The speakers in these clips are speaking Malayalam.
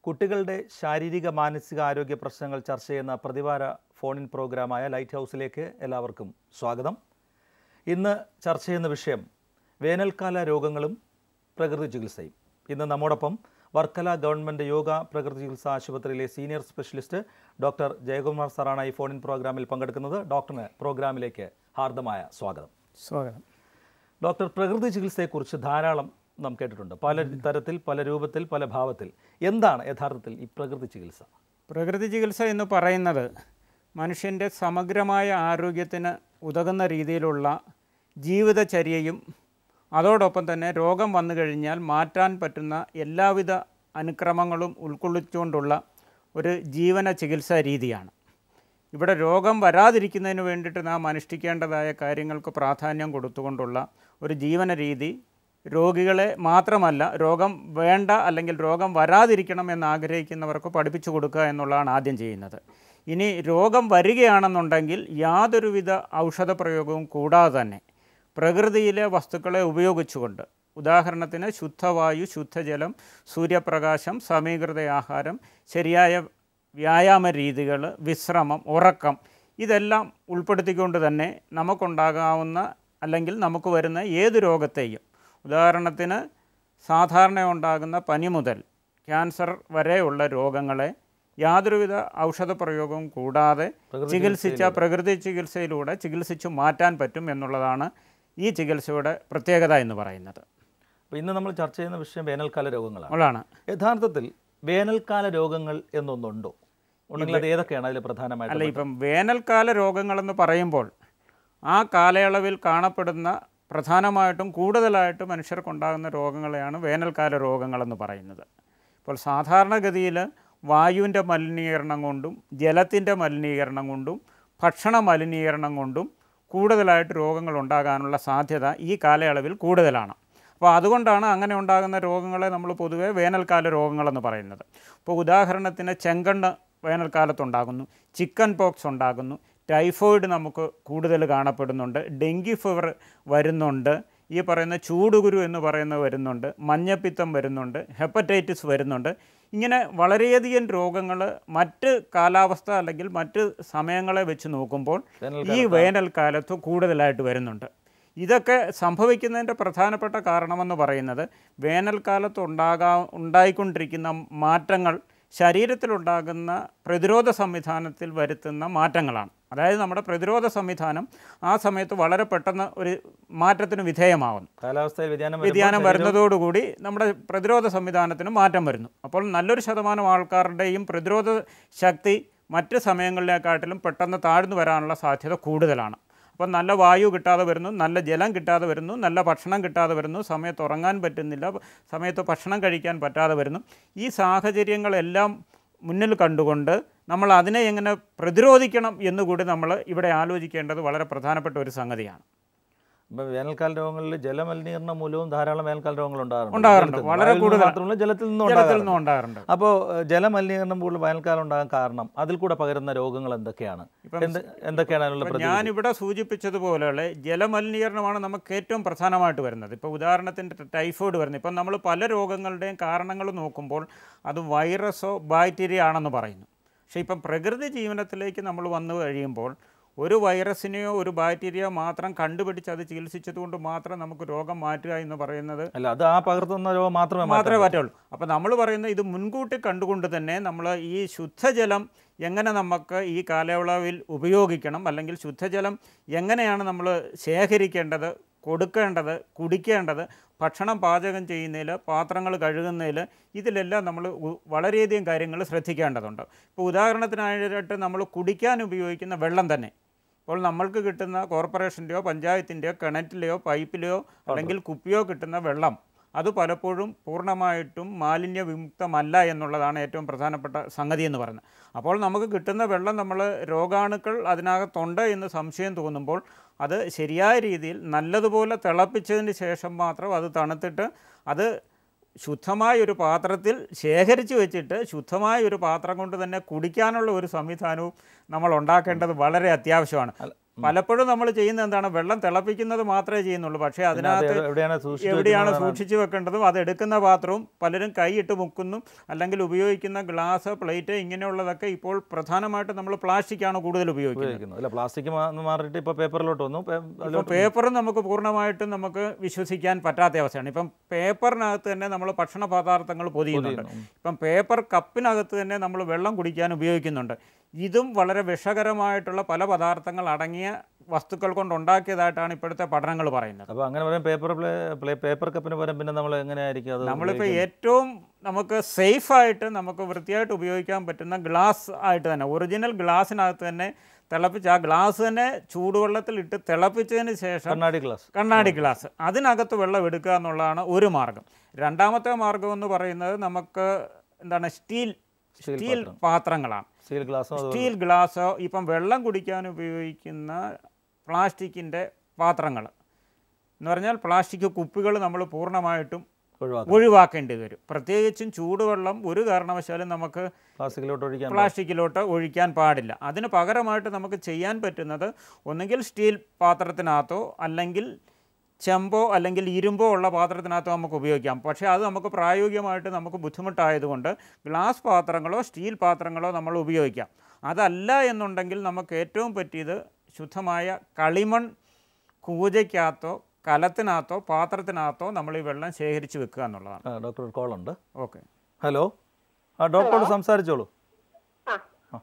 കുട്ടികളുടെ ശാരീരിക മാനസിക ആരോഗ്യ പ്രശ്നങ്ങൾ ചർച്ച ചെയ്യുന്ന പ്രതിവാര ഫോണിൻ പ്രോഗ്രാമായ ലൈറ്റ് ഹൗസിലേക്ക് എല്ലാവർക്കും സ്വാഗതം ഇന്ന് ചർച്ച ചെയ്യുന്ന വിഷയം വേനൽക്കാല രോഗങ്ങളും പ്രകൃതി ചികിത്സയും ഇന്ന് നമ്മോടൊപ്പം വർക്കല ഗവൺമെൻറ് യോഗ പ്രകൃതി ചികിത്സാ ആശുപത്രിയിലെ സീനിയർ സ്പെഷ്യലിസ്റ്റ് ഡോക്ടർ ജയകുമാർ സാറാണ് ഈ ഫോണിൻ പ്രോഗ്രാമിൽ പങ്കെടുക്കുന്നത് ഡോക്ടറിന് പ്രോഗ്രാമിലേക്ക് ഹാർദമായ സ്വാഗതം സ്വാഗതം ഡോക്ടർ പ്രകൃതി ചികിത്സയെക്കുറിച്ച് ധാരാളം നാം കേട്ടിട്ടുണ്ട് പല തരത്തിൽ പല രൂപത്തിൽ പല ഭാവത്തിൽ എന്താണ് യഥാർത്ഥത്തിൽ ഈ പ്രകൃതി ചികിത്സ പ്രകൃതി ചികിത്സ എന്ന് പറയുന്നത് മനുഷ്യൻ്റെ സമഗ്രമായ ആരോഗ്യത്തിന് ഉതകുന്ന രീതിയിലുള്ള ജീവിതചര്യയും അതോടൊപ്പം തന്നെ രോഗം വന്നു കഴിഞ്ഞാൽ മാറ്റാൻ പറ്റുന്ന എല്ലാവിധ അനുക്രമങ്ങളും ഉൾക്കൊള്ളിച്ചുകൊണ്ടുള്ള ഒരു ജീവന ചികിത്സാ രീതിയാണ് ഇവിടെ രോഗം വരാതിരിക്കുന്നതിന് വേണ്ടിയിട്ട് നാം അനുഷ്ഠിക്കേണ്ടതായ കാര്യങ്ങൾക്ക് പ്രാധാന്യം കൊടുത്തുകൊണ്ടുള്ള ഒരു ജീവന രീതി രോഗികളെ മാത്രമല്ല രോഗം വേണ്ട അല്ലെങ്കിൽ രോഗം വരാതിരിക്കണം എന്ന് ആഗ്രഹിക്കുന്നവർക്ക് പഠിപ്പിച്ചു കൊടുക്കുക എന്നുള്ളതാണ് ആദ്യം ചെയ്യുന്നത് ഇനി രോഗം വരികയാണെന്നുണ്ടെങ്കിൽ യാതൊരുവിധ ഔഷധ പ്രയോഗവും കൂടാതെ തന്നെ പ്രകൃതിയിലെ വസ്തുക്കളെ ഉപയോഗിച്ചുകൊണ്ട് ഉദാഹരണത്തിന് ശുദ്ധവായു ശുദ്ധജലം സൂര്യപ്രകാശം സമീകൃത ആഹാരം ശരിയായ വ്യായാമ രീതികൾ വിശ്രമം ഉറക്കം ഇതെല്ലാം ഉൾപ്പെടുത്തിക്കൊണ്ട് തന്നെ നമുക്കുണ്ടാകാവുന്ന അല്ലെങ്കിൽ നമുക്ക് വരുന്ന ഏത് രോഗത്തെയും ഉദാഹരണത്തിന് സാധാരണ ഉണ്ടാകുന്ന പനി മുതൽ ക്യാൻസർ വരെയുള്ള രോഗങ്ങളെ യാതൊരുവിധ ഔഷധ പ്രയോഗവും കൂടാതെ ചികിത്സിച്ച പ്രകൃതി ചികിത്സയിലൂടെ ചികിത്സിച്ചു മാറ്റാൻ പറ്റും എന്നുള്ളതാണ് ഈ ചികിത്സയുടെ പ്രത്യേകത എന്ന് പറയുന്നത് അപ്പോൾ ഇന്ന് നമ്മൾ ചർച്ച ചെയ്യുന്ന വിഷയം വേനൽക്കാല രോഗങ്ങളാണ് അതാണ് യഥാർത്ഥത്തിൽ വേനൽക്കാല രോഗങ്ങൾ എന്നൊന്നുണ്ടോ ഉണ്ടെങ്കിൽ അത് ഏതൊക്കെയാണ് അതിൽ പ്രധാനമായിട്ട് അല്ല ഇപ്പം വേനൽക്കാല രോഗങ്ങളെന്ന് പറയുമ്പോൾ ആ കാലയളവിൽ കാണപ്പെടുന്ന പ്രധാനമായിട്ടും കൂടുതലായിട്ട് മനുഷ്യർക്കുണ്ടാകുന്ന രോഗങ്ങളെയാണ് വേനൽക്കാല രോഗങ്ങളെന്ന് പറയുന്നത് ഇപ്പോൾ സാധാരണഗതിയിൽ വായുവിൻ്റെ മലിനീകരണം കൊണ്ടും ജലത്തിൻ്റെ മലിനീകരണം കൊണ്ടും ഭക്ഷണ മലിനീകരണം കൊണ്ടും കൂടുതലായിട്ട് രോഗങ്ങൾ ഉണ്ടാകാനുള്ള സാധ്യത ഈ കാലയളവിൽ കൂടുതലാണ് അപ്പോൾ അതുകൊണ്ടാണ് അങ്ങനെ ഉണ്ടാകുന്ന രോഗങ്ങളെ നമ്മൾ പൊതുവേ വേനൽക്കാല രോഗങ്ങളെന്ന് പറയുന്നത് ഇപ്പോൾ ഉദാഹരണത്തിന് ചെങ്കണ്ണ് വേനൽക്കാലത്തുണ്ടാകുന്നു ചിക്കൻ പോക്സ് ഉണ്ടാകുന്നു ടൈഫോയിഡ് നമുക്ക് കൂടുതൽ കാണപ്പെടുന്നുണ്ട് ഡെങ്കി ഫീവർ വരുന്നുണ്ട് ഈ പറയുന്ന ചൂടുകുരു എന്ന് പറയുന്നത് വരുന്നുണ്ട് മഞ്ഞപ്പിത്തം വരുന്നുണ്ട് ഹെപ്പറ്റൈറ്റിസ് വരുന്നുണ്ട് ഇങ്ങനെ വളരെയധികം രോഗങ്ങൾ മറ്റ് കാലാവസ്ഥ അല്ലെങ്കിൽ മറ്റ് സമയങ്ങളെ വെച്ച് നോക്കുമ്പോൾ ഈ വേനൽക്കാലത്ത് കൂടുതലായിട്ട് വരുന്നുണ്ട് ഇതൊക്കെ സംഭവിക്കുന്നതിൻ്റെ പ്രധാനപ്പെട്ട കാരണമെന്ന് പറയുന്നത് വേനൽക്കാലത്ത് ഉണ്ടാകാ ഉണ്ടായിക്കൊണ്ടിരിക്കുന്ന മാറ്റങ്ങൾ ശരീരത്തിലുണ്ടാകുന്ന പ്രതിരോധ സംവിധാനത്തിൽ വരുത്തുന്ന മാറ്റങ്ങളാണ് അതായത് നമ്മുടെ പ്രതിരോധ സംവിധാനം ആ സമയത്ത് വളരെ പെട്ടെന്ന് ഒരു മാറ്റത്തിന് വിധേയമാകുന്നു കാലാവസ്ഥയിൽ വ്യതിയാനം വരുമ്പോൾ വ്യതിയാനം വരുന്നതോടുകൂടി നമ്മുടെ പ്രതിരോധ സംവിധാനത്തിന് മാറ്റം വരുന്നു അപ്പോൾ നല്ലൊരു ശതമാനം ആൾക്കാരുടെയും പ്രതിരോധ ശക്തി മറ്റ് സമയങ്ങളിലേക്കാട്ടിലും പെട്ടെന്ന് താഴ്ന്നു വരാനുള്ള സാധ്യത കൂടുതലാണ് അപ്പം നല്ല വായു കിട്ടാതെ വരുന്നു നല്ല ജലം കിട്ടാതെ വരുന്നു നല്ല ഭക്ഷണം കിട്ടാതെ വരുന്നു സമയത്ത് ഉറങ്ങാൻ പറ്റുന്നില്ല സമയത്ത് ഭക്ഷണം കഴിക്കാൻ പറ്റാതെ വരുന്നു ഈ സാഹചര്യങ്ങളെല്ലാം മുന്നിൽ കണ്ടുകൊണ്ട് നമ്മൾ അതിനെ എങ്ങനെ പ്രതിരോധിക്കണം എന്നുകൂടി നമ്മൾ ഇവിടെ ആലോചിക്കേണ്ടത് വളരെ പ്രധാനപ്പെട്ട ഒരു സംഗതിയാണ് ഇപ്പം വേനൽക്കാല രോഗങ്ങളിൽ ജലമലിനീകരണം മൂലവും ധാരാളം വേനൽക്കാല രോഗങ്ങൾ ഉണ്ടാകാറുണ്ട് ഉണ്ടാകാറുണ്ട്. ജലത്തിൽ നിന്ന്. വളരെ വായുവിൽ നിന്ന് കൂടുതൽ. മാത്രമല്ല ജലത്തിൽ നിന്നും ജലത്തിൽ ഉണ്ടാകാറുണ്ട്. നിന്നും ഉണ്ടാകാറുണ്ട് അപ്പോൾ ഏഹ്, ജലമലിനീകരണം കൂടുതൽ വേനൽക്കാലം ഉണ്ടാകാൻ കാരണം അതിൽ കൂടെ പകരുന്ന രോഗങ്ങൾ എന്തൊക്കെയാണ് എന്ത് എന്തൊക്കെയാണ് അതിനുള്ള ഇപ്പം പ്രതിവിധി? ഞാനിവിടെ സൂചിപ്പിച്ചതുപോലെയുള്ള ജലമലിനീകരണമാണ് നമുക്ക് ഏറ്റവും പ്രധാനമായിട്ട് വരുന്നത് ഇപ്പോൾ ഉദാഹരണത്തിന് ടൈഫോയിഡ് വരുന്നത് ഇപ്പം നമ്മൾ പല രോഗങ്ങളുടെയും കാരണങ്ങൾ നോക്കുമ്പോൾ അത് വൈറസോ ബാക്ടീരിയ ആണെന്ന് പറയുന്നു പക്ഷേ ഇപ്പം പ്രകൃതി ജീവനത്തിലേക്ക് നമ്മൾ വന്നു കഴിയുമ്പോൾ ഒരു വൈറസിനെയോ ഒരു ബാക്ടീരിയയോ മാത്രം കണ്ടുപിടിച്ച് അത് ചികിത്സിച്ചതുകൊണ്ട് മാത്രം നമുക്ക് രോഗം മാറ്റുക എന്ന് പറയുന്നത് അല്ല അത് ആ പകർത്തുന്ന രോഗം മാത്രമേ മാറ്റാൻ മാത്രമേ പറ്റുള്ളൂ അപ്പോൾ നമ്മൾ പറയുന്നത് ഇത് മുൻകൂട്ടി കണ്ടുകൊണ്ട് തന്നെ നമ്മൾ ഈ ശുദ്ധജലം എങ്ങനെ നമുക്ക് ഈ കാലയളവിൽ ഉപയോഗിക്കണം അല്ലെങ്കിൽ ശുദ്ധജലം എങ്ങനെയാണ് നമ്മൾ ശേഖരിക്കേണ്ടത് കൊടുക്കേണ്ടത് കുടിക്കേണ്ടത് ഭക്ഷണം പാചകം ചെയ്യുന്നതിൽ പാത്രങ്ങൾ കഴുകുന്നതിൽ ഇതിലെല്ലാം നമ്മൾ ഉ- വളരെയധികം കാര്യങ്ങൾ ശ്രദ്ധിക്കേണ്ടതുണ്ട് ഇപ്പോൾ ഉദാഹരണത്തിനായിട്ട് നമ്മൾ കുടിക്കാൻ ഉപയോഗിക്കുന്ന വെള്ളം തന്നെ ഇപ്പോൾ നമ്മൾക്ക് കിട്ടുന്ന കോർപ്പറേഷൻ്റെയോ പഞ്ചായത്തിൻ്റെയോ കിണറ്റിലെയോ പൈപ്പിലെയോ അല്ലെങ്കിൽ കുപ്പിയോ കിട്ടുന്ന വെള്ളം അത് പലപ്പോഴും പൂർണ്ണമായിട്ടും മാലിന്യ വിമുക്തമല്ല എന്നുള്ളതാണ് ഏറ്റവും പ്രധാനപ്പെട്ട സംഗതി എന്ന് പറയുന്നത് അപ്പോൾ നമുക്ക് കിട്ടുന്ന വെള്ളം നമ്മൾ രോഗാണുക്കൾ അതിനകത്തുണ്ട് എന്ന് സംശയം തോന്നുമ്പോൾ അത് ശരിയായ രീതിയിൽ നല്ലതുപോലെ തിളപ്പിച്ചതിന് ശേഷം മാത്രം അത് തണുത്തിട്ട് അത് ശുദ്ധമായ ഒരു പാത്രത്തിൽ ശേഖരിച്ച് വെച്ചിട്ട് ശുദ്ധമായ ഒരു പാത്രം കൊണ്ട് തന്നെ കുടിക്കാനുള്ള ഒരു സംവിധാനവും നമ്മൾ ഉണ്ടാക്കേണ്ടത് വളരെ അത്യാവശ്യമാണ് പലപ്പോഴും നമ്മൾ ചെയ്യുന്നത് എന്താണ് വെള്ളം തിളപ്പിക്കുന്നത് മാത്രമേ ചെയ്യുന്നുള്ളൂ പക്ഷേ പിന്നെ അത് അതിനകത്ത് എവിടെയാണ് സൂക്ഷിച്ചു എവിടെയാണ് വെക്കുന്നതാണ് സൂക്ഷിച്ചു വെക്കേണ്ടതും അത് എടുക്കുന്ന പാത്രവും പലരും കൈയിട്ട് മുക്കുന്നു അല്ലെങ്കിൽ ഉപയോഗിക്കുന്ന ഗ്ലാസ് പ്ലേറ്റ് ഇങ്ങനെയുള്ളതൊക്കെ ഇപ്പോൾ പ്രധാനമായിട്ടും നമ്മൾ പ്ലാസ്റ്റിക്കാണ് കൂടുതൽ ഉപയോഗിക്കുന്നത് ഉപയോഗിക്കുന്നത് അല്ല പ്ലാസ്റ്റിക് മാറിയിട്ട് ഇപ്പോൾ പേപ്പറിലോട്ട് വന്നു പേ- ഇപ്പോൾ അതിലോട്ട് പേപ്പറും നമുക്ക് പൂർണ്ണമായിട്ടും നമുക്ക് വിശ്വസിക്കാൻ പറ്റാത്ത അവസ്ഥയാണ് ഇപ്പം പേപ്പറിനകത്ത് തന്നെ നമ്മൾ ഭക്ഷണ പദാർത്ഥങ്ങൾ പൊതിയുന്നുണ്ട് ഇപ്പം പേപ്പർ കപ്പിനകത്ത് തന്നെ നമ്മൾ വെള്ളം കുടിക്കാൻ ഉപയോഗിക്കുന്നുണ്ട് ഇതും വളരെ വിഷകരമായിട്ടുള്ള പല പദാർത്ഥങ്ങൾ അടങ്ങിയ വസ്തുക്കൾ കൊണ്ട് ഉണ്ടാക്കിയതായിട്ടാണ് ഇപ്പോഴത്തെ പഠനങ്ങൾ പറയുന്നത് അപ്പോൾ അങ്ങനെ പറയാം പേപ്പർ പ്ലേ പേപ്പർ കപ്പിന് പകരം പിന്നെ നമ്മൾ എങ്ങനെയായിരിക്കും അത് നമ്മളിപ്പോൾ ഏറ്റവും നമുക്ക് സേഫായിട്ട് നമുക്ക് വൃത്തിയായിട്ട് ഉപയോഗിക്കാൻ പറ്റുന്ന ഗ്ലാസ് ആയിട്ട് തന്നെ ഒറിജിനൽ ഗ്ലാസ്സിനകത്ത് തന്നെ തിളപ്പിച്ച് ആ ഗ്ലാസ് തന്നെ ചൂടുവെള്ളത്തിൽ ഇട്ട് തിളപ്പിച്ചതിന് ശേഷം കണ്ണാടി ഗ്ലാസ് കണ്ണാടി ഗ്ലാസ് അതിനകത്ത് വെള്ളം എടുക്കുക എന്നുള്ളതാണ് ഒരു മാർഗം രണ്ടാമത്തെ മാർഗം എന്ന് പറയുന്നത് നമുക്ക് എന്താണ് സ്റ്റീൽ സ്റ്റീൽ സ്റ്റീൽ പാത്രങ്ങളാണ് സ്റ്റീൽ ഗ്ലാസും അത് സ്റ്റീൽ ഗ്ലാസ്സോ ഇപ്പം വെള്ളം കുടിക്കാൻ ഉപയോഗിക്കുന്ന പ്ലാസ്റ്റിക്കിൻ്റെ പാത്രങ്ങൾ എന്ന് പറഞ്ഞാൽ പ്ലാസ്റ്റിക് കുപ്പികൾ നമ്മൾ പൂർണ്ണമായിട്ടും ഒഴിവാക്കാം ഒഴിവാക്കേണ്ടി വരും പ്രത്യേകിച്ചും ചൂടുവെള്ളം ഒരു കാരണവശാലും നമുക്ക് പ്ലാസ്റ്റിക്കിലോട്ട് ഒഴിക്കാൻ പ്ലാസ്റ്റിക്കിലോട്ട് ഒഴിക്കാൻ പാടില്ല അതിന് പകരമായിട്ട് നമുക്ക് ചെയ്യാൻ പറ്റുന്നത് ഒന്നുകിൽ സ്റ്റീൽ പാത്രത്തിനകത്തോ അല്ലെങ്കിൽ ചെമ്പോ അല്ലെങ്കിൽ ഇരുമ്പോ ഉള്ള പാത്രത്തിനകത്തോ നമുക്ക് ഉപയോഗിക്കാം പക്ഷേ അത് നമുക്ക് പ്രായോഗികമായിട്ട് നമുക്ക് ബുദ്ധിമുട്ടായതുകൊണ്ട് ഗ്ലാസ് പാത്രങ്ങളോ സ്റ്റീൽ പാത്രങ്ങളോ നമ്മൾ ഉപയോഗിക്കാം അതല്ല എന്നുണ്ടെങ്കിൽ നമുക്ക് ഏറ്റവും പറ്റിയത് ശുദ്ധമായ കളിമൺ കൂജയ്ക്കകത്തോ കലത്തിനകത്തോ പാത്രത്തിനകത്തോ നമ്മൾ ഈ വെള്ളം ശേഖരിച്ച് വെക്കുക എന്നുള്ളതാണ് ആ ഡോക്ടർ കോൾ ഉണ്ട് ഓക്കെ ഹലോ ആ ഡോക്ടറോട് സംസാരിച്ചോളൂ ആ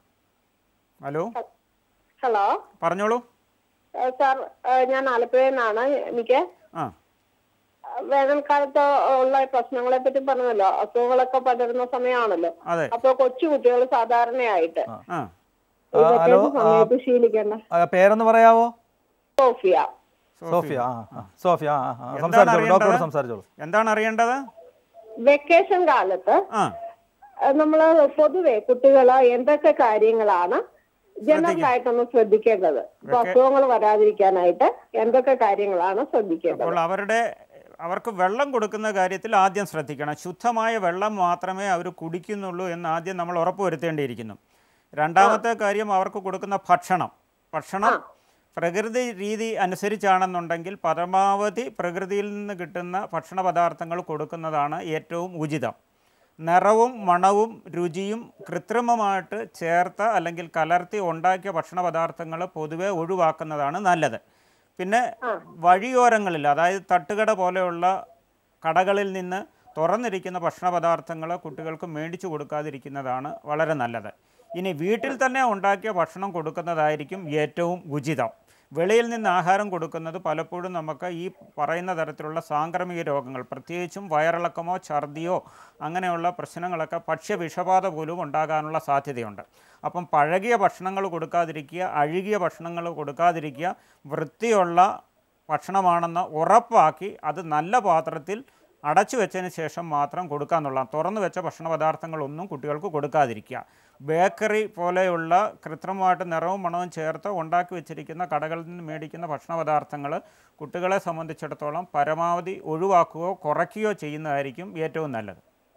ഹലോ ഹലോ പറഞ്ഞോളൂ ഏ, സാർ ഏ, ഞാൻ ആലപ്പുഴയിൽ നിന്നാണ് എനിക്ക് ആ വേനൽക്കാലത്ത് ഉള്ള പ്രശ്നങ്ങളെ പറ്റി പറഞ്ഞല്ലോ അസുഖങ്ങളൊക്കെ പടരുന്ന സമയമാണല്ലോ അതെ അപ്പൊ കൊച്ചു കുട്ടികൾ സാധാരണയായിട്ട് ആ ഈ ആ, ഹലോ വെക്കേഷൻ സമയത്ത് ശീലിക്കേണ്ട ആ, പേരൊന്ന് പറയാവോ സോഫിയ സോഫിയ ആ ആ, സോഫിയ ആ ആ, എന്താണ് സംസാരിച്ചോളൂ ഡോക്ടറോട് അറിയേണ്ടത്? സംസാരിച്ചോളൂ എന്താണ് അറിയേണ്ടത് വെക്കേഷൻ കാലത്ത് ആ ഏ, നമ്മള് പൊതുവെ കുട്ടികള് എന്തൊക്കെ കാര്യങ്ങളാണ് ജനറൽ ആയിട്ടൊന്ന് ശ്രദ്ധിക്കേണ്ടത് ഇപ്പൊ അസുഖങ്ങൾ വരാതിരിക്കാനായിട്ട് എന്തൊക്കെ കാര്യങ്ങളാണ് ശ്രദ്ധിക്കേണ്ടത് അപ്പോൾ അവരുടെ അവർക്ക് വെള്ളം കൊടുക്കുന്ന കാര്യത്തിൽ ആദ്യം ശ്രദ്ധിക്കണം ശുദ്ധമായ വെള്ളം മാത്രമേ അവർ കുടിക്കുന്നുള്ളൂ എന്ന് ആദ്യം നമ്മൾ ഉറപ്പുവരുത്തേണ്ടിയിരിക്കുന്നു രണ്ടാമത്തെ കാര്യം അവർക്ക് കൊടുക്കുന്ന ഭക്ഷണം ഭക്ഷണം പ്രകൃതി രീതി അനുസരിച്ചാണെന്നുണ്ടെങ്കിൽ പരമാവധി പ്രകൃതിയിൽ നിന്ന് കിട്ടുന്ന ഭക്ഷണ പദാർത്ഥങ്ങൾ കൊടുക്കുന്നതാണ് ഏറ്റവും ഉചിതം നിറവും മണവും രുചിയും കൃത്രിമമായിട്ട് ചേർത്ത അല്ലെങ്കിൽ കലർത്തി ഉണ്ടാക്കിയ ഭക്ഷണ പദാർത്ഥങ്ങൾ പൊതുവെ ഒഴിവാക്കുന്നതാണ് നല്ലത് പിന്നെ വഴിയോരങ്ങളിൽ അതായത് തട്ടുകട പോലെയുള്ള കടകളിൽ നിന്ന് തുറന്നിരിക്കുന്ന ഭക്ഷണ പദാർത്ഥങ്ങൾ കുട്ടികൾക്ക് മേടിച്ചു കൊടുക്കാതിരിക്കുന്നതാണ് വളരെ നല്ലത് ഇനി വീട്ടിൽ തന്നെ ഉണ്ടാക്കിയ ഭക്ഷണം കൊടുക്കുന്നതായിരിക്കും ഏറ്റവും ഉചിതം വെളിയിൽ നിന്ന് ആഹാരം കൊടുക്കുന്നത് പലപ്പോഴും നമുക്ക് ഈ പറയുന്ന തരത്തിലുള്ള സാംക്രമിക രോഗങ്ങൾ പ്രത്യേകിച്ചും വയറിളക്കമോ ഛർദിയോ അങ്ങനെയുള്ള പ്രശ്നങ്ങളൊക്കെ ഭക്ഷ്യ വിഷബാധ പോലും ഉണ്ടാകാനുള്ള സാധ്യതയുണ്ട് അപ്പം പഴകിയ ഭക്ഷണങ്ങൾ കൊടുക്കാതിരിക്കുക അഴുകിയ ഭക്ഷണങ്ങൾ കൊടുക്കാതിരിക്കുക വൃത്തിയുള്ള ഭക്ഷണമാണെന്ന് ഉറപ്പാക്കി അത് നല്ല പാത്രത്തിൽ അടച്ചു വെച്ചതിന് ശേഷം മാത്രം കൊടുക്കാന്നുള്ള തുറന്നു വെച്ച ഭക്ഷണ പദാർത്ഥങ്ങളൊന്നും കുട്ടികൾക്ക് കൊടുക്കാതിരിക്കുക ബേക്കറി പോലെയുള്ള കൃത്രിമമായിട്ട് നിറവും മണവും ചേർത്ത് ഉണ്ടാക്കി വെച്ചിരിക്കുന്ന കടകളിൽ നിന്ന് മേടിക്കുന്ന ഭക്ഷണ പദാർത്ഥങ്ങൾ കുട്ടികളെ സംബന്ധിച്ചിടത്തോളം പരമാവധി ഒഴിവാക്കുകയോ കുറയ്ക്കുകയോ ചെയ്യുന്നതായിരിക്കും ഏറ്റവും നല്ലത്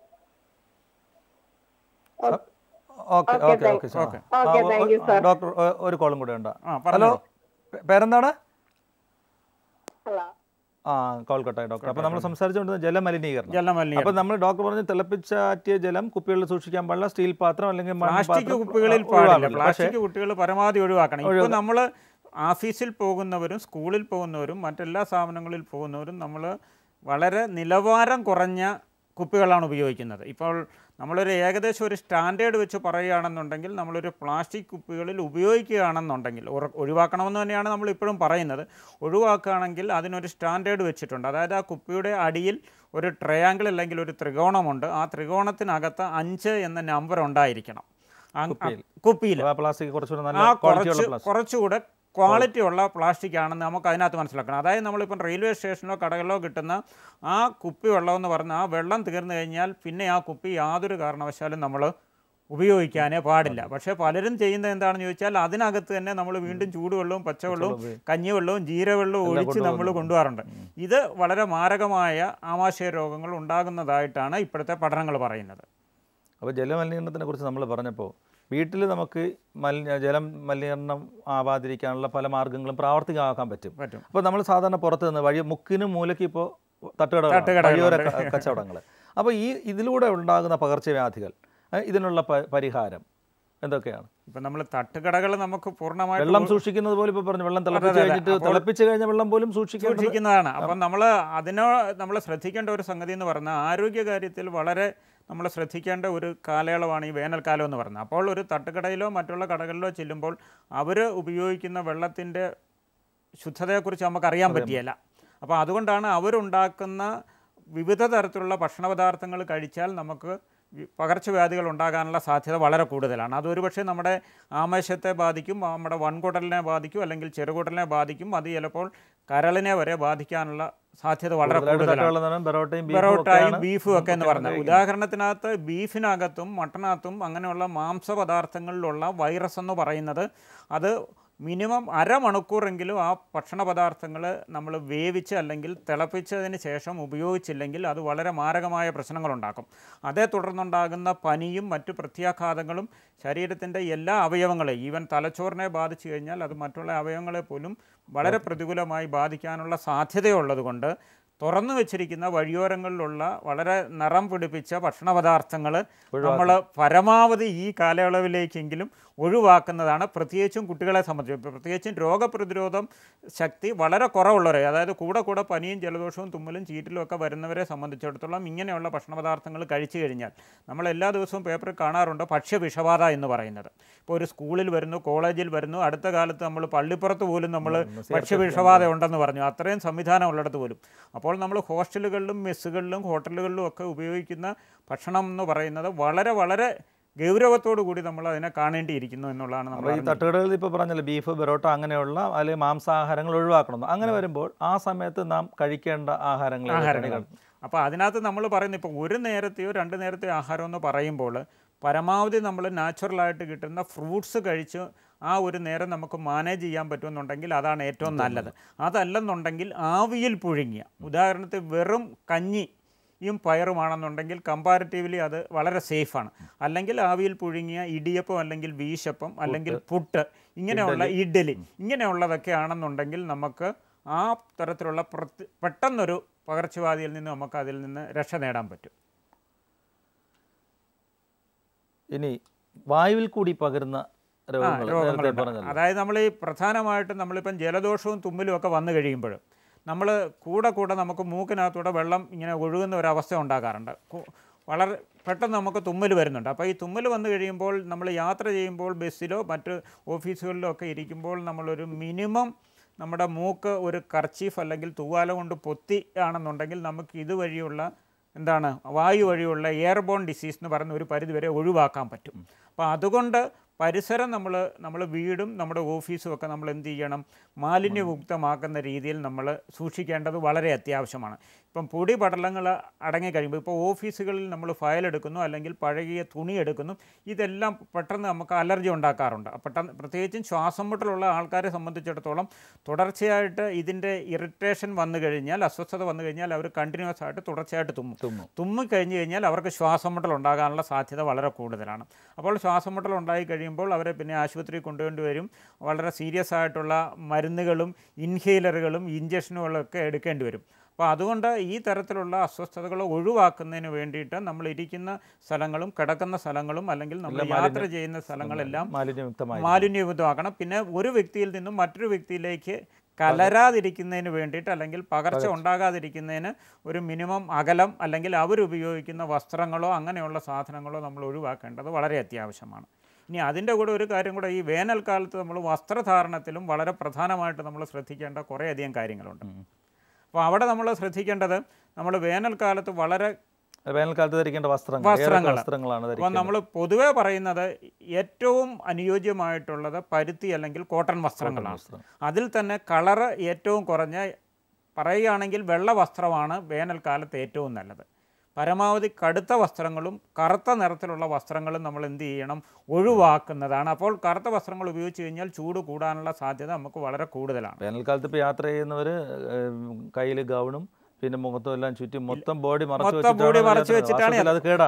okay Okay, okay thank- okay okay. Okay, thank you, sir. Doctor ഒ- ഒരു കോളും കൂടെ ഉണ്ട് ആ ഹലോ പറഞ്ഞോ പേ- പേരെന്താണ് ഹലോ ആ കോൾ കട്ടായി ഡോക്ടർ അപ്പോൾ നമ്മൾ സംസാരിച്ചുകൊണ്ടിരുന്ന ജലമലിനീകരണം ജലമലിനീകരണം അപ്പോൾ നമ്മൾ ഡോക്ടർ പറഞ്ഞ് തിളപ്പിച്ചാറ്റിയ ജലം കുപ്പികളിൽ സൂക്ഷിക്കാൻ പാടില്ല സ്റ്റീൽ പാത്രം അല്ലെങ്കിൽ മൺ പ്ലാസ്റ്റിക് പാത്രം, കുപ്പികളിൽ ആ, പാടില്ല ഒഴിവാക്കില്ല. പക്ഷേ പ്ലാസ്റ്റിക് കുട്ടികൾ പരമാവധി ഒഴിവാക്കണം ഇപ്പോൾ നമ്മൾ ഓഫീസിൽ പോകുന്നവരും സ്കൂളിൽ പോകുന്നവരും മറ്റെല്ലാ സ്ഥാപനങ്ങളിൽ പോകുന്നവരും നമ്മൾ വളരെ നിലവാരം കുറഞ്ഞ കുപ്പികളാണ് ഉപയോഗിക്കുന്നത് ഇപ്പോൾ നമ്മളൊരു ഏകദേശം ഒരു സ്റ്റാൻഡേർഡ് വെച്ച് പറയുകയാണെന്നുണ്ടെങ്കിൽ നമ്മളൊരു പ്ലാസ്റ്റിക് കുപ്പികളിൽ ഉപയോഗിക്കുകയാണെന്നുണ്ടെങ്കിൽ ഉറ- ഒഴിവാക്കണമെന്ന് തന്നെയാണ് നമ്മൾ ഇപ്പോഴും പറയുന്നത് ഒഴിവാക്കുകയാണെങ്കിൽ അതിനൊരു സ്റ്റാൻഡേർഡ് വെച്ചിട്ടുണ്ട് അതായത് ആ കുപ്പിയുടെ അടിയിൽ ഒരു ട്രയാങ്കിൾ അല്ലെങ്കിൽ ഒരു ത്രികോണമുണ്ട് ആ ത്രികോണത്തിനകത്ത് അഞ്ച് എന്ന നമ്പർ ഉണ്ടായിരിക്കണം ആ- ആ കുപ്പിയിൽ അപ്പോൾ ആ പ്ലാസ്റ്റിക് കുറച്ചുകൂടെ ആ നല്ല ക്വാളിറ്റിയുള്ള കുറച്ച് പ്ലാസ്റ്റിക് കുറച്ചുകൂടെ ക്വാളിറ്റി ഉള്ള പ്ലാസ്റ്റിക് ആണെന്ന് നമുക്ക് അതിനകത്ത് മനസ്സിലാക്കണം അതായത് നമ്മളിപ്പം റെയിൽവേ സ്റ്റേഷനിലോ കടകളിലോ കിട്ടുന്ന ആ കുപ്പി വെള്ളമെന്ന് പറഞ്ഞാൽ ആ വെള്ളം തീർന്നു കഴിഞ്ഞാൽ പിന്നെ ആ കുപ്പി യാതൊരു കാരണവശാലും നമ്മൾ ഉപയോഗിക്കാനേ പാടില്ല പക്ഷേ പലരും ചെയ്യുന്നത് എന്താണെന്ന് ചോദിച്ചാൽ അതിനകത്ത് തന്നെ നമ്മൾ വീണ്ടും ചൂടുവെള്ളവും പച്ചവെള്ളവും കഞ്ഞിവെള്ളവും ജീരവെള്ളവും ഒഴിച്ച് നമ്മൾ കൊണ്ടുപോകാറുണ്ട് ഇത് വളരെ മാരകമായ ആമാശയ രോഗങ്ങൾ ഉണ്ടാകുന്നതായിട്ടാണ് ഇപ്പോഴത്തെ പഠനങ്ങൾ പറയുന്നത് അപ്പോൾ ജലമലിനീകരണത്തിനെ കുറിച്ച് നമ്മൾ പറഞ്ഞപ്പോൾ വീട്ടിൽ നമുക്ക് മലിന ജലം മലിനീകരണം ആവാതിരിക്കാനുള്ള പല മാർഗ്ഗങ്ങളും പ്രാവർത്തികമാക്കാൻ പറ്റും പറ്റും അപ്പോൾ നമ്മൾ സാധാരണ പുറത്ത് നിന്ന് വഴി മുക്കിനും മൂലയ്ക്ക് ഇപ്പോൾ തട്ടുകടകൾ തട്ടുകടകളുണ്ട്. വഴിയോര ക- കച്ചവടങ്ങൾ അപ്പോൾ ഈ ഇതിലൂടെ ഉണ്ടാകുന്ന പകർച്ചവ്യാധികൾ ഏ, ഇതിനുള്ള പ- പരിഹാരം എന്തൊക്കെയാണ് ഇപ്പം നമ്മൾ തട്ടുകടകൾ നമുക്ക് പൂർണ്ണമായിട്ട് വെള്ളം സൂക്ഷിക്കുന്നത് പോലെ ഇപ്പോൾ പറഞ്ഞു വെള്ളം തിളപ്പിച്ച് അതെ, അതെ. കഴിഞ്ഞിട്ട് അപ്പോൾ- തിളപ്പിച്ച് കഴിഞ്ഞ വെള്ളം പോലും സൂക്ഷിക്കേണ്ടത് സൂക്ഷിക്കുന്നതാണ് അപ്പം നമ്മൾ അതിനോ നമ്മൾ ശ്രദ്ധിക്കേണ്ട ഒരു സംഗതി എന്ന് പറഞ്ഞാൽ ആരോഗ്യ കാര്യത്തിൽ വളരെ നമ്മൾ ശ്രദ്ധിക്കേണ്ട ഒരു കാലയളവാണ് ഈ വേനൽക്കാലം എന്ന് പറയുന്നത് അപ്പോൾ ഒരു തട്ടുകടയിലോ മറ്റുള്ള കടകളിലോ ചെല്ലുമ്പോൾ അവർ ഉപയോഗിക്കുന്ന വെള്ളത്തിൻ്റെ ശുദ്ധതയെക്കുറിച്ച് നമുക്ക് അറിയാൻ പറ്റിയല്ല അപ്പോൾ അതുകൊണ്ടാണ് അവരുണ്ടാക്കുന്ന വിവിധ തരത്തിലുള്ള ഭക്ഷണ പദാർത്ഥങ്ങൾ കഴിച്ചാൽ നമുക്ക് വി- പകർച്ചവ്യാധികൾ ഉണ്ടാകാനുള്ള സാധ്യത വളരെ കൂടുതലാണ് അതൊരു പക്ഷേ നമ്മുടെ ആമശത്തെ ബാധിക്കും നമ്മുടെ വൻകുടലിനെ ബാധിക്കും അല്ലെങ്കിൽ ചെറുകുടലിനെ ബാധിക്കും അത് ചിലപ്പോൾ കരളിനെ വരെ ബാധിക്കാനുള്ള സാധ്യത വളരെ കൂടുതലായിട്ട് കൂടുതലാണ് തട്ടുകടകളിൽ നിന്ന് പെറോട്ടയും ബീഫും പെറോട്ടായും ഒക്കെയാണ് ബീഫും ഒക്കെ എന്ന് ഒക്കെ പറഞ്ഞത് ഉപയോഗിക്കുന്നത്. ഉദാഹരണത്തിനകത്ത് ബീഫിനകത്തും മട്ടനകത്തും അങ്ങനെയുള്ള മാംസപദാർത്ഥങ്ങളിലുള്ള വൈറസ് എന്ന് പറയുന്നത് അത് മിനിമം അരമണിക്കൂറെങ്കിലും ആ ഭക്ഷണ പദാർത്ഥങ്ങൾ നമ്മൾ വേവിച്ച് അല്ലെങ്കിൽ തിളപ്പിച്ചതിന് ശേഷം ഉപയോഗിച്ചില്ലെങ്കിൽ അത് വളരെ മാരകമായ പ്രശ്നങ്ങളുണ്ടാക്കും അതേ തുടർന്നുണ്ടാകുന്ന പനിയും മറ്റു പ്രത്യാഘാതങ്ങളും ശരീരത്തിൻ്റെ എല്ലാ അവയവങ്ങളെയും ഈവൻ തലച്ചോറിനെ ബാധിച്ചു കഴിഞ്ഞാൽ അത് മറ്റുള്ള അവയവങ്ങളെ പോലും വളരെ പ്രതികൂലമായി ബാധിക്കാനുള്ള സാധ്യതയുള്ളതുകൊണ്ട് തുറന്നു വെച്ചിരിക്കുന്ന വഴിയോരങ്ങളിലുള്ള വളരെ നിറം പിടിപ്പിച്ച ഭക്ഷണ പദാർത്ഥങ്ങൾ നമ്മൾ പരമാവധി ഈ കാലയളവിലേക്കെങ്കിലും ഒഴിവാക്കുന്നതാണ് പ്രത്യേകിച്ചും കുട്ടികളെ സംബന്ധിച്ച് ഇപ്പം പ്രത്യേകിച്ചും രോഗപ്രതിരോധം ശക്തി വളരെ കുറവുള്ളവരെ അതായത് കൂടെ കൂടെ പനിയും ജലദോഷവും തുമ്മലും ചീറ്റിലും ഒക്കെ വരുന്നവരെ സംബന്ധിച്ചിടത്തോളം ഇങ്ങനെയുള്ള ഭക്ഷണ പദാർത്ഥങ്ങൾ കഴിച്ചു കഴിഞ്ഞാൽ നമ്മൾ എല്ലാ ദിവസവും പേപ്പറിൽ കാണാറുണ്ട് ഭക്ഷ്യവിഷബാധ എന്ന് പറയുന്നത് ഇപ്പോൾ ഒരു സ്കൂളിൽ വരുന്നു കോളേജിൽ വരുന്നു അടുത്ത കാലത്ത് നമ്മൾ പള്ളിപ്പുറത്ത് പോലും നമ്മൾ ഭക്ഷ്യവിഷബാധ ഉണ്ടെന്ന് പറഞ്ഞു അത്രയും സംവിധാനം ഉള്ളിടത്ത് പോലും അപ്പോൾ നമ്മൾ ഹോസ്റ്റലുകളിലും മെസ്സുകളിലും ഹോട്ടലുകളിലും ഒക്കെ ഉപയോഗിക്കുന്ന ഭക്ഷണം എന്ന് പറയുന്നത് വളരെ വളരെ ഗൗരവത്തോടു കൂടി നമ്മൾ അതിനെ കാണേണ്ടിയിരിക്കുന്നു എന്നുള്ളതാണ് നമ്മൾ അപ്പോൾ ഈ തട്ടുകടകളിൽ ഇപ്പോൾ പറഞ്ഞല്ലോ ബീഫ് ബെറോട്ട അങ്ങനെയുള്ള അല്ലെങ്കിൽ മാംസാഹാരങ്ങൾ ഒഴിവാക്കണം അങ്ങനെ വരുമ്പോൾ ആ സമയത്ത് നാം കഴിക്കേണ്ട ആഹാരങ്ങൾ ആഹാരങ്ങൾ അപ്പോൾ അതിനകത്ത് നമ്മൾ പറയുന്നത് ഇപ്പോൾ ഒരു നേരത്തെയോ രണ്ട് നേരത്തെയോ ആഹാരം എന്ന് പറയുമ്പോൾ പരമാവധി നമ്മൾ നാച്ചുറലായിട്ട് കിട്ടുന്ന ഫ്രൂട്ട്സ് കഴിച്ച് ആ ഒരു നേരം നമുക്ക് മാനേജ് ചെയ്യാൻ പറ്റുമെന്നുണ്ടെങ്കിൽ അതാണ് ഏറ്റവും നല്ലത് അതല്ലെന്നുണ്ടെങ്കിൽ ആവിയിൽ പുഴുങ്ങിയ ഉദാഹരണത്തിന് വെറും കഞ്ഞിയും പയറുമാണെന്നുണ്ടെങ്കിൽ കമ്പാരിറ്റീവ്ലി അത് വളരെ സേഫാണ് അല്ലെങ്കിൽ ആവിയിൽ പുഴുങ്ങിയ ഇടിയപ്പം അല്ലെങ്കിൽ വീശപ്പം അല്ലെങ്കിൽ പുട്ട് ഇങ്ങനെയുള്ള ഇഡ്ഡലി ഇങ്ങനെയുള്ളതൊക്കെ ആണെന്നുണ്ടെങ്കിൽ നമുക്ക് ആ തരത്തിലുള്ള പ്രത്യ- പെട്ടെന്നൊരു പകർച്ചവ്യാധിയിൽ നിന്ന് നമുക്ക് അതിൽ നിന്ന് രക്ഷ നേടാൻ പറ്റും ഇനി വായുവിൽ കൂടി പകരുന്ന ആ, രോഗങ്ങൾ നേരത്തെ രോഗങ്ങളുണ്ട് പറഞ്ഞല്ലോ അതായത് നമ്മൾ ഈ പ്രധാനമായിട്ടും നമ്മളിപ്പം ജലദോഷവും തുമ്മലും ഒക്കെ വന്നു കഴിയുമ്പോൾ നമ്മൾ കൂടെ കൂടെ നമുക്ക് മൂക്കിനകത്തൂടെ വെള്ളം ഇങ്ങനെ ഒഴുകുന്ന ഒരവസ്ഥ ഉണ്ടാകാറുണ്ട് കു- വളരെ പെട്ടെന്ന് നമുക്ക് തുമ്മൽ വരുന്നുണ്ട് അപ്പോൾ ഈ തുമ്മൽ വന്നു കഴിയുമ്പോൾ നമ്മൾ യാത്ര ചെയ്യുമ്പോൾ ബസ്സിലോ മറ്റ് ഓഫീസുകളിലോ ഒക്കെ ഇരിക്കുമ്പോൾ നമ്മളൊരു മിനിമം നമ്മുടെ മൂക്ക് ഒരു കർച്ചീഫ് അല്ലെങ്കിൽ തൂവാല കൊണ്ട് പൊത്തി ആണെന്നുണ്ടെങ്കിൽ നമുക്ക് ഇതുവഴിയുള്ള എന്താണ് വായു വഴിയുള്ള എയർബോൺ ഡിസീസ് എന്ന് പറയുന്ന ഒരു പരിധിവരെ ഒഴിവാക്കാൻ പറ്റും അപ്പോൾ അതുകൊണ്ട് പരിസരം നമ്മൾ നമ്മൾ വീടും നമ്മുടെ ഓഫീസും ഒക്കെ നമ്മൾ എന്ത് ചെയ്യണം മാലിന്യമുക്തമാക്കുന്ന രീതിയിൽ നമ്മൾ സൂക്ഷിക്കേണ്ടത് വളരെ അത്യാവശ്യമാണ് ഇപ്പം പൊടി പടലങ്ങൾ അടങ്ങി കഴിയുമ്പോൾ ഇപ്പോൾ ഓഫീസുകളിൽ നമ്മൾ ഫയൽ എടുക്കുന്നു അല്ലെങ്കിൽ പഴകിയ തുണി എടുക്കുന്നു ഇതെല്ലാം പെട്ടെന്ന് നമുക്ക് അലർജി ഉണ്ടാക്കാറുണ്ട് പെട്ടെന്ന് പ്രത്യേകിച്ചും ശ്വാസം മുട്ടലുള്ള ആൾക്കാരെ സംബന്ധിച്ചിടത്തോളം തുടർച്ചയായിട്ട് ഇതിൻ്റെ ഇറിറ്റേഷൻ വന്നു കഴിഞ്ഞാൽ അസ്വസ്ഥത വന്നു കഴിഞ്ഞാൽ അവർ കണ്ടിന്യൂസ് ആയിട്ട് തുടർച്ചയായിട്ട് തുമ്മും തുമ്മും തുമ്മി കഴിഞ്ഞ് കഴിഞ്ഞാൽ അവർക്ക് ശ്വാസം മുട്ടൽ ഉണ്ടാകാനുള്ള സാധ്യത വളരെ കൂടുതലാണ് അപ്പോൾ ശ്വാസം മുട്ടൽ ഉണ്ടായി കഴിയുമ്പോൾ അവരെ പിന്നെ ആശുപത്രിയിൽ കൊണ്ടുവേണ്ടി വരും വളരെ സീരിയസ് ആയിട്ടുള്ള മരുന്നുകളും ഇൻഹേലറുകളും ഇഞ്ചക്ഷനുകളും ഒക്കെ എടുക്കേണ്ടി വരും അപ്പോൾ അതുകൊണ്ട് ഈ തരത്തിലുള്ള അസ്വസ്ഥതകൾ ഒഴിവാക്കുന്നതിന് വേണ്ടിയിട്ട് നമ്മൾ ഇരിക്കുന്ന സ്ഥലങ്ങളും കിടക്കുന്ന സ്ഥലങ്ങളും അല്ലെങ്കിൽ നമ്മൾ യാത്ര ചെയ്യുന്ന സ്ഥലങ്ങളെല്ലാം മാലിന്യമുക്തമായി മാലിന്യമുക്തമാക്കണം പിന്നെ ഒരു വ്യക്തിയിൽ നിന്നും മറ്റൊരു വ്യക്തിയിലേക്ക് കലരാതിരിക്കുന്നതിന് വേണ്ടിയിട്ട് അല്ലെങ്കിൽ പകർച്ച ഉണ്ടാകാതിരിക്കുന്നതിന് ഒരു മിനിമം അകലം അല്ലെങ്കിൽ അവരുപയോഗിക്കുന്ന വസ്ത്രങ്ങളോ അങ്ങനെയുള്ള സാധനങ്ങളോ നമ്മൾ ഒഴിവാക്കേണ്ടത് വളരെ അത്യാവശ്യമാണ് ഇനി അതിൻ്റെ കൂടെ ഒരു കാര്യം കൂടെ ഈ വേനൽക്കാലത്ത് നമ്മൾ വസ്ത്രധാരണത്തിലും വളരെ പ്രധാനമായിട്ട് നമ്മൾ ശ്രദ്ധിക്കേണ്ട കുറേയധികം കാര്യങ്ങളുണ്ട് അപ്പോൾ അവിടെ നമ്മൾ ശ്രദ്ധിക്കേണ്ടത് നമ്മൾ വേനൽക്കാലത്ത് വളരെ വേനൽക്കാലത്ത് ധരിക്കേണ്ട വസ്ത്രങ്ങൾ ഏതൊക്കെ വസ്ത്രങ്ങൾ. വസ്ത്രങ്ങളാണ് അപ്പോൾ ധരിക്കുന്നത് നമ്മൾ പൊതുവേ പറയുന്നത് ഏറ്റവും അനുയോജ്യമായിട്ടുള്ളത് പരുത്തി അല്ലെങ്കിൽ കോട്ടൺ വസ്ത്രങ്ങളാണ് വസ്ത്രം. അതിൽ തന്നെ കളറ് ഏറ്റവും കുറഞ്ഞ പറയുകയാണെങ്കിൽ വെള്ള വസ്ത്രമാണ് വേനൽക്കാലത്ത് ഏറ്റവും നല്ലത് പരമാവധി കടുത്ത വസ്ത്രങ്ങളും കറുത്ത നിറത്തിലുള്ള വസ്ത്രങ്ങളും നമ്മൾ എന്ത് ചെയ്യണം ഒഴിവാക്കുന്നതാണ് അപ്പോൾ കറുത്ത വസ്ത്രങ്ങൾ ഉപയോഗിച്ച് കഴിഞ്ഞാൽ ചൂട് കൂടാനുള്ള സാധ്യത നമുക്ക് വളരെ കൂടുതലാണ് വേനൽക്കാലത്ത് ഇപ്പോൾ യാത്ര ചെയ്യുന്നവർ കയ്യിൽ ഗൗണും പിന്നെ മുഖത്തും എല്ലാം ചുറ്റി മൊത്തം ബോഡി മറച്ചു മൊത്തം body മറച്ച് വെച്ചിട്ടാണ് അത് കേടാണ്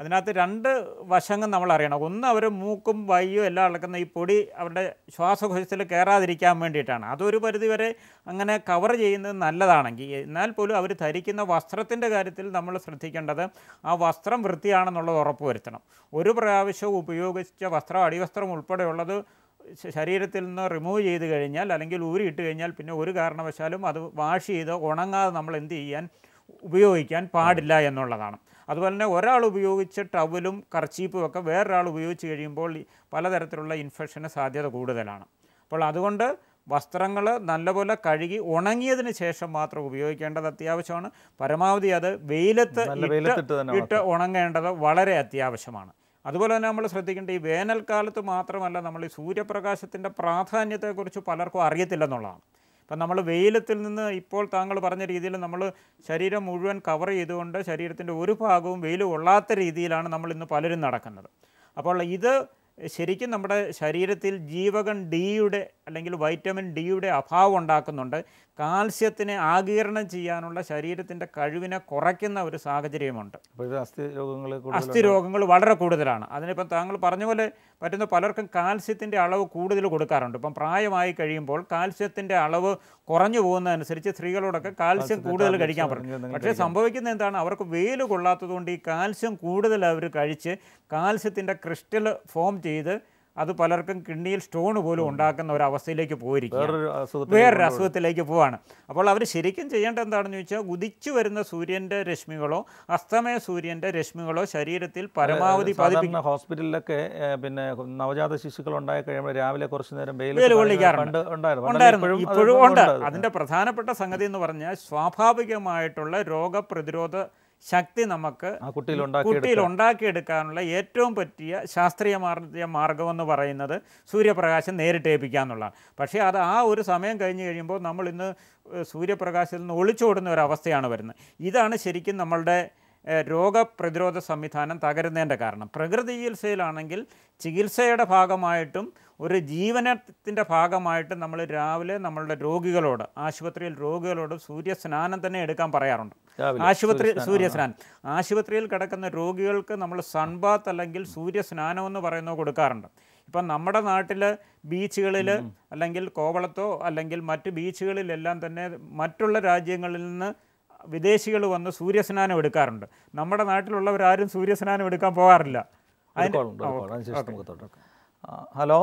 അതിനകത്ത് രണ്ട് വശങ്ങൾ നമ്മൾ അറിയണം ഒന്ന് അവർ മൂക്കും വയ്യും എല്ലാം അളക്കുന്ന ഈ പൊടി അവരുടെ ശ്വാസകോശത്തിൽ കയറാതിരിക്കാൻ വേണ്ടിയിട്ടാണ് അതൊരു പരിധിവരെ അങ്ങനെ കവർ ചെയ്യുന്നത് നല്ലതാണെങ്കിൽ എന്നാൽ പോലും അവർ ധരിക്കുന്ന വസ്ത്രത്തിൻ്റെ കാര്യത്തിൽ നമ്മൾ ശ്രദ്ധിക്കേണ്ടത് ആ വസ്ത്രം വൃത്തിയാണെന്നുള്ളത് ഉറപ്പുവരുത്തണം ഒരു പ്രാവശ്യം ഉപയോഗിച്ച വസ്ത്രം അടിവസ്ത്രം ഉൾപ്പെടെയുള്ളത് ശ- ശരീരത്തിൽ നിന്ന് റിമൂവ് ചെയ്ത് കഴിഞ്ഞാൽ അല്ലെങ്കിൽ ഊരിയിട്ട് കഴിഞ്ഞാൽ പിന്നെ ഒരു കാരണവശാലും അത് വാഷ് ചെയ്ത് ഉണങ്ങാതെ നമ്മൾ എന്ത് ചെയ്യാൻ ഉപയോഗിക്കാൻ പാടില്ല എന്നുള്ളതാണ് അതുപോലെ തന്നെ ഒരാൾ ഉപയോഗിച്ച ടവലും കർച്ചീപ്പും ഒക്കെ വേറൊരാൾ ഉപയോഗിച്ച് കഴിയുമ്പോൾ ഈ പലതരത്തിലുള്ള ഇൻഫെക്ഷന് സാധ്യത കൂടുതലാണ് അപ്പോൾ അതുകൊണ്ട് വസ്ത്രങ്ങൾ നല്ലപോലെ കഴുകി ഉണങ്ങിയതിന് ശേഷം മാത്രം ഉപയോഗിക്കേണ്ടത് അത്യാവശ്യമാണ് പരമാവധി അത് വെയിലത്ത് നല്ല ഇട്ട് വെയിലത്തിട്ട് തന്നെ ഇട്ട് ഉണങ്ങേണ്ടത് വളരെ അത്യാവശ്യമാണ് അതുപോലെ തന്നെ നമ്മൾ ശ്രദ്ധിക്കേണ്ട ഈ വേനൽക്കാലത്ത് മാത്രമല്ല നമ്മൾ ഈ സൂര്യപ്രകാശത്തിൻ്റെ പ്രാധാന്യത്തെക്കുറിച്ച് പലർക്കും അറിയത്തില്ലെന്നുള്ളതാണ് ഇപ്പം നമ്മൾ വെയിലത്തിൽ നിന്ന് ഇപ്പോൾ താങ്കൾ പറഞ്ഞ രീതിയിൽ നമ്മൾ ശരീരം മുഴുവൻ കവർ ചെയ്തുകൊണ്ട് ശരീരത്തിൻ്റെ ഒരു ഭാഗവും വെയിൽ കൊള്ളാത്ത രീതിയിലാണ് നമ്മൾ ഇന്ന് പലരും നടക്കുന്നത് അപ്പോൾ ഇത് ശരിക്കും നമ്മുടെ ശരീരത്തിൽ ജീവകൻ ഡിയുടെ അല്ലെങ്കിൽ വൈറ്റമിൻ ഡിയുടെ അഭാവം ഉണ്ടാക്കുന്നുണ്ട് കാൽസ്യത്തിനെ ആഗീരണം ചെയ്യാനുള്ള ശരീരത്തിൻ്റെ കഴിവിനെ കുറയ്ക്കുന്ന ഒരു സാഹചര്യമുണ്ട് അപ്പോൾ ഇത് അസ്ഥി രോഗങ്ങൾ കൂടുതൽ അസ്ഥി രോഗങ്ങൾ വളരെ കൂടുതലാണ് അതിനിപ്പം താങ്കൾ പറഞ്ഞ പോലെ പറ്റുന്ന പലർക്കും കാൽസ്യത്തിൻ്റെ അളവ് കൂടുതൽ കൊടുക്കാറുണ്ട് ഇപ്പം പ്രായമായി കഴിയുമ്പോൾ കാൽസ്യത്തിൻ്റെ അളവ് കുറഞ്ഞു പോകുന്നതനുസരിച്ച് സ്ത്രീകളോടൊക്കെ കാൽസ്യം കൂടുതൽ കഴിക്കാൻ പറയും പക്ഷേ സംഭവിക്കുന്നത് എന്താണ് അവർക്ക് വെയിൽ കൊള്ളാത്തതുകൊണ്ട് ഈ കാൽസ്യം കൂടുതൽ അവർ കഴിച്ച് കാൽസ്യത്തിൻ്റെ ക്രിസ്റ്റൽ ഫോം ചെയ്ത് അത് പലർക്കും കിഡ്നിയിൽ സ്റ്റോൺ പോലും ഉണ്ടാക്കുന്ന ഒരു അവസ്ഥയിലേക്ക് പോയിരിക്കും വേറൊരു അസുഖത്തിൽ വേറൊരു അസുഖത്തിലേക്ക് പോവാണ് അപ്പോൾ അവർ ശരിക്കും ചെയ്യേണ്ടത് എന്താണെന്ന് ചോദിച്ചാൽ ഉദിച്ചു വരുന്ന സൂര്യൻ്റെ രശ്മികളോ അസ്തമയ സൂര്യൻ്റെ രശ്മികളോ ശരീരത്തിൽ പരമാവധി പതിപ്പിക്കും സാധാരണ ഹോസ്പിറ്റലിലൊക്കെ ഏ, പിന്നെ നവജാത ശിശുക്കൾ ഉണ്ടായി കഴിയുമ്പോൾ രാവിലെ കുറച്ച് നേരം വെയിൽ വെയിൽ കൊള്ളിക്കാറുണ്ട്. പണ്ട് ഉണ്ടായിരുന്നു പണ്ടല്ല, ഉണ്ടായിരുന്നു അത് ഇപ്പോഴും ഉണ്ട് അത്. അതിൻ്റെ പ്രധാനപ്പെട്ട സംഗതി എന്ന് പറഞ്ഞാൽ സ്വാഭാവികമായിട്ടുള്ള രോഗപ്രതിരോധ ശക്തി നമുക്ക് ആ കുട്ടിയിൽ ഉണ്ടാക്കി കുട്ടിയിൽ ഉണ്ടാക്കിയെടുക്കാനുള്ള ഏറ്റവും പറ്റിയ ശാസ്ത്രീയമായ മാർഗമെന്ന് പറയുന്നത് സൂര്യപ്രകാശം നേരിട്ട് ഏൽപ്പിക്കുക എന്നുള്ളതാണ് പക്ഷേ അത് ആ ഒരു സമയം കഴിഞ്ഞ് കഴിയുമ്പോൾ നമ്മൾ ഇന്ന് ഏഹ്, സൂര്യപ്രകാശത്തിൽ നിന്ന് ഒളിച്ചോടുന്ന ഒരു അവസ്ഥയാണ് വരുന്നത് ഇതാണ് ശരിക്കും നമ്മളുടെ ഏഹ്, രോഗപ്രതിരോധ സംവിധാനം തകരുന്നതിൻ്റെ കാരണം പ്രകൃതി ചികിത്സയിലാണെങ്കിൽ ചികിത്സയുടെ ഭാഗമായിട്ടും ഒരു ജീവനത്തിൻ്റെ ഭാഗമായിട്ടും നമ്മൾ രാവിലെ നമ്മളുടെ രോഗികളോട് ആശുപത്രിയിൽ രോഗികളോട് സൂര്യസ്നാനം തന്നെ എടുക്കാൻ പറയാറുണ്ട് രാവിലെ ആശുപത്രി സൂര്യസ്നാനം, സൂര്യസ്നാനം ആശുപത്രിയിൽ കിടക്കുന്ന രോഗികൾക്ക് നമ്മൾ സൺബാത്ത് അല്ലെങ്കിൽ സൂര്യസ്നാനം എന്ന് പറയുന്നത് കൊടുക്കാറുണ്ട് ഇപ്പം നമ്മുടെ നാട്ടിൽ ബീച്ചുകളിൽ അല്ലെങ്കിൽ കോവളത്തോ അല്ലെങ്കിൽ മറ്റ് ബീച്ചുകളിലെല്ലാം തന്നെ മറ്റുള്ള രാജ്യങ്ങളിൽ നിന്ന് വിദേശികൾ വന്ന് സൂര്യസ്നാനം എടുക്കാറുണ്ട് നമ്മുടെ നാട്ടിലുള്ളവരാരും സൂര്യസ്നാനം എടുക്കാൻ പോകാറില്ല ഒരു call ഉണ്ട്, ഒരു call. അതിനുശേഷം നമുക്ക് തുടരാം. ആ, ഹലോ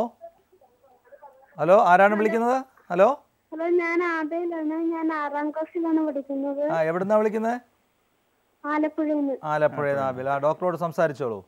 ഹലോ ആരാണ് വിളിക്കുന്നത് ഹലോ ഹലോ ഞാൻ ആദയിലാണ് ഞാൻ ആറാം ക്ലാസ്സിലാണ് പഠിക്കുന്നത് ആ എവിടുന്നാ വിളിക്കുന്നത് ആലപ്പുഴയിൽ നിന്ന് ആലപ്പുഴ നാവിൽ ആ ഡോക്ടറോട് സംസാരിച്ചോളൂ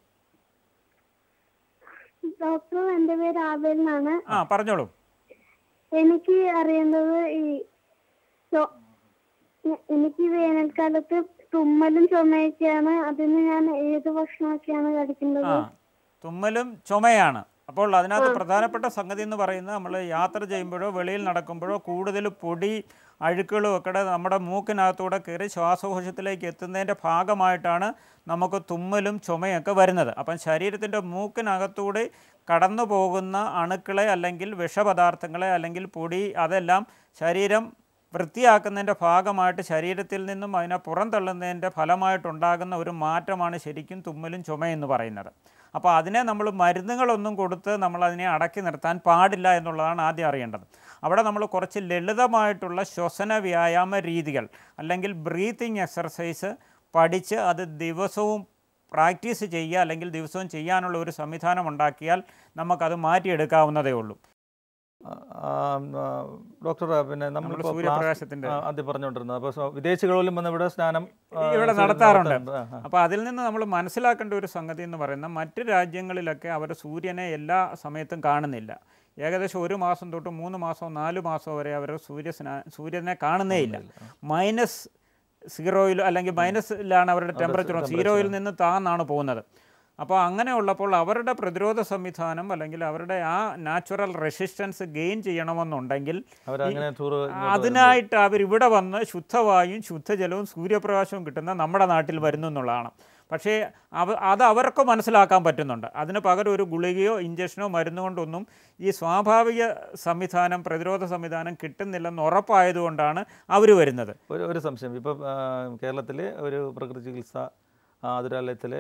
ഡോക്ടർ എന്റെ പേര് ആബേൽ എന്നാണ് ആ പറഞ്ഞോളൂ എനിക്ക് അറിയേണ്ടത് ഈ ചൊ- എ- എനിക്ക് ഈ വേനൽക്കാലത്ത് തുമ്മലും ചുമയൊക്കെയാണ് അതിന് ഞാൻ ഏത് ഭക്ഷണമൊക്കെയാണ് കഴിക്കേണ്ടത് ആ തുമ്മലും ചുമയാണ് അപ്പോൾ അതിനകത്ത് പ്രധാനപ്പെട്ട സംഗതി എന്ന് പറയുന്നത് നമ്മൾ യാത്ര ചെയ്യുമ്പോഴോ വെളിയിൽ നടക്കുമ്പോഴോ കൂടുതൽ പൊടി അഴുക്കുകളും ഒക്കെ നമ്മുടെ മൂക്കിനകത്തൂടെ കയറി ശ്വാസകോശത്തിലേക്ക് എത്തുന്നതിൻ്റെ ഭാഗമായിട്ടാണ് നമുക്ക് തുമ്മലും ചുമയൊക്കെ വരുന്നത് അപ്പം ശരീരത്തിൻ്റെ മൂക്കിനകത്തൂടെ കടന്നു പോകുന്ന അണുക്കളെ അല്ലെങ്കിൽ വിഷപദാർത്ഥങ്ങളെ അല്ലെങ്കിൽ പൊടി അതെല്ലാം ശരീരം വൃത്തിയാക്കുന്നതിൻ്റെ ഭാഗമായിട്ട് ശരീരത്തിൽ നിന്നും അതിനെ പുറന്തള്ളുന്നതിൻ്റെ ഫലമായിട്ടുണ്ടാകുന്ന ഒരു മാറ്റമാണ് ശരിക്കും തുമ്മലും ചുമയെന്ന് പറയുന്നത് അപ്പോൾ അതിനെ നമ്മൾ മരുന്നുകളൊന്നും കൊടുത്ത് നമ്മൾ അതിനെ അടക്കി നിർത്താൻ പാടില്ല എന്നുള്ളതാണ് ആദ്യം അറിയേണ്ടത് അവിടെ നമ്മൾ കുറച്ച് ലളിതമായിട്ടുള്ള ശ്വസന വ്യായാമ രീതികൾ അല്ലെങ്കിൽ ബ്രീത്തിങ് എക്സർസൈസ് പഠിച്ച് അത് ദിവസവും പ്രാക്ടീസ് ചെയ്യുക അല്ലെങ്കിൽ ദിവസവും ചെയ്യാനുള്ള ഒരു സംവിധാനം ഉണ്ടാക്കിയാൽ നമുക്കത് മാറ്റിയെടുക്കാവുന്നതേ ഉള്ളൂ ആ, ആ, ആ, ഡോക്ടർ പിന്നെ നമ്മൾ നമ്മളിപ്പോൾ സൂര്യപ്രകാശത്തിൻ്റെ ആദ്യം പറഞ്ഞുകൊണ്ടിരുന്നത് അപ്പോൾ സ്വ- വിദേശികളിലും വന്ന് ഇവിടെ സ്നാനം ആ, ഇവിടെ സൂര്യൻ നടത്താറുണ്ട്. ആ, ആ. അപ്പോൾ അതിൽ നിന്ന് നമ്മൾ മനസ്സിലാക്കേണ്ട ഒരു സംഗതി എന്ന് പറയുന്നത് മറ്റ് രാജ്യങ്ങളിലൊക്കെ അവർ സൂര്യനെ എല്ലാ സമയത്തും കാണുന്നില്ല ഏകദേശം ഒരു മാസം തൊട്ട് മൂന്ന് മാസമോ നാല് മാസമോ വരെ അവർ സൂര്യ സൂര്യനെ കാണുന്നേ ഇല്ല മൈനസ് സീറോയിൽ അല്ലെങ്കിൽ മൈനസിലാണ് അവരുടെ ടെമ്പറേച്ചർ സീറോയിൽ നിന്ന് താന്നാണ് പോകുന്നത് അപ്പോൾ അങ്ങനെ ഉള്ളപ്പോൾ അവരുടെ പ്രതിരോധ സംവിധാനം അല്ലെങ്കിൽ അവരുടെ ആ നാച്ചുറൽ റെസിസ്റ്റൻസ് ഗെയിൻ ചെയ്യണമെന്നുണ്ടെങ്കിൽ അവരങ്ങനെ ടൂറ് അതിനായിട്ട് അവർ ഇവിടെ വന്ന് ശുദ്ധവായും ശുദ്ധജലവും സൂര്യപ്രകാശവും കിട്ടുന്ന നമ്മുടെ നാട്ടിൽ വരുന്നു എന്നുള്ളതാണ് പക്ഷേ അവ അത് അവർക്ക് മനസ്സിലാക്കാൻ പറ്റുന്നുണ്ട് അതിന് പകരം ഒരു ഗുളികയോ ഇഞ്ചക്ഷനോ മരുന്ന് കൊണ്ടൊന്നും ഈ സ്വാഭാവിക സംവിധാനം പ്രതിരോധ സംവിധാനം കിട്ടുന്നില്ലെന്ന് ഉറപ്പായതുകൊണ്ടാണ് അവർ വരുന്നത് ഒരു ഒരു സംശയം ഇപ്പം കേരളത്തിൽ ഒരു പ്രകൃതി ചികിത്സ ആതുരാലയത്തിലെ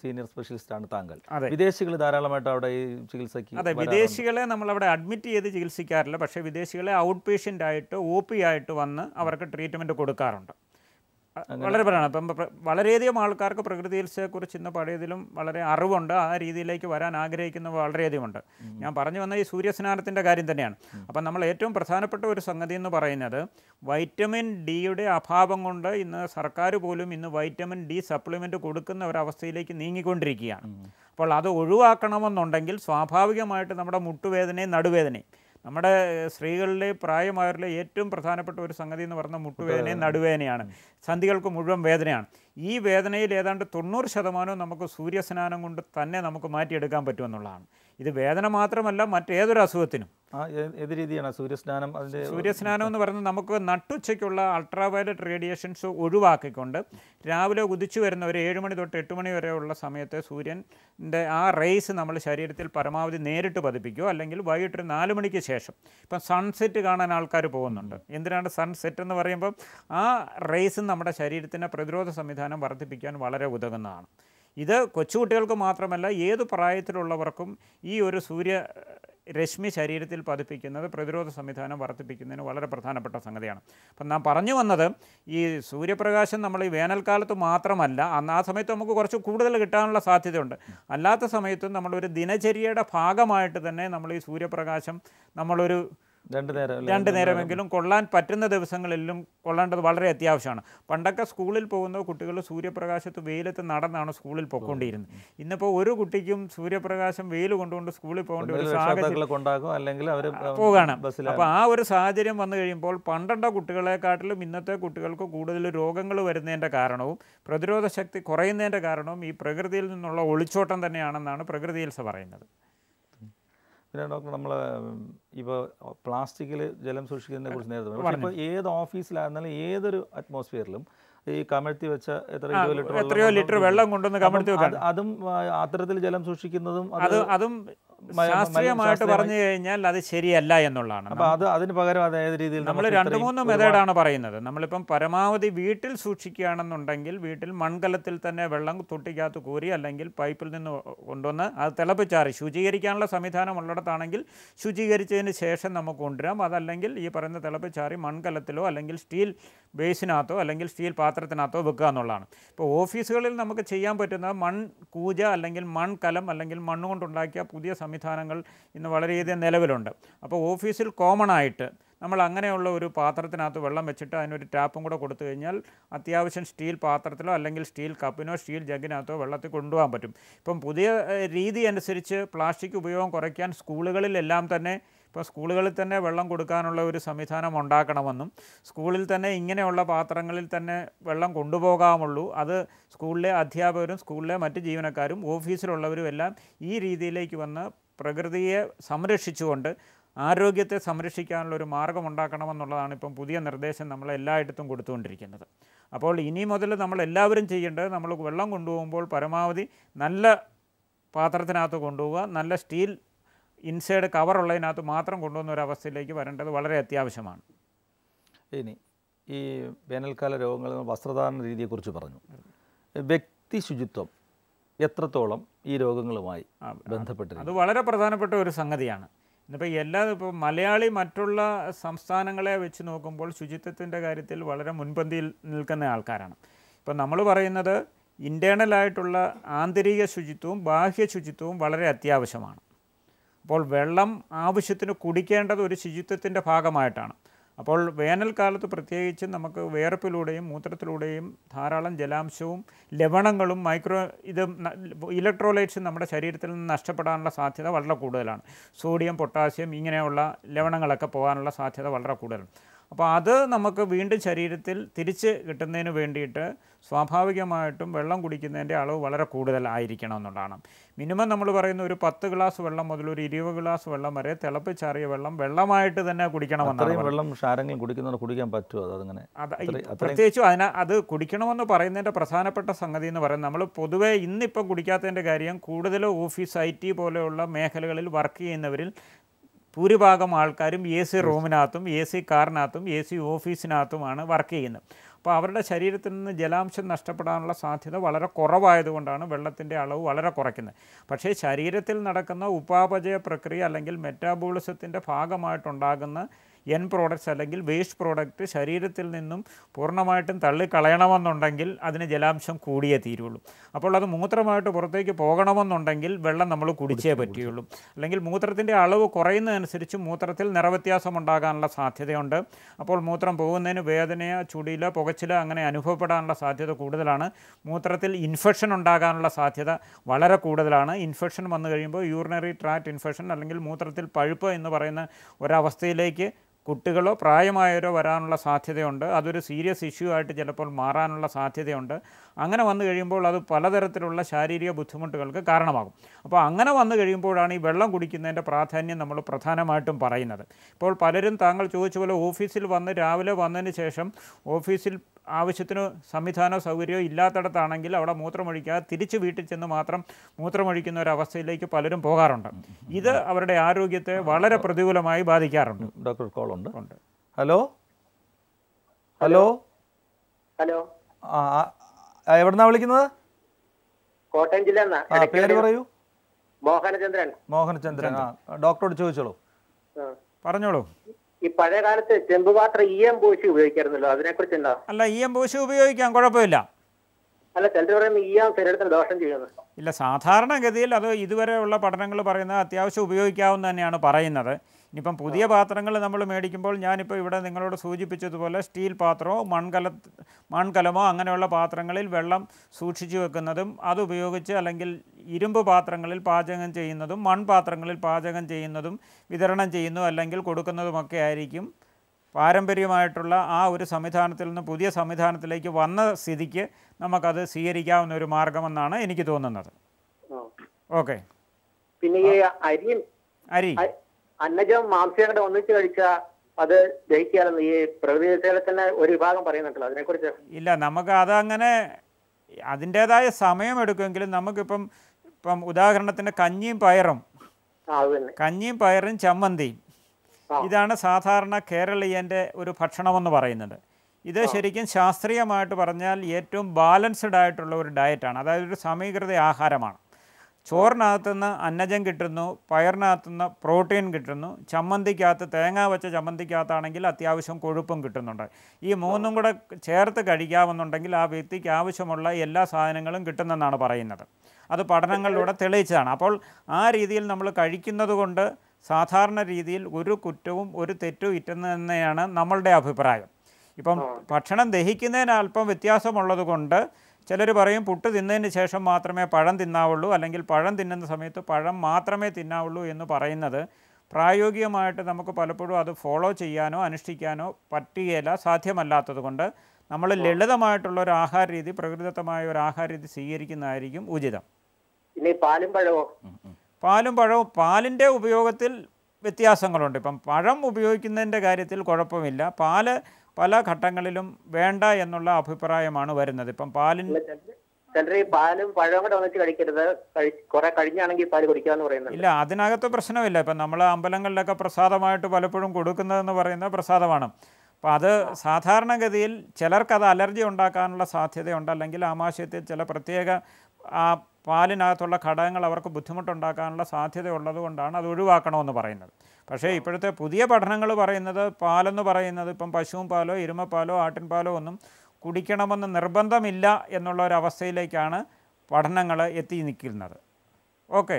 സീനിയർ സ്പെഷ്യലിസ്റ്റ് ആണ് താങ്കൾ അതെ. വിദേശികൾ ധാരാളമായിട്ട് അവിടെ ഈ ചികിത്സയ്ക്ക് അതെ വരാറുണ്ട്. വിദേശികളെ നമ്മളവിടെ അഡ്മിറ്റ് ചെയ്ത് ചികിത്സിക്കാറില്ല പക്ഷേ വിദേശികളെ ഔട്ട് പേഷ്യൻ്റ് ആയിട്ട് ഒ പി ആയിട്ട് വന്ന് അവർക്ക് ട്രീറ്റ്മെൻറ്റ് കൊടുക്കാറുണ്ട് അ- വളരെ പ്രധാനം ഇപ്പം പ്ര- വളരെയധികം ആൾക്കാർക്ക് പ്രകൃതി ചികിത്സയെക്കുറിച്ച് ഇന്ന് പഴയതിലും വളരെ അറിവുണ്ട് ആ രീതിയിലേക്ക് വരാൻ ആഗ്രഹിക്കുന്നവർ വളരെയധികം ഉണ്ട് ഞാൻ പറഞ്ഞു വന്ന ഈ സൂര്യസ്നാനത്തിൻ്റെ കാര്യം തന്നെയാണ് അപ്പം നമ്മൾ ഏറ്റവും പ്രധാനപ്പെട്ട ഒരു സംഗതി എന്ന് പറയുന്നത് വൈറ്റമിൻ ഡിയുടെ അഭാവം കൊണ്ട് ഇന്ന് സർക്കാർ പോലും ഇന്ന് വൈറ്റമിൻ ഡി സപ്ലിമെൻറ്റ് കൊടുക്കുന്ന ഒരവസ്ഥയിലേക്ക് നീങ്ങിക്കൊണ്ടിരിക്കുകയാണ് അപ്പോൾ അത് ഒഴിവാക്കണമെന്നുണ്ടെങ്കിൽ സ്വാഭാവികമായിട്ട് നമ്മുടെ മുട്ടുവേദനയും നടുവേദനയും നമ്മുടെ സ്ത്രീകളിലെ പ്രായമായവരിലെ ഏറ്റവും പ്രധാനപ്പെട്ട ഒരു സംഗതി എന്ന് പറയുന്നത് മുട്ടുവേദനയും നടുവേദനയാണ് സന്ധികൾക്ക് മുഴുവൻ വേദനയാണ് ഈ വേദനയിൽ ഏതാണ്ട് തൊണ്ണൂറ് ശതമാനവും നമുക്ക് സൂര്യസ്നാനം കൊണ്ട് തന്നെ നമുക്ക് മാറ്റിയെടുക്കാൻ പറ്റുമെന്നുള്ളതാണ് ഇത് വേദന മാത്രമല്ല മറ്റേതൊരു അസുഖത്തിനും ആ ഏ- ഏത് രീതിയാണ് സൂര്യസ്നാനം അതിന്റെ സൂര്യസ്നാനം എന്ന് പറയുന്നത് നമുക്ക് നട്ടുച്ചയ്ക്കുള്ള അൾട്രാവയലറ്റ് റേഡിയേഷൻസ് ഒഴിവാക്കിക്കൊണ്ട് രാവിലെ ഉദിച്ചു വരുന്ന ഒരു ഏഴ് മണി തൊട്ട് എട്ട് മണി വരെയുള്ള സമയത്ത് സൂര്യൻ്റെ ആ റേസ് നമ്മൾ ശരീരത്തിൽ പരമാവധി നേരിട്ട് പതിപ്പിക്കുക അല്ലെങ്കിൽ വൈകിട്ട് ഒരു നാല് മണിക്ക് ശേഷം ഇപ്പം സൺസെറ്റ് കാണാൻ ആൾക്കാർ പോകുന്നുണ്ട് എന്തിനാണ് സൺസെറ്റ് എന്ന് പറയുമ്പം ആ റേസ് നമ്മുടെ ശരീരത്തിൻ്റെ പ്രതിരോധ സംവിധാനം വർദ്ധിപ്പിക്കാൻ വളരെ ഉതകുന്നതാണ് ഇത് കൊച്ചുകുട്ടികൾക്ക് മാത്രമല്ല ഏത് പ്രായത്തിലുള്ളവർക്കും ഈ ഒരു സൂര്യ രശ്മി ശരീരത്തിൽ പതിപ്പിക്കുന്നത് പ്രതിരോധ സംവിധാനം വർദ്ധിപ്പിക്കുന്നതിന് വളരെ പ്രധാനപ്പെട്ട സംഗതിയാണ് അപ്പം നാം പറഞ്ഞു വന്നത് ഈ സൂര്യപ്രകാശം നമ്മൾ ഈ വേനൽക്കാലത്ത് മാത്രമല്ല അന്ന് ആ സമയത്ത് നമുക്ക് കുറച്ച് കൂടുതൽ കിട്ടാനുള്ള സാധ്യതയുണ്ട് അല്ലാത്ത സമയത്തും നമ്മളൊരു ദിനചര്യയുടെ ഭാഗമായിട്ട് തന്നെ നമ്മൾ ഈ സൂര്യപ്രകാശം നമ്മളൊരു രണ്ടു നേരം അല്ലേ? രണ്ട് നേരമെങ്കിലും കൊള്ളാൻ പറ്റുന്ന ദിവസങ്ങളിലും കൊള്ളേണ്ടത് വളരെ അത്യാവശ്യമാണ് പണ്ടൊക്കെ സ്കൂളിൽ പോകുന്ന കുട്ടികൾ സൂര്യപ്രകാശത്ത് വെയിലത്ത് നടന്നാണ് സ്കൂളിൽ പോയിക്കൊണ്ടിരുന്നത് ഇന്നിപ്പോൾ ഒരു കുട്ടിക്കും സൂര്യപ്രകാശം വെയിൽ കൊണ്ടുകൊണ്ട് സ്കൂളിൽ പോകേണ്ട ഒരു ഒന്നുകിൽ സാഹചര്യം രക്ഷകർത്താക്കളെ കൊണ്ടാകും അല്ലെങ്കിൽ അവർ പോവുകയാണ് ബസ്സിലാണ് അപ്പോൾ ആ ഒരു സാഹചര്യം വന്നു കഴിയുമ്പോൾ പണ്ടുള്ള കുട്ടികളെക്കാട്ടിലും ഇന്നത്തെ കുട്ടികൾക്ക് കൂടുതൽ രോഗങ്ങൾ വരുന്നതിൻ്റെ കാരണവും പ്രതിരോധ ശക്തി കുറയുന്നതിൻ്റെ കാരണവും ഈ പ്രകൃതിയിൽ നിന്നുള്ള ഒളിച്ചോട്ടം തന്നെയാണെന്നാണ് പ്രകൃതി ചികിത്സ പറയുന്നത് പിന്നെ ഡോക്ടർ നമ്മൾ ഇപ്പോൾ പ്ലാസ്റ്റിക്കിൽ ജലം സൂക്ഷിക്കുന്നതിനെ കുറിച്ച് നേരത്തെ പറഞ്ഞു. പക്ഷേ ഇപ്പോൾ ഏത് ഓഫീസിലായിരുന്നാലും ഏതൊരു അറ്റ്മോസ്ഫിയറിലും ഈ കമഴ്ത്തി വെച്ച എത്ര ആ, ഇരുപത് ലിറ്റർ എത്രയോ ലിറ്റർ വെള്ളം കൊണ്ടുവന്ന് കമഴ്ത്തി അപ്പം വെക്കാണ് അത് അതും ആ, അത്തരത്തിൽ ജലം സൂക്ഷിക്കുന്നതും അത് അത് അതും മ- ശാസ്ത്രീയമായിട്ട് ശാസ്ത്രീയമായി- പറഞ്ഞു കഴിഞ്ഞാൽ അത് ശരിയല്ല എന്നുള്ളതാണ് അപ്പോൾ അത് അതിന് പകരം അത് ഏത് രീതിയിൽ നമ്മൾ നമുക്ക് രണ്ട് ഇത്രയും മൂന്ന് ഒരുപാട് മെത്തേഡാണ് പറയുന്നത് നമ്മളിപ്പം പരമാവധി വീട്ടിൽ സൂക്ഷിക്കുകയാണെന്നുണ്ടെങ്കിൽ വീട്ടിൽ മൺകലത്തിൽ തന്നെ വെള്ളം തൊട്ടിക്കകത്ത് കോരി അല്ലെങ്കിൽ പൈപ്പിൽ നിന്ന് കൊണ്ടുവന്ന് അത് തിളപ്പിച്ചാറി ശുചീകരിക്കാനുള്ള സംവിധാനം ഉള്ളിടത്താണെങ്കിൽ ശുചീകരിച്ചതിന് ശേഷം നമുക്ക് കൊണ്ടുവരാം അതല്ലെങ്കിൽ ഈ പറയുന്ന തിളപ്പിച്ചാറി മൺകലത്തിലോ അല്ലെങ്കിൽ സ്റ്റീൽ ബേസിനകത്തോ അല്ലെങ്കിൽ സ്റ്റീൽ പാത്രത്തിനകത്തോ വെക്കുക എന്നുള്ളതാണ് ഇപ്പോൾ ഓഫീസുകളിൽ നമുക്ക് ചെയ്യാൻ പറ്റുന്ന മൺ കൂജ അല്ലെങ്കിൽ മൺകലം അല്ലെങ്കിൽ മണ്ണ് കൊണ്ടുണ്ടാക്കിയ പുതിയ സംവിധാനങ്ങൾ ഇന്ന് വളരെയധികം നിലവിലുണ്ട് അപ്പോൾ ഓഫീസിൽ കോമൺ ആയിട്ട് നമ്മൾ അങ്ങനെയുള്ള ഒരു പാത്രത്തിനകത്ത് വെള്ളം വെച്ചിട്ട് അതിനൊരു ടാപ്പും കൂടെ കൊടുത്തു കഴിഞ്ഞാൽ അത്യാവശ്യം സ്റ്റീൽ പാത്രത്തിലോ അല്ലെങ്കിൽ സ്റ്റീൽ കപ്പിനോ സ്റ്റീൽ ജഗ്ഗിനകത്തോ വെള്ളത്തിൽ കൊണ്ടുപോകാൻ പറ്റും ഇപ്പം പുതിയ ഏഹ്, രീതി അനുസരിച്ച് പ്ലാസ്റ്റിക് ഉപയോഗം കുറയ്ക്കാൻ സ്കൂളുകളിലെല്ലാം തന്നെ ഇപ്പോൾ സ്കൂളുകളിൽ തന്നെ വെള്ളം കൊടുക്കാനുള്ള ഒരു സംവിധാനം ഉണ്ടാക്കണമെന്നും സ്കൂളിൽ തന്നെ ഇങ്ങനെയുള്ള പാത്രങ്ങളിൽ തന്നെ വെള്ളം കൊണ്ടുപോകാമുള്ളൂ അത് സ്കൂളിലെ അധ്യാപകരും സ്കൂളിലെ മറ്റ് ജീവനക്കാരും ഓഫീസിലുള്ളവരും എല്ലാം ഈ രീതിയിലേക്ക് വന്ന് പ്രകൃതിയെ സംരക്ഷിച്ചുകൊണ്ട് ആരോഗ്യത്തെ സംരക്ഷിക്കാനുള്ള ഒരു മാർഗം ഉണ്ടാക്കണമെന്നുള്ളതാണ് ഇപ്പം പുതിയ നിർദ്ദേശം നമ്മൾ എല്ലായിടത്തും കൊടുത്തുകൊണ്ടിരിക്കുന്നത് അപ്പോൾ ഇനി മുതൽ നമ്മൾ എല്ലാവരും ചെയ്യേണ്ടത് നമ്മൾ വെള്ളം കൊണ്ടുപോകുമ്പോൾ പരമാവധി നല്ല പാത്രത്തിനകത്ത് കൊണ്ടുപോവുക നല്ല സ്റ്റീൽ ഇൻസൈഡ് കവറുള്ളതിനകത്ത് മാത്രം കൊണ്ടുവന്ന ഒരു അവസ്ഥയിലേക്ക് വരേണ്ടത് വളരെ അത്യാവശ്യമാണ് ഇനി ഈ വേനൽക്കാല രോഗങ്ങൾ വസ്ത്രധാരണ രീതിയെക്കുറിച്ച് പറഞ്ഞു വ്യക്തി ശുചിത്വം എത്രത്തോളം ഈ രോഗങ്ങളുമായി ബന്ധപ്പെട്ടിരിക്കുന്നു അത് വളരെ പ്രധാനപ്പെട്ട ഒരു സംഗതിയാണ് ഇന്നിപ്പോൾ എല്ലാ ഇപ്പോൾ മലയാളി മറ്റുള്ള സംസ്ഥാനങ്ങളെ വെച്ച് നോക്കുമ്പോൾ ശുചിത്വത്തിൻ്റെ കാര്യത്തിൽ വളരെ മുൻപന്തിയിൽ നിൽക്കുന്ന ആൾക്കാരാണ് ഇപ്പം നമ്മൾ പറയുന്നത് ഇൻറ്റേർണലായിട്ടുള്ള ആന്തരിക ശുചിത്വവും ബാഹ്യ ശുചിത്വവും വളരെ അത്യാവശ്യമാണ് അപ്പോൾ വെള്ളം ആവശ്യത്തിന് കുടിക്കേണ്ടത് ഒരു ശുചിത്വത്തിൻ്റെ ഭാഗമായിട്ടാണ് അപ്പോൾ വേനൽക്കാലത്ത് പ്രത്യേകിച്ച് നമുക്ക് വേർപ്പിലൂടെയും മൂത്രത്തിലൂടെയും ധാരാളം ജലാംശവും ലവണങ്ങളും മൈക്രോ ഇത് ഇലക്ട്രോലൈറ്റ്സും നമ്മുടെ ശരീരത്തിൽ നിന്ന് നഷ്ടപ്പെടാനുള്ള സാധ്യത വളരെ കൂടുതലാണ് സോഡിയം പൊട്ടാസ്യം ഇങ്ങനെയുള്ള ലവണങ്ങളൊക്കെ പോകാനുള്ള സാധ്യത വളരെ കൂടുതലാണ് അപ്പോൾ അത് നമുക്ക് വീണ്ടും ശരീരത്തിൽ തിരിച്ച് കിട്ടുന്നതിന് വേണ്ടിയിട്ട് സ്വാഭാവികമായിട്ടും വെള്ളം കുടിക്കുന്നതിൻ്റെ അളവ് വളരെ കൂടുതലായിരിക്കണം എന്നുള്ളതാണ് മിനിമം നമ്മൾ പറയുന്ന ഒരു പത്ത് ഗ്ലാസ് വെള്ളം മുതൽ ഒരു ഇരുപത് ഗ്ലാസ് വെള്ളം വരെ തിളപ്പിച്ചാറിയ വെള്ളം വെള്ളമായിട്ട് തന്നെ കുടിക്കണമെന്നാണ് അത്രയും വെള്ളം ഷാരെങ്കിലും കുടിക്കുന്നവർ കുടിക്കാൻ പറ്റുമോ അതങ്ങനെ അത് ഈ അത്രയും- പ്രത്യേകിച്ചും അതിന അത് കുടിക്കണമെന്ന് പറയുന്നതിൻ്റെ പ്രധാനപ്പെട്ട സംഗതി എന്ന് പറയുന്നത് നമ്മൾ പൊതുവേ ഇന്നിപ്പം കുടിക്കാത്തതിൻ്റെ കാര്യം കൂടുതൽ ഓഫീസ് ഐ ടി പോലെയുള്ള മേഖലകളിൽ വർക്ക് ചെയ്യുന്നവരിൽ ഭൂരിഭാഗം ആൾക്കാരും എ സി റൂമിനകത്തും എ സി കാറിനകത്തും എ സി ഓഫീസിനകത്തുമാണ് വർക്ക് ചെയ്യുന്നത് അപ്പോൾ അവരുടെ ശരീരത്തിൽ നിന്ന് ജലാംശം നഷ്ടപ്പെടാനുള്ള സാധ്യത വളരെ കുറവായതുകൊണ്ടാണ് വെള്ളത്തിൻ്റെ അളവ് വളരെ കുറയ്ക്കുന്നത് പക്ഷേ ശരീരത്തിൽ നടക്കുന്ന ഉപാപചയ പ്രക്രിയ അല്ലെങ്കിൽ മെറ്റാബോളിസത്തിൻ്റെ ഭാഗമായിട്ടുണ്ടാകുന്ന എൻ പ്രോഡക്ട്സ് അല്ലെങ്കിൽ വേസ്റ്റ് പ്രോഡക്റ്റ് ശരീരത്തിൽ നിന്നും പൂർണ്ണമായിട്ടും തള്ളിക്കളയണമെന്നുണ്ടെങ്കിൽ അതിന് ജലാംശം കൂടിയേ തീരുള്ളൂ അപ്പോൾ അത് മൂത്രമായിട്ട് പുറത്തേക്ക് പോകണമെന്നുണ്ടെങ്കിൽ വെള്ളം നമ്മൾ കുടിച്ചേ പറ്റുകയുള്ളൂ അല്ലെങ്കിൽ മൂത്രത്തിൻ്റെ അളവ് കുറയുന്നതനുസരിച്ച് മൂത്രത്തിൽ നിറവ്യത്യാസം ഉണ്ടാകാനുള്ള സാധ്യതയുണ്ട് അപ്പോൾ മൂത്രം പോകുന്നതിന് വേദനയോ ചുടിയിലോ പുകച്ചിലോ അങ്ങനെ അനുഭവപ്പെടാനുള്ള സാധ്യത കൂടുതലാണ് മൂത്രത്തിൽ ഇൻഫെക്ഷൻ ഉണ്ടാകാനുള്ള സാധ്യത വളരെ കൂടുതലാണ് ഇൻഫെക്ഷൻ വന്നു കഴിയുമ്പോൾ യൂറിനറി ട്രാക്ട് ഇൻഫെക്ഷൻ അല്ലെങ്കിൽ മൂത്രത്തിൽ പഴുപ്പ് എന്ന് പറയുന്ന ഒരവസ്ഥയിലേക്ക് കുട്ടികളോ പ്രായമായവരോ വരാനുള്ള സാധ്യതയുണ്ട് അതൊരു സീരിയസ് ഇഷ്യൂ ആയിട്ട് ചിലപ്പോൾ മാറാനുള്ള സാധ്യതയുണ്ട് അങ്ങനെ വന്നു കഴിയുമ്പോൾ അത് പലതരത്തിലുള്ള ശാരീരിക ബുദ്ധിമുട്ടുകൾക്ക് കാരണമാകും അപ്പോൾ അങ്ങനെ വന്നു കഴിയുമ്പോഴാണ് ഈ വെള്ളം കുടിക്കുന്നതിൻ്റെ പ്രാധാന്യം നമ്മൾ പ്രധാനമായിട്ടും പറയുന്നത് ഇപ്പോൾ പലരും താങ്കൾ ചോദിച്ച പോലെ ഓഫീസിൽ വന്ന് രാവിലെ വന്നതിന് ശേഷം ഓഫീസിൽ ആവശ്യത്തിന് സംവിധാനമോ സൗകര്യമോ ഇല്ലാത്തിടത്താണെങ്കിൽ അവിടെ മൂത്രമൊഴിക്കാതെ തിരിച്ച് വീട്ടിൽ ചെന്ന് മാത്രം മൂത്രമൊഴിക്കുന്ന ഒരു അവസ്ഥയിലേക്ക് പലരും പോകാറുണ്ട് ഇത് അവരുടെ ആരോഗ്യത്തെ വളരെ പ്രതികൂലമായി ബാധിക്കാറുണ്ട് ഡോക്ടർ കോൾ ഉണ്ട് ഉണ്ട് ഹലോ ഹലോ ഹലോ ആ ആ, എവിടുന്നാ വിളിക്കുന്നത് കോട്ടയം ജില്ല ആ പേര് പറയൂ മോഹനചന്ദ്രൻ മോഹനചന്ദ്രൻ ആ ഡോക്ടറോട് ചോദിച്ചോളൂ ആ. പറഞ്ഞോളൂ ഈ പഴയ കാലത്ത് ചെമ്പുപാത്രം ഇ എം പൂശി ഉപയോഗിക്കായിരുന്നല്ലോ അതിനെക്കുറിച്ച് എന്താ അല്ല ഈ എംബോശി ഉപയോഗിക്കാം കുഴപ്പമില്ല അല്ല ചിലർ പറയുന്നത് ഇ എം ശരീരത്തിന് ദോഷം ചെയ്യുന്നു ഇല്ല സാധാരണഗതിയിൽ അത് ഇതുവരെയുള്ള പഠനങ്ങൾ പറയുന്നത് അത്യാവശ്യം ഉപയോഗിക്കാവുന്ന തന്നെയാണ് പറയുന്നത് ഇനിയിപ്പം പുതിയ പാത്രങ്ങൾ നമ്മൾ മേടിക്കുമ്പോൾ ഞാനിപ്പോൾ ഇവിടെ നിങ്ങളോട് സൂചിപ്പിച്ചതുപോലെ സ്റ്റീൽ പാത്രമോ മൺകല മൺകലമോ അങ്ങനെയുള്ള പാത്രങ്ങളിൽ വെള്ളം സൂക്ഷിച്ചു വെക്കുന്നതും അത് ഉപയോഗിച്ച് അല്ലെങ്കിൽ ഇരുമ്പ് പാത്രങ്ങളിൽ പാചകം ചെയ്യുന്നതും മൺപാത്രങ്ങളിൽ പാചകം ചെയ്യുന്നതും വിതരണം ചെയ്യുന്നു അല്ലെങ്കിൽ കൊടുക്കുന്നതുമൊക്കെ ആയിരിക്കും പാരമ്പര്യമായിട്ടുള്ള ആ ഒരു സംവിധാനത്തിൽ നിന്ന് പുതിയ സംവിധാനത്തിലേക്ക് വന്ന സ്ഥിതിക്ക് നമുക്കത് സ്വീകരിക്കാവുന്ന ഒരു മാർഗമെന്നാണ് എനിക്ക് തോന്നുന്നത് ആ. ഓക്കെ പിന്നെ ഈ അരിയും അരി അ- അന്നജവും മാംസവും കൂടെ ഒന്നിച്ച് കഴിച്ചാൽ അത് ദഹിക്കാമെന്ന് ഈ പ്രകൃതിയിലെ ഒരു വിഭാഗം പറയുന്നുണ്ടല്ലോ അതിനെക്കുറിച്ച് ഇല്ല നമുക്ക് അതങ്ങനെ അതിൻ്റേതായ സമയമെടുക്കുമെങ്കിലും നമുക്കിപ്പം ഇപ്പം ഉദാഹരണത്തിന് കഞ്ഞിയും പയറും ആ അത് തന്നെ കഞ്ഞിയും പയറും ചമ്മന്തിയും ആ. ഇതാണ് സാധാരണ കേരളീയൻ്റെ ഒരു ഭക്ഷണമെന്ന് പറയുന്നത് ഇത് ശരിക്കും ശാസ്ത്രീയമായിട്ട് പറഞ്ഞാൽ ഏറ്റവും ബാലൻസ്ഡ് ആയിട്ടുള്ള ഒരു ഡയറ്റാണ് അതായത് ഒരു സമീകൃത ആഹാരമാണ് ചോറിനകത്തുനിന്ന് അന്നജം കിട്ടുന്നു പയറിനകത്തുനിന്ന് പ്രോട്ടീൻ കിട്ടുന്നു ചമ്മന്തിക്കകത്ത് തേങ്ങ വെച്ച ചമ്മന്തിക്കകത്താണെങ്കിൽ അത്യാവശ്യം കൊഴുപ്പും കിട്ടുന്നുണ്ട് ഈ മൂന്നും കൂടെ ചേർത്ത് കഴിക്കാമെന്നുണ്ടെങ്കിൽ ആ വ്യക്തിക്ക് ആവശ്യമുള്ള എല്ലാ സാധനങ്ങളും കിട്ടുന്നെന്നാണ് പറയുന്നത് അത് പഠനങ്ങളിലൂടെ തെളിയിച്ചതാണ് അപ്പോൾ ആ രീതിയിൽ നമ്മൾ കഴിക്കുന്നത് കൊണ്ട് സാധാരണ രീതിയിൽ ഒരു കുറ്റവും ഒരു തെറ്റും ഇറ്റുന്നതെന്നാണ് നമ്മളുടെ അഭിപ്രായം ഇപ്പം ഭക്ഷണം ദഹിക്കുന്നതിന് അല്പം വ്യത്യാസമുള്ളത് കൊണ്ട് ചിലർ പറയും പുട്ട് തിന്നതിന് ശേഷം മാത്രമേ പഴം തിന്നാവുള്ളൂ അല്ലെങ്കിൽ പഴം തിന്നുന്ന സമയത്ത് പഴം മാത്രമേ തിന്നാവുള്ളൂ എന്ന് പറയുന്നത് പ്രായോഗികമായിട്ട് നമുക്ക് പലപ്പോഴും അത് ഫോളോ ചെയ്യാനോ അനുഷ്ഠിക്കാനോ പറ്റുകയില്ല സാധ്യമല്ലാത്തത് കൊണ്ട് നമ്മൾ ലളിതമായിട്ടുള്ള ഒരു ആഹാര രീതി പ്രകൃതിദത്തമായ ഒരു ആഹാര രീതി സ്വീകരിക്കുന്നതായിരിക്കും ഉചിതം പിന്നെ ഈ പാലും പഴവും പാലും പഴവും പാലിൻ്റെ ഉപയോഗത്തിൽ വ്യത്യാസങ്ങളുണ്ട് ഇപ്പം പഴം ഉപയോഗിക്കുന്നതിൻ്റെ കാര്യത്തിൽ കുഴപ്പമില്ല പാല് പല ഘട്ടങ്ങളിലും വേണ്ട എന്നുള്ള അഭിപ്രായമാണ് വരുന്നത് ഇപ്പം പാലിൻ ചിലർ ഈ പാലും പഴവും കൂടെ ഒന്നിച്ച് കഴിക്കരുത് കഴി- കുറെ കഴിഞ്ഞാണെങ്കിൽ പാല് കുടിക്കാന്ന് പറയുന്നുണ്ട് ഇല്ല അതിനകത്ത് പ്രശ്നമില്ല ഇപ്പം നമ്മൾ അമ്പലങ്ങളിലൊക്കെ പ്രസാദമായിട്ട് പലപ്പോഴും കൊടുക്കുന്നതെന്ന് പറയുന്നത് പ്രസാദമാണ് അപ്പോൾ അത് സാധാരണഗതിയിൽ ചിലർക്കത് അലർജി ഉണ്ടാക്കാനുള്ള സാധ്യതയുണ്ട് അല്ലെങ്കിൽ ആമാശയത്തിൽ ചില പ്രത്യേക ആ പാലിനകത്തുള്ള ഘടകങ്ങൾ അവർക്ക് ബുദ്ധിമുട്ടുണ്ടാക്കാനുള്ള സാധ്യത ഉള്ളത് കൊണ്ടാണ് അത് ഒഴിവാക്കണമെന്ന് പറയുന്നത് പക്ഷേ ഇപ്പോഴത്തെ പുതിയ പഠനങ്ങൾ പറയുന്നത് പാലെന്ന് പറയുന്നത് ഇപ്പം പശുവും പാലോ എരുമപ്പാലോ ആട്ടിൻപാലോ ഒന്നും കുടിക്കണമെന്ന് നിർബന്ധമില്ല എന്നുള്ള ഒരു അവസ്ഥയിലേക്കാണ് പഠനങ്ങൾ എത്തി നിൽക്കുന്നത് ഓക്കെ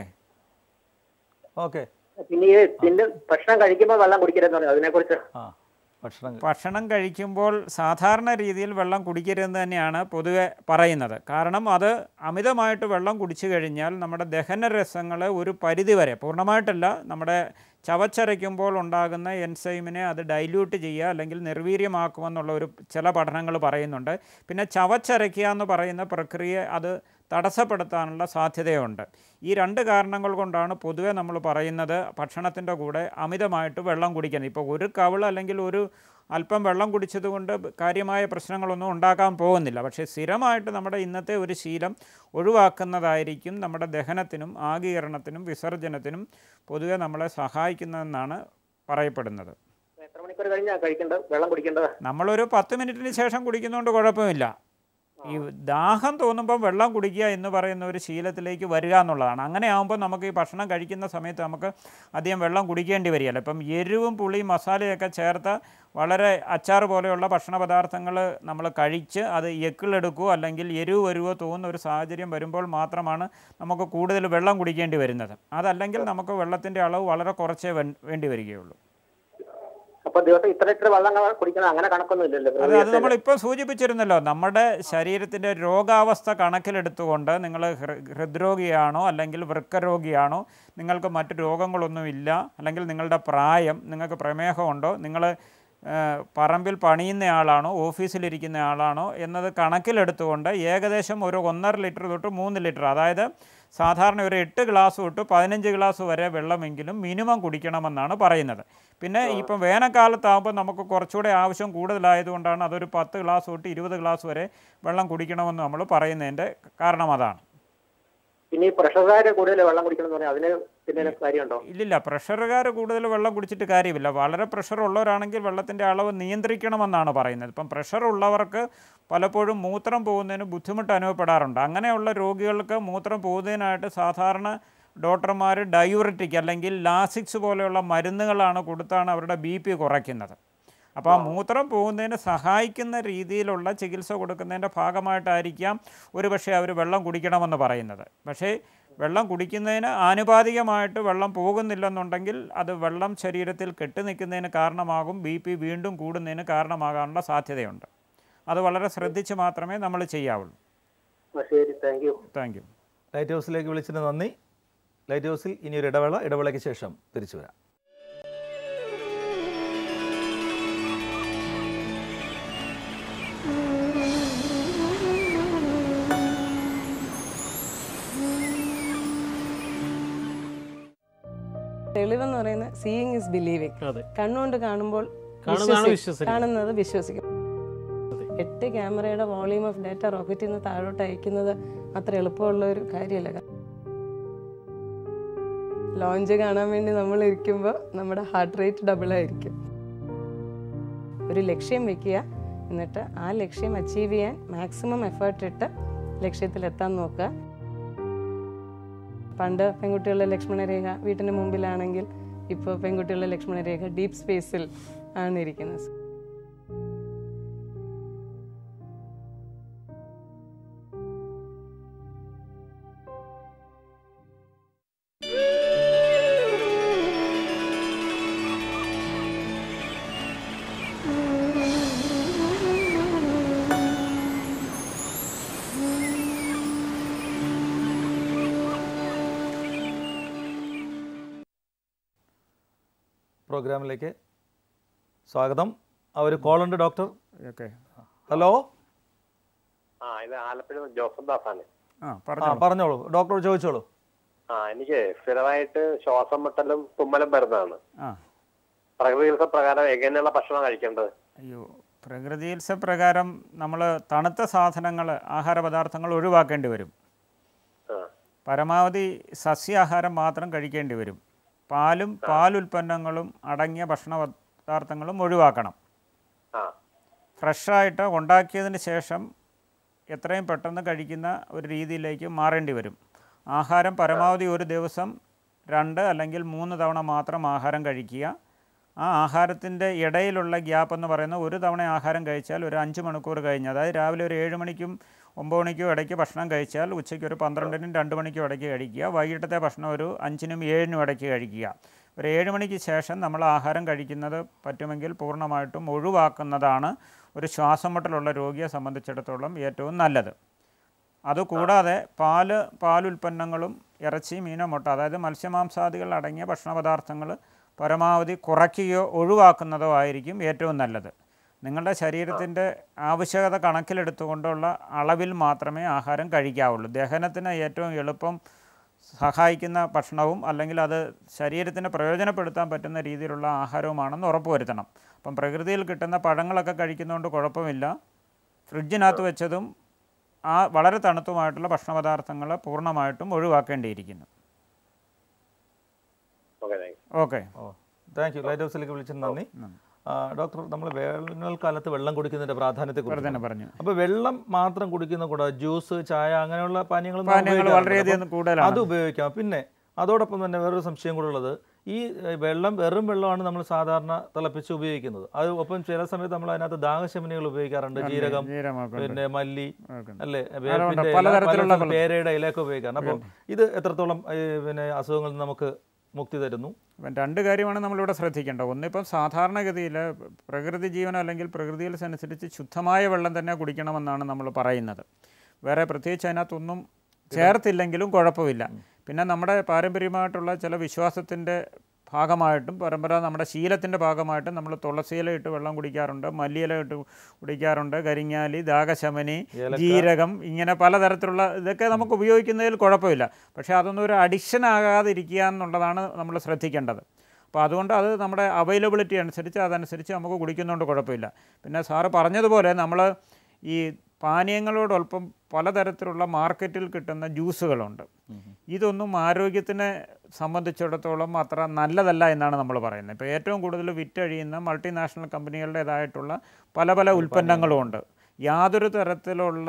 ഓക്കെ പിന്നെ ഈ പിന്നെ ഭക്ഷണം കഴിക്കുമ്പോൾ വെള്ളം കുടിക്കരുതെന്ന് പറഞ്ഞു അതിനെക്കുറിച്ച് ആ ഭക്ഷണം ഭക്ഷണം കഴിക്കുമ്പോൾ സാധാരണ രീതിയിൽ വെള്ളം കുടിക്കരുതെന്ന് തന്നെയാണ് പൊതുവെ പറയുന്നത് കാരണം അത് അമിതമായിട്ട് വെള്ളം കുടിച്ചു കഴിഞ്ഞാൽ നമ്മുടെ ദഹന രസങ്ങൾ ഒരു പരിധിവരെ പൂർണ്ണമായിട്ടല്ല നമ്മുടെ ചവച്ചരയ്ക്കുമ്പോൾ ഉണ്ടാകുന്ന എൻസൈമിനെ അത് ഡൈല്യൂട്ട് ചെയ്യുക അല്ലെങ്കിൽ നിർവീര്യമാക്കുമെന്നുള്ള ഒരു ചില പഠനങ്ങൾ പറയുന്നുണ്ട് പിന്നെ ചവച്ചരയ്ക്കുക എന്ന് പറയുന്ന പ്രക്രിയ അത് തടസ്സപ്പെടുത്താനുള്ള സാധ്യതയുണ്ട് ഈ രണ്ട് കാരണങ്ങൾ കൊണ്ടാണ് പൊതുവെ നമ്മൾ പറയുന്നത് ഭക്ഷണത്തിൻ്റെ കൂടെ അമിതമായിട്ട് വെള്ളം കുടിക്കുന്നത് ഇപ്പോൾ ഒരു കവിൾ അല്ലെങ്കിൽ ഒരു അല്പം വെള്ളം കുടിച്ചതുകൊണ്ട് കാര്യമായ പ്രശ്നങ്ങളൊന്നും ഉണ്ടാക്കാൻ പോകുന്നില്ല പക്ഷേ സ്ഥിരമായിട്ട് നമ്മുടെ ഇന്നത്തെ ഒരു ശീലം ഒഴിവാക്കുന്നതായിരിക്കും നമ്മുടെ ദഹനത്തിനും ആഗീകരണത്തിനും വിസർജനത്തിനും പൊതുവെ നമ്മളെ സഹായിക്കുന്നതെന്നാണ് പറയപ്പെടുന്നത് എത്ര മണിക്ക് മണിക്കൂർ കഴിഞ്ഞാ കഴിക്കേണ്ടത് വെള്ളം കുടിക്കേണ്ടത് നമ്മളൊരു പത്ത് മിനിറ്റിന് ശേഷം കുടിക്കുന്നതുകൊണ്ട് കുഴപ്പമില്ല ഈ ദാഹം തോന്നുമ്പോൾ വെള്ളം കുടിക്കുക എന്ന് പറയുന്ന ഒരു ശീലത്തിലേക്ക് വരിക എന്നുള്ളതാണ് അങ്ങനെ ആകുമ്പോൾ നമുക്ക് ഈ ഭക്ഷണം കഴിക്കുന്ന സമയത്ത് നമുക്ക് അധികം വെള്ളം കുടിക്കേണ്ടി വരികയില്ല ഇപ്പം എരിവും പുളിയും മസാലയൊക്കെ ചേർത്ത് വളരെ അച്ചാർ പോലെയുള്ള ഭക്ഷണ പദാർത്ഥങ്ങൾ നമ്മൾ കഴിച്ച് അത് എക്കിളെടുക്കുകയോ അല്ലെങ്കിൽ എരിവ് വരുവോ തോന്നുന്ന ഒരു സാഹചര്യം വരുമ്പോൾ മാത്രമാണ് നമുക്ക് കൂടുതൽ വെള്ളം കുടിക്കേണ്ടി വരുന്നത് അതല്ലെങ്കിൽ നമുക്ക് വെള്ളത്തിൻ്റെ അളവ് വളരെ കുറച്ചേ വേ- വേണ്ടി വരികയുള്ളൂ അപ്പൊ ദിവസം ഇത്ര ലിറ്റർ വെള്ളം കുടിക്കണം അങ്ങനെ കണക്കൊന്നും ഇല്ലല്ലോ അത് അത് നമ്മൾ ഇപ്പോൾ സൂചിപ്പിച്ചിരുന്നല്ലോ നമ്മുടെ ശരീരത്തിൻ്റെ രോഗാവസ്ഥ കണക്കിലെടുത്തുകൊണ്ട് നിങ്ങൾ ഹൃ- ഹൃദ്രോഗിയാണോ അല്ലെങ്കിൽ വൃക്കരോഗിയാണോ നിങ്ങൾക്ക് മറ്റു രോഗങ്ങളൊന്നുമില്ല അല്ലെങ്കിൽ നിങ്ങളുടെ പ്രായം നിങ്ങൾക്ക് പ്രമേഹമുണ്ടോ നിങ്ങൾ പറമ്പിൽ പണിയുന്ന ആളാണോ ഓഫീസിലിരിക്കുന്ന ആളാണോ എന്നത് കണക്കിലെടുത്തുകൊണ്ട് ഏകദേശം ഒരു ഒന്നര ലിറ്റർ തൊട്ട് മൂന്ന് ലിറ്റർ അതായത് സാധാരണ ഒരു എട്ട് ഗ്ലാസ് തൊട്ട് പതിനഞ്ച് ഗ്ലാസ് വരെ വെള്ളമെങ്കിലും മിനിമം കുടിക്കണമെന്നാണ് പറയുന്നത് പിന്നെ ഇപ്പം വേനൽക്കാലത്താകുമ്പോൾ നമുക്ക് കുറച്ചുകൂടെ ആവശ്യം കൂടുതലായതുകൊണ്ടാണ് അതൊരു പത്ത് ഗ്ലാസ് തൊട്ട് ഇരുപത് ഗ്ലാസ് വരെ വെള്ളം കുടിക്കണമെന്ന് നമ്മൾ പറയുന്നതിൻ്റെ കാരണം അതാണ് പിന്നെ ഈ പ്രഷർകാര് കൂടുതൽ വെള്ളം കുടിക്കണം എന്ന് പറഞ്ഞാൽ അതിന് പിന്നെ കാര്യമുണ്ടോ ഇല്ലില്ല പ്രഷറുകാർ കൂടുതൽ വെള്ളം കുടിച്ചിട്ട് കാര്യമില്ല വളരെ പ്രഷർ ഉള്ളവരാണെങ്കിൽ വെള്ളത്തിൻ്റെ അളവ് നിയന്ത്രിക്കണമെന്നാണ് പറയുന്നത് ഇപ്പം പ്രഷർ ഉള്ളവർക്ക് പലപ്പോഴും മൂത്രം പോകുന്നതിന് ബുദ്ധിമുട്ട് അനുഭവപ്പെടാറുണ്ട് അങ്ങനെയുള്ള രോഗികൾക്ക് മൂത്രം പോകുന്നതിനായിട്ട് സാധാരണ ഡോക്ടർമാർ ഡയൂററ്റിക് അല്ലെങ്കിൽ ലാസിക്സ് പോലെയുള്ള മരുന്നുകളാണ് കൊടുത്താണ് അവരുടെ ബി പി കുറയ്ക്കുന്നത് അപ്പോൾ ആ മൂത്രം പോകുന്നതിന് സഹായിക്കുന്ന രീതിയിലുള്ള ചികിത്സ കൊടുക്കുന്നതിൻ്റെ ഭാഗമായിട്ടായിരിക്കാം ഒരു പക്ഷേ അവർ വെള്ളം കുടിക്കണമെന്ന് പറയുന്നത് പക്ഷേ വെള്ളം കുടിക്കുന്നതിന് ആനുപാതികമായിട്ട് വെള്ളം പോകുന്നില്ലെന്നുണ്ടെങ്കിൽ അത് വെള്ളം ശരീരത്തിൽ കെട്ടി നിൽക്കുന്നതിന് കാരണമാകും ബി പി വീണ്ടും കൂടുന്നതിന് കാരണമാകാനുള്ള സാധ്യതയുണ്ട് അത് വളരെ ശ്രദ്ധിച്ച് മാത്രമേ നമ്മൾ ചെയ്യാവുള്ളൂ ആ, ശരി thank you thank you light ഹൗസിലേക്ക് വിളിച്ചതിന് നന്ദി ലൈറ്റ് ഹൗസിൽ ഇനി ഒരു ഇടവേള ഇടവേളയ്ക്ക് ശേഷം തിരിച്ചു വരാം തെളിവെന്ന് പറയുന്നത് സീയിങ് ഇസ് ബിലീവിങ് അതെ കണ്ണുകൊണ്ട് കാണുമ്പോൾ കാണുന്നതാണ് വിശ്വസി- വിശ്വസിക്കുന്നത്. കാണുന്നത് വിശ്വസിക്കും എട്ട് ക്യാമറയുടെ വോളിയൂം ഓഫ് ഡാറ്റ റോക്കറ്റിൽ നിന്ന് താഴോട്ട് അയക്കുന്നത് അത്ര എളുപ്പമുള്ള ഒരു കാര്യമല്ല ലോഞ്ച് കാണാൻ വേണ്ടി നമ്മൾ ഇരിക്കുമ്പോൾ നമ്മുടെ ഹാർട്ട് റേറ്റ് ഡബിൾ ആയിരിക്കും ഒരു ലക്ഷ്യം വെക്കുക എന്നിട്ട് ആ ലക്ഷ്യം അച്ചീവ് ചെയ്യാൻ മാക്സിമം എഫേർട്ട് ഇട്ട് ലക്ഷ്യത്തിലെത്താൻ നോക്കുക പണ്ട് പെൺകുട്ടികളുടെ ലക്ഷ്മണരേഖ വീട്ടിന് മുമ്പിലാണെങ്കിൽ ഇപ്പോൾ പെൺകുട്ടികളുടെ ലക്ഷ്മണരേഖ ഡീപ്പ് സ്പേസിൽ ആണ് ഇരിക്കുന്നത് പ്രോഗ്രാമിലേക്ക് സ്വാഗതം ആ ഒരു കോളുണ്ട് ഡോക്ടർ ഓക്കെ ഹലോ ആ ഇത് ആലപ്പുഴ ജോസഫ് ദാസാണ് ആ ആ പറഞ്ഞു പറഞ്ഞോളൂ ഡോക്ടർ ചോദിച്ചോളൂ ആ എനിക്ക് സ്ഥിരമായിട്ട് ശ്വാസം മുട്ടലും തുമ്മലും വരുന്നതാണ് ആ പ്രകൃതി ചികിത്സ പ്രകാരം എങ്ങനെയുള്ള ഭക്ഷണം കഴിക്കേണ്ടത് അയ്യോ പ്രകൃതി ചികിത്സ പ്രകാരം നമ്മൾ തണുത്ത സാധനങ്ങൾ ആഹാര പദാർത്ഥങ്ങൾ ഒഴിവാക്കേണ്ടി വരും ആ പരമാവധി സസ്യാഹാരം മാത്രം കഴിക്കേണ്ടി വരും പാലും പാലുൽപ്പന്നങ്ങളും അടങ്ങിയ ഭക്ഷണ പദാർത്ഥങ്ങളും ഒഴിവാക്കണം ആ ഫ്രഷായിട്ട് ഉണ്ടാക്കിയതിന് ശേഷം എത്രയും പെട്ടെന്ന് കഴിക്കുന്ന ഒരു രീതിയിലേക്ക് മാറേണ്ടി വരും ആഹാരം പരമാവധി ഒരു ദിവസം രണ്ട് അല്ലെങ്കിൽ മൂന്ന് തവണ മാത്രം ആഹാരം കഴിക്കുക ആ ആഹാരത്തിൻ്റെ ഇടയിലുള്ള ഗ്യാപ്പ് എന്ന് പറയുന്നത് ഒരു തവണ ആഹാരം കഴിച്ചാൽ ഒരു അഞ്ച് മണിക്കൂർ കഴിഞ്ഞ് അതായത് രാവിലെ ഒരു ഏഴ് മണിക്കും ഒമ്പത് മണിക്കും ഇടയ്ക്ക് ഭക്ഷണം കഴിച്ചാൽ ഉച്ചയ്ക്ക് ഒരു പന്ത്രണ്ടിനും രണ്ട് മണിക്കും ഇടയ്ക്ക് കഴിക്കുക വൈകിട്ടത്തെ ഭക്ഷണം ഒരു അഞ്ചിനും ഏഴിനും ഇടയ്ക്ക് കഴിക്കുക ഒരു ഏഴ് മണിക്ക് ശേഷം നമ്മൾ ആഹാരം കഴിക്കുന്നത് പറ്റുമെങ്കിൽ പൂർണ്ണമായിട്ടും ഒഴിവാക്കുന്നതാണ് ഒരു ശ്വാസം മുട്ടലുള്ള രോഗിയെ സംബന്ധിച്ചിടത്തോളം ഏറ്റവും നല്ലത് അതുകൂടാതെ പാല് പാലുൽപ്പന്നങ്ങളും ഇറച്ചി മീനോ മുട്ട അതായത് മത്സ്യമാംസാദികൾ അടങ്ങിയ ഭക്ഷണ പദാർത്ഥങ്ങൾ പരമാവധി കുറയ്ക്കുകയോ ഒഴിവാക്കുന്നതോ ആയിരിക്കും ഏറ്റവും നല്ലത് നിങ്ങളുടെ ശരീരത്തിൻ്റെ ആവശ്യകത കണക്കിലെടുത്തുകൊണ്ടുള്ള അളവിൽ മാത്രമേ ആഹാരം കഴിക്കാവുള്ളൂ ദഹനത്തിന് ഏറ്റവും എളുപ്പം സഹായിക്കുന്ന ഭക്ഷണവും അല്ലെങ്കിൽ അത് ശരീരത്തിന് പ്രയോജനപ്പെടുത്താൻ പറ്റുന്ന രീതിയിലുള്ള ആഹാരവുമാണെന്ന് ഉറപ്പുവരുത്തണം അപ്പം പ്രകൃതിയിൽ കിട്ടുന്ന പഴങ്ങളൊക്കെ കഴിക്കുന്നതുകൊണ്ട് കുഴപ്പമില്ല ഫ്രിഡ്ജിനകത്ത് വെച്ചതും ആ വളരെ തണുത്തുമായിട്ടുള്ള ഭക്ഷണ പദാർത്ഥങ്ങൾ പൂർണ്ണമായിട്ടും ഒഴിവാക്കേണ്ടിയിരിക്കുന്നു okay thank okay oh thank you light ഹൗസിലേക്ക് വിളിച്ചതിന് നന്ദി ആ, ഡോക്ടർ നമ്മൾ വേനൽക്കാലത്ത് വെള്ളം കുടിക്കുന്നതിന്റെ പ്രാധാന്യത്തെ ഇവിടെ കുറിച്ച് തന്നെ പറഞ്ഞു അപ്പോൾ വെള്ളം മാത്രം കുടിക്കുന്ന കൂടെ ജ്യൂസ് ചായ അങ്ങനെയുള്ള പാനീയങ്ങൾ പാനീയങ്ങൾ വളരെയധികം കൂടുതലാണ് അത് ഉപയോഗിക്കാം പിന്നെ അതോടൊപ്പം തന്നെ വേറൊരു സംശയം കൂടെ ഉള്ളത് ഈ ഏഹ്, വെള്ളം വെറും വെള്ളമാണ് നമ്മൾ സാധാരണ തിളപ്പിച്ച് ഉപയോഗിക്കുന്നത് അത് ഒപ്പം ചില സമയത്ത് നമ്മൾ അതിനകത്ത് ദാഹശമനികൾ ഉപയോഗിക്കാറുണ്ട് ജീരകം ജീരകമൊക്കെ ഉണ്ട്. പിന്നെ മല്ലി ഒക്കെ. അല്ലേ അതുകൊണ്ട് വേപ്പിന്റെ ഇല, പലതരത്തിലുള്ള പല പേരയുടെ ഇലയൊക്കെ ഉപയോഗിക്കാറുണ്ട് അപ്പം ഇത് എത്രത്തോളം ഏഹ്, പിന്നെ അസുഖങ്ങളിൽ നിന്ന് നമുക്ക് മുക്തി തരുന്നു അപ്പം രണ്ട് കാര്യമാണ് നമ്മളിവിടെ ശ്രദ്ധിക്കേണ്ടത് ഒന്നിപ്പം സാധാരണഗതിയിൽ പ്രകൃതി ജീവനം അല്ലെങ്കിൽ പ്രകൃതിയിൽ അനുസരിച്ച് ശുദ്ധമായ വെള്ളം തന്നെ കുടിക്കണമെന്നാണ് നമ്മൾ പറയുന്നത് വേറെ പ്രത്യേകിച്ച് അതിനകത്തൊന്നും ചേർത്തില്ലെങ്കിലും കുഴപ്പമില്ല പിന്നെ നമ്മുടെ പാരമ്പര്യമായിട്ടുള്ള ചില വിശ്വാസത്തിൻ്റെ ഭാഗമായിട്ടും പരമ്പര നമ്മുടെ ശീലത്തിൻ്റെ ഭാഗമായിട്ടും നമ്മൾ തുളസിയില ഇട്ട് വെള്ളം കുടിക്കാറുണ്ട് മല്ലിയില ഇട്ട് കുടിക്കാറുണ്ട് കരിങ്ങാലി ദാഹശമനി ജീരകം ഇങ്ങനെ പലതരത്തിലുള്ള ഇതൊക്കെ നമുക്ക് ഉപയോഗിക്കുന്നതിൽ കുഴപ്പമില്ല പക്ഷേ അതൊന്നും ഒരു അഡിക്ഷൻ ആകാതിരിക്കുക എന്നുള്ളതാണ് നമ്മൾ ശ്രദ്ധിക്കേണ്ടത് അപ്പോൾ അതുകൊണ്ട് അത് നമ്മുടെ അവൈലബിലിറ്റി അനുസരിച്ച് അതനുസരിച്ച് നമുക്ക് കുടിക്കുന്നതുകൊണ്ട് കുഴപ്പമില്ല പിന്നെ സാറ് പറഞ്ഞതുപോലെ നമ്മൾ ഈ പാനീയങ്ങളോടൊപ്പം പലതരത്തിലുള്ള മാർക്കറ്റിൽ കിട്ടുന്ന ജ്യൂസുകളുണ്ട് ഇതൊന്നും ആരോഗ്യത്തിനെ സംബന്ധിച്ചിടത്തോളം അത്ര നല്ലതല്ല എന്നാണ് നമ്മൾ പറയുന്നത് ഇപ്പോൾ ഏറ്റവും കൂടുതൽ വിറ്റഴിയുന്ന മൾട്ടിനാഷണൽ കമ്പനികളുടേതായിട്ടുള്ള പല പല ഉൽപ്പന്നങ്ങളും ഉണ്ട് യാതൊരു തരത്തിലുള്ള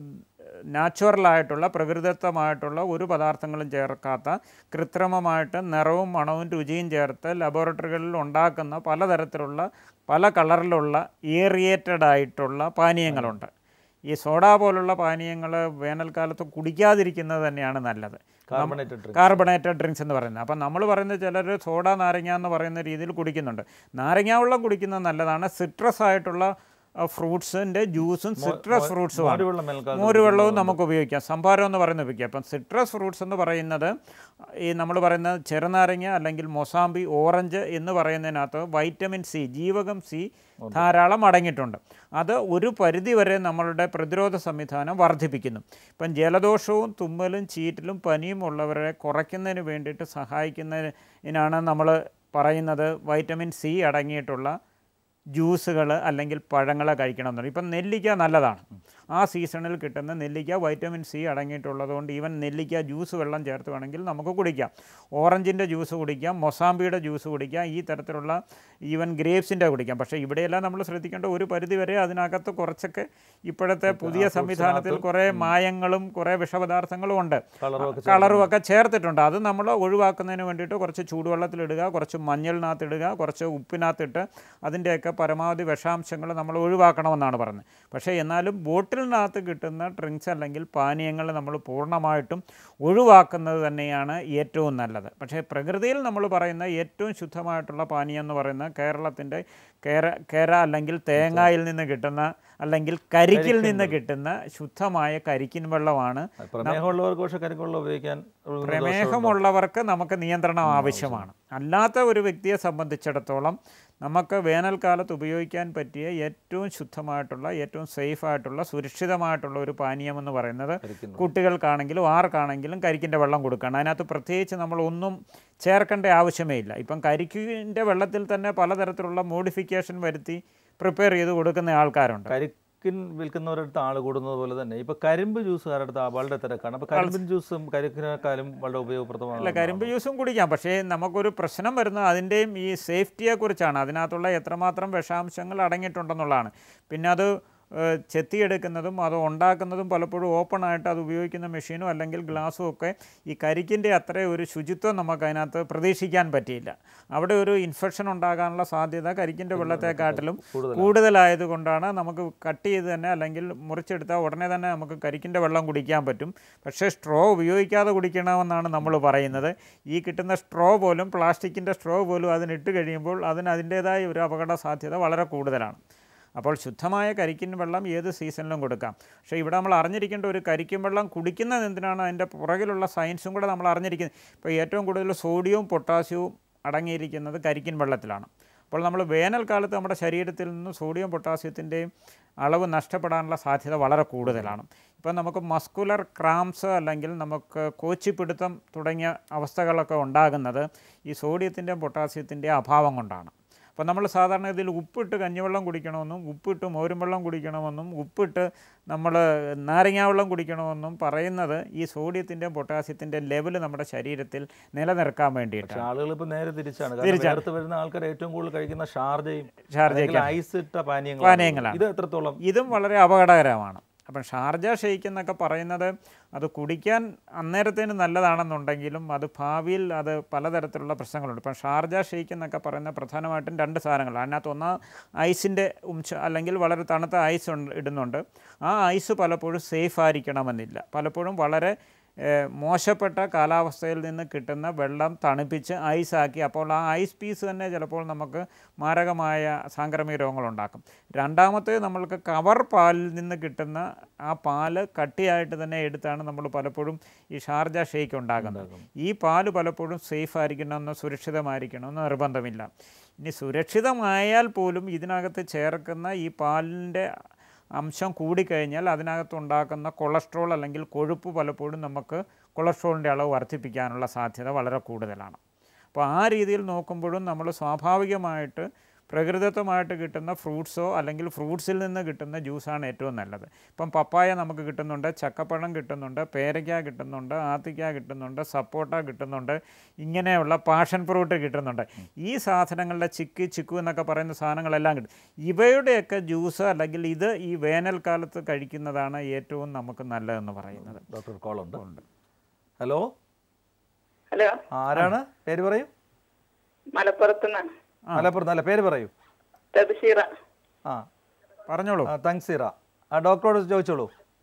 നാച്ചുറലായിട്ടുള്ള പ്രകൃതിദത്തമായിട്ടുള്ള ഒരു പദാർത്ഥങ്ങളും ചേർക്കാത്ത കൃത്രിമമായിട്ട് നിറവും മണവും രുചിയും ചേർത്ത് ലബോറട്ടറികളിൽ ഉണ്ടാക്കുന്ന പലതരത്തിലുള്ള പല കളറിലുള്ള ഏറിയേറ്റഡ് ആയിട്ടുള്ള പാനീയങ്ങളുണ്ട് ഈ സോഡ പോലുള്ള പാനീയങ്ങൾ വേനൽക്കാലത്ത് കുടിക്കാതിരിക്കുന്നത് തന്നെയാണ് നല്ലത് കാർബണേറ്റഡ് ഡ്രിങ്ക് കാർബണേറ്റഡ് ഡ്രിങ്ക്സ് എന്ന് പറയുന്നത് അപ്പം നമ്മൾ പറയുന്നത് ചിലർ സോഡ നാരങ്ങ എന്ന് പറയുന്ന രീതിയിൽ കുടിക്കുന്നുണ്ട് നാരങ്ങ വെള്ളം കുടിക്കുന്നത് നല്ലതാണ് സിട്രസ് ആയിട്ടുള്ള ഫ്രൂട്ട്സിൻ്റെ ജ്യൂസും സിട്രസ് ഫ്രൂട്ട്സുമാണ് മോരുവെള്ളം വേനൽക്കാലത്ത് മോരുവെള്ളവും നമുക്ക് ഉപയോഗിക്കാം സംഭാരം എന്ന് പറയുന്നത് ഉപയോഗിക്കാം അപ്പം സിട്രസ് ഫ്രൂട്ട്സ് എന്ന് പറയുന്നത് ഈ നമ്മൾ പറയുന്ന ചെറുനാരങ്ങ അല്ലെങ്കിൽ മൊസാമ്പി ഓറഞ്ച് എന്ന് പറയുന്നതിനകത്ത് വൈറ്റമിൻ സി ജീവകം സി ധാരാളം അടങ്ങിയിട്ടുണ്ട് അത് ഒരു പരിധി വരെ നമ്മളുടെ പ്രതിരോധ സംവിധാനം വർദ്ധിപ്പിക്കുന്നു ഇപ്പം ജലദോഷവും തുമ്മലും ചീറ്റലും പനിയും ഉള്ളവരെ കുറയ്ക്കുന്നതിന് വേണ്ടിയിട്ട് സഹായിക്കുന്നതിനാണ് നമ്മൾ പറയുന്നത് വൈറ്റമിൻ സി അടങ്ങിയിട്ടുള്ള ജ്യൂസുകൾ അല്ലെങ്കിൽ പഴങ്ങൾ കഴിക്കണം എന്ന് പറയും ഇപ്പം നെല്ലിക്ക നല്ലതാണ് ആ സീസണിൽ കിട്ടുന്ന നെല്ലിക്ക വൈറ്റമിൻ സി അടങ്ങിയിട്ടുള്ളത് കൊണ്ട് ഈവൻ നെല്ലിക്ക ജ്യൂസ് വെള്ളം ചേർത്ത് വേണമെങ്കിൽ നമുക്ക് കുടിക്കാം ഓറഞ്ചിൻ്റെ ജ്യൂസ് കുടിക്കാം മൊസാമ്പിയുടെ ജ്യൂസ് കുടിക്കാം ഈ തരത്തിലുള്ള ഈവൻ ഗ്രേപ്സിൻ്റെ കുടിക്കാം പക്ഷേ ഇവിടെയെല്ലാം നമ്മൾ ശ്രദ്ധിക്കേണ്ട ഒരു പരിധി വരെ അതിനകത്ത് കുറച്ചൊക്കെ ഇപ്പോഴത്തെ പുതിയ സംവിധാനത്തിൽ കുറേ മായങ്ങളും കുറേ വിഷപദാർത്ഥങ്ങളും ഉണ്ട് കളറും ഒക്കെ കളറും ഒക്കെ ചേർത്തിട്ടുണ്ട് അത് നമ്മൾ ഒഴിവാക്കുന്നതിന് വേണ്ടിയിട്ട് കുറച്ച് ചൂടുവെള്ളത്തിലിടുക കുറച്ച് മഞ്ഞളിനകത്തിടുക കുറച്ച് ഉപ്പിനകത്തിട്ട് അതിൻ്റെയൊക്കെ പരമാവധി വിഷാംശങ്ങൾ നമ്മൾ ഒഴിവാക്കണമെന്നാണ് പറയുന്നത് പക്ഷേ എന്നാലും ബോട്ടിലിനകത്ത് കിട്ടുന്ന ഡ്രിങ്ക്സ് അല്ലെങ്കിൽ പാനീയങ്ങൾ നമ്മൾ പൂർണ്ണമായിട്ടും ഒഴിവാക്കുന്നത് തന്നെയാണ് ഏറ്റവും നല്ലത് പക്ഷേ പ്രകൃതിയിൽ നമ്മൾ പറയുന്ന ഏറ്റവും ശുദ്ധമായിട്ടുള്ള പാനീയം എന്ന് പറയുന്നത് കേരളത്തിൻ്റെ കേര കേര അല്ലെങ്കിൽ തേങ്ങായിൽ നിന്ന് കിട്ടുന്ന അല്ലെങ്കിൽ കരിക്കിൽ നിന്ന് കിട്ടുന്ന ശുദ്ധമായ കരിക്കിൻ വെള്ളമാണ് പ്രമേഹമുള്ളവർക്ക് പക്ഷേ കരിക്കുള്ള ഉപയോഗിക്കാൻ ഒരു പ്രമേഹമുള്ളവർക്ക് നമുക്ക് നിയന്ത്രണം ആവശ്യമാണ് അല്ലാത്ത ഒരു വ്യക്തിയെ സംബന്ധിച്ചിടത്തോളം നമുക്ക് വേനൽക്കാലത്ത് ഉപയോഗിക്കാൻ പറ്റിയ ഏറ്റവും ശുദ്ധമായിട്ടുള്ള ഏറ്റവും സേഫായിട്ടുള്ള സുരക്ഷിതമായിട്ടുള്ള ഒരു പാനീയം എന്ന് പറയുന്നത് കുട്ടികൾക്കാണെങ്കിലും ആർക്കാണെങ്കിലും കരിക്കിൻ്റെ വെള്ളം കൊടുക്കണം അതിനകത്ത് പ്രത്യേകിച്ച് നമ്മൾ ഒന്നും ചേർക്കേണ്ട ആവശ്യമേ ഇല്ല ഇപ്പം കരിക്കിൻ്റെ വെള്ളത്തിൽ തന്നെ പലതരത്തിലുള്ള മോഡിഫിക്കേഷൻ വരുത്തി പ്രിപ്പയർ ചെയ്ത് കൊടുക്കുന്ന ആൾക്കാരുണ്ട് കരിക്കിൻ വിൽക്കുന്നവരടുത്ത് ആൾ കൂടുന്നത് പോലെ തന്നെ ഇപ്പൊ കരിമ്പ് ജ്യൂസുകാരുടെ അടുത്ത് ആ വളരെ തിരക്കാണ് അപ്പൊ കരിമ്പിൻ ജ്യൂസും കരിക്കിനേക്കാളും വളരെ ഉപയോഗപ്രദമാണ് അല്ല കരിമ്പ് ജ്യൂസും കുടിക്കാം പക്ഷേ നമുക്കൊരു പ്രശ്നം വരുന്നത് അതിൻ്റെയും ഈ സേഫ്റ്റിയെക്കുറിച്ചാണ് അതിനകത്തുള്ള എത്രമാത്രം വിഷാംശങ്ങൾ അടങ്ങിയിട്ടുണ്ടെന്നുള്ളതാണ് പിന്നെ അത് ഏഹ്, ചെത്തിയെടുക്കുന്നതും അത് ഉണ്ടാക്കുന്നതും പലപ്പോഴും ഓപ്പൺ ആയിട്ട് അത് ഉപയോഗിക്കുന്ന മെഷീനും അല്ലെങ്കിൽ ഗ്ലാസ്സും ഒക്കെ ഈ കരിക്കിൻ്റെ അത്ര ഒരു ശുചിത്വം നമുക്ക് അതിനകത്ത് പ്രതീക്ഷിക്കാൻ പറ്റിയില്ല അവിടെ ഒരു ഇൻഫെക്ഷൻ ഉണ്ടാകാനുള്ള സാധ്യത കരിക്കിൻ്റെ വെള്ളത്തെക്കാട്ടിലും കൂടുതലായതുകൊണ്ടാണ് നമുക്ക് കട്ട് ചെയ്ത് തന്നെ അല്ലെങ്കിൽ മുറിച്ചെടുത്താൽ ഉടനെ തന്നെ നമുക്ക് കരിക്കിൻ്റെ വെള്ളം കുടിക്കാൻ പറ്റും പക്ഷേ സ്ട്രോ ഉപയോഗിക്കാതെ കുടിക്കണമെന്നാണ് നമ്മൾ പറയുന്നത് ഈ കിട്ടുന്ന സ്ട്രോ പോലും പ്ലാസ്റ്റിക്കിൻ്റെ സ്ട്രോ പോലും അതിനിട്ട് കഴിയുമ്പോൾ അതിന് അതിൻ്റേതായ ഒരു അപകട സാധ്യത വളരെ കൂടുതലാണ് അപ്പോൾ ശുദ്ധമായ കരിക്കിൻ വെള്ളം ഏത് സീസണിലും കൊടുക്കാം പക്ഷേ ഇവിടെ നമ്മൾ അറിഞ്ഞിരിക്കേണ്ട ഒരു കരിക്കിൻ വെള്ളം കുടിക്കുന്നത് എന്തിനാണ് അതിൻ്റെ പുറകിലുള്ള സയൻസും കൂടെ നമ്മൾ അറിഞ്ഞിരിക്കുന്നത് ഇപ്പോൾ ഏറ്റവും കൂടുതൽ സോഡിയവും പൊട്ടാസ്യവും അടങ്ങിയിരിക്കുന്നത് കരിക്കിൻ വെള്ളത്തിലാണ് അപ്പോൾ നമ്മൾ വേനൽക്കാലത്ത് നമ്മുടെ ശരീരത്തിൽ നിന്ന് സോഡിയം പൊട്ടാസ്യത്തിൻ്റെയും അളവ് നഷ്ടപ്പെടാനുള്ള സാധ്യത വളരെ കൂടുതലാണ് ഇപ്പം നമുക്ക് മസ്കുലർ ക്രാംസ് അല്ലെങ്കിൽ നമുക്ക് കോച്ചിപ്പിടുത്തം തുടങ്ങിയ അവസ്ഥകളൊക്കെ ഉണ്ടാകുന്നത് ഈ സോഡിയത്തിൻ്റെയും പൊട്ടാസ്യത്തിൻ്റെയും അഭാവം കൊണ്ടാണ് അപ്പോൾ നമ്മൾ സാധാരണ ഇതിൽ ഉപ്പിട്ട് കഞ്ഞിവെള്ളം കുടിക്കണമെന്നും ഉപ്പിട്ട് മോരും വെള്ളം കുടിക്കണമെന്നും ഉപ്പിട്ട് നമ്മൾ നാരങ്ങാ വെള്ളം കുടിക്കണമെന്നും പറയുന്നത് ഈ സോഡിയത്തിൻ്റെയും പൊട്ടാസ്യത്തിൻ്റെയും ലെവൽ നമ്മുടെ ശരീരത്തിൽ നിലനിർത്താൻ വേണ്ടിയിട്ടാണ് പക്ഷെ ആളുകൾ ഇപ്പൊ നേരെ തിരിച്ചാണ് കാരണം തിരിച്ചാണ്. നേരത്തെ വരുന്ന ആൾക്കാർ ഏറ്റവും കൂടുതൽ കഴിക്കുന്ന ഷാർജയും ഷാർജയ്ക്ക് ഐസ് ഇട്ട പാനീയങ്ങൾ പാനീയങ്ങളാണ്. ഇത് എത്രത്തോളം ഇതും വളരെ അപകടകരമാണ് അപ്പം ഷാർജ ഷെയ്ക്ക് എന്നൊക്കെ പറയുന്നത് അത് കുടിക്കാൻ അന്നേരത്തേന് നല്ലതാണെന്നുണ്ടെങ്കിലും അത് ഭാവിയിൽ അത് പലതരത്തിലുള്ള പ്രശ്നങ്ങളുണ്ട് ഇപ്പം ഷാർജ ഷെയ്ക്ക് എന്നൊക്കെ പറയുന്ന പ്രധാനമായിട്ടും രണ്ട് സാധനങ്ങൾ അതിനകത്ത് ഒന്ന് ഐസിൻ്റെ ഉംശ അല്ലെങ്കിൽ വളരെ തണുത്ത ഐസ് ഉണ്ട് ഇടുന്നുണ്ട് ആ ഐസ് പലപ്പോഴും സേഫ് ആയിരിക്കണമെന്നില്ല പലപ്പോഴും വളരെ ഏഹ്, മോശപ്പെട്ട കാലാവസ്ഥയിൽ നിന്ന് കിട്ടുന്ന വെള്ളം തണുപ്പിച്ച് ഐസാക്കി അപ്പോൾ ആ ഐസ് പീസ് തന്നെ ചിലപ്പോൾ നമുക്ക് മാരകമായ സാംക്രമിക രോഗങ്ങളുണ്ടാക്കും രണ്ടാമത്തെ നമ്മൾക്ക് കവർ പാലിൽ നിന്ന് കിട്ടുന്ന ആ പാല് കട്ടിയായിട്ട് തന്നെ എടുത്താണ് നമ്മൾ പലപ്പോഴും ഈ ഷാർജ ഷേക്ക് ഉണ്ടാക്കുന്നത് ഈ പാല് പലപ്പോഴും സേഫ് ആയിരിക്കണമെന്ന് സുരക്ഷിതമായിരിക്കണമെന്ന് നിർബന്ധമില്ല ഇനി സുരക്ഷിതമായാൽ പോലും ഇതിനകത്ത് ചേർക്കുന്ന ഈ പാലിൻ്റെ അംശം കൂടിക്കഴിഞ്ഞാൽ അതിനകത്തുണ്ടാക്കുന്ന കൊളസ്ട്രോൾ അല്ലെങ്കിൽ കൊഴുപ്പ് പലപ്പോഴും നമുക്ക് കൊളസ്ട്രോളിൻ്റെ അളവ് വർദ്ധിപ്പിക്കാനുള്ള സാധ്യത വളരെ കൂടുതലാണ് അപ്പോൾ ആ രീതിയിൽ നോക്കുമ്പോഴും നമ്മൾ സ്വാഭാവികമായിട്ട് പ്രകൃതിദത്തമായിട്ട് കിട്ടുന്ന ഫ്രൂട്ട്സോ അല്ലെങ്കിൽ ഫ്രൂട്ട്സിൽ നിന്ന് കിട്ടുന്ന ജ്യൂസാണ് ഏറ്റവും നല്ലത് ഇപ്പം പപ്പായ നമുക്ക് കിട്ടുന്നുണ്ട് ചക്കപ്പഴം കിട്ടുന്നുണ്ട് പേരയ്ക്ക കിട്ടുന്നുണ്ട് ആത്തിക്ക കിട്ടുന്നുണ്ട് സപ്പോട്ട കിട്ടുന്നുണ്ട് ഇങ്ങനെയുള്ള പാഷൻ ഫ്രൂട്ട് കിട്ടുന്നുണ്ട് ഈ സാധനങ്ങളുടെ ചിക്ക് ചിക്കു എന്നൊക്കെ പറയുന്ന സാധനങ്ങളെല്ലാം കിട്ടും ഇവയുടെയൊക്കെ ജ്യൂസ് അല്ലെങ്കിൽ ഇത് ഈ വേനൽക്കാലത്ത് കഴിക്കുന്നതാണ് ഏറ്റവും നമുക്ക് നല്ലതെന്ന് പറയുന്നത് ഡോക്ടർ കോൾ ഉണ്ട് ഹലോ ഹലോ ആരാണ് പേര് പറയൂ മലപ്പുറത്ത് നിന്നാണ് മലപ്പുറത്ത് അല്ല പേര് പറയൂ തബഷീറ ആ പറഞ്ഞോളൂ ആ, തങ്സീറ ആ ഡോക്ടറോട് ചോദിച്ചോളൂ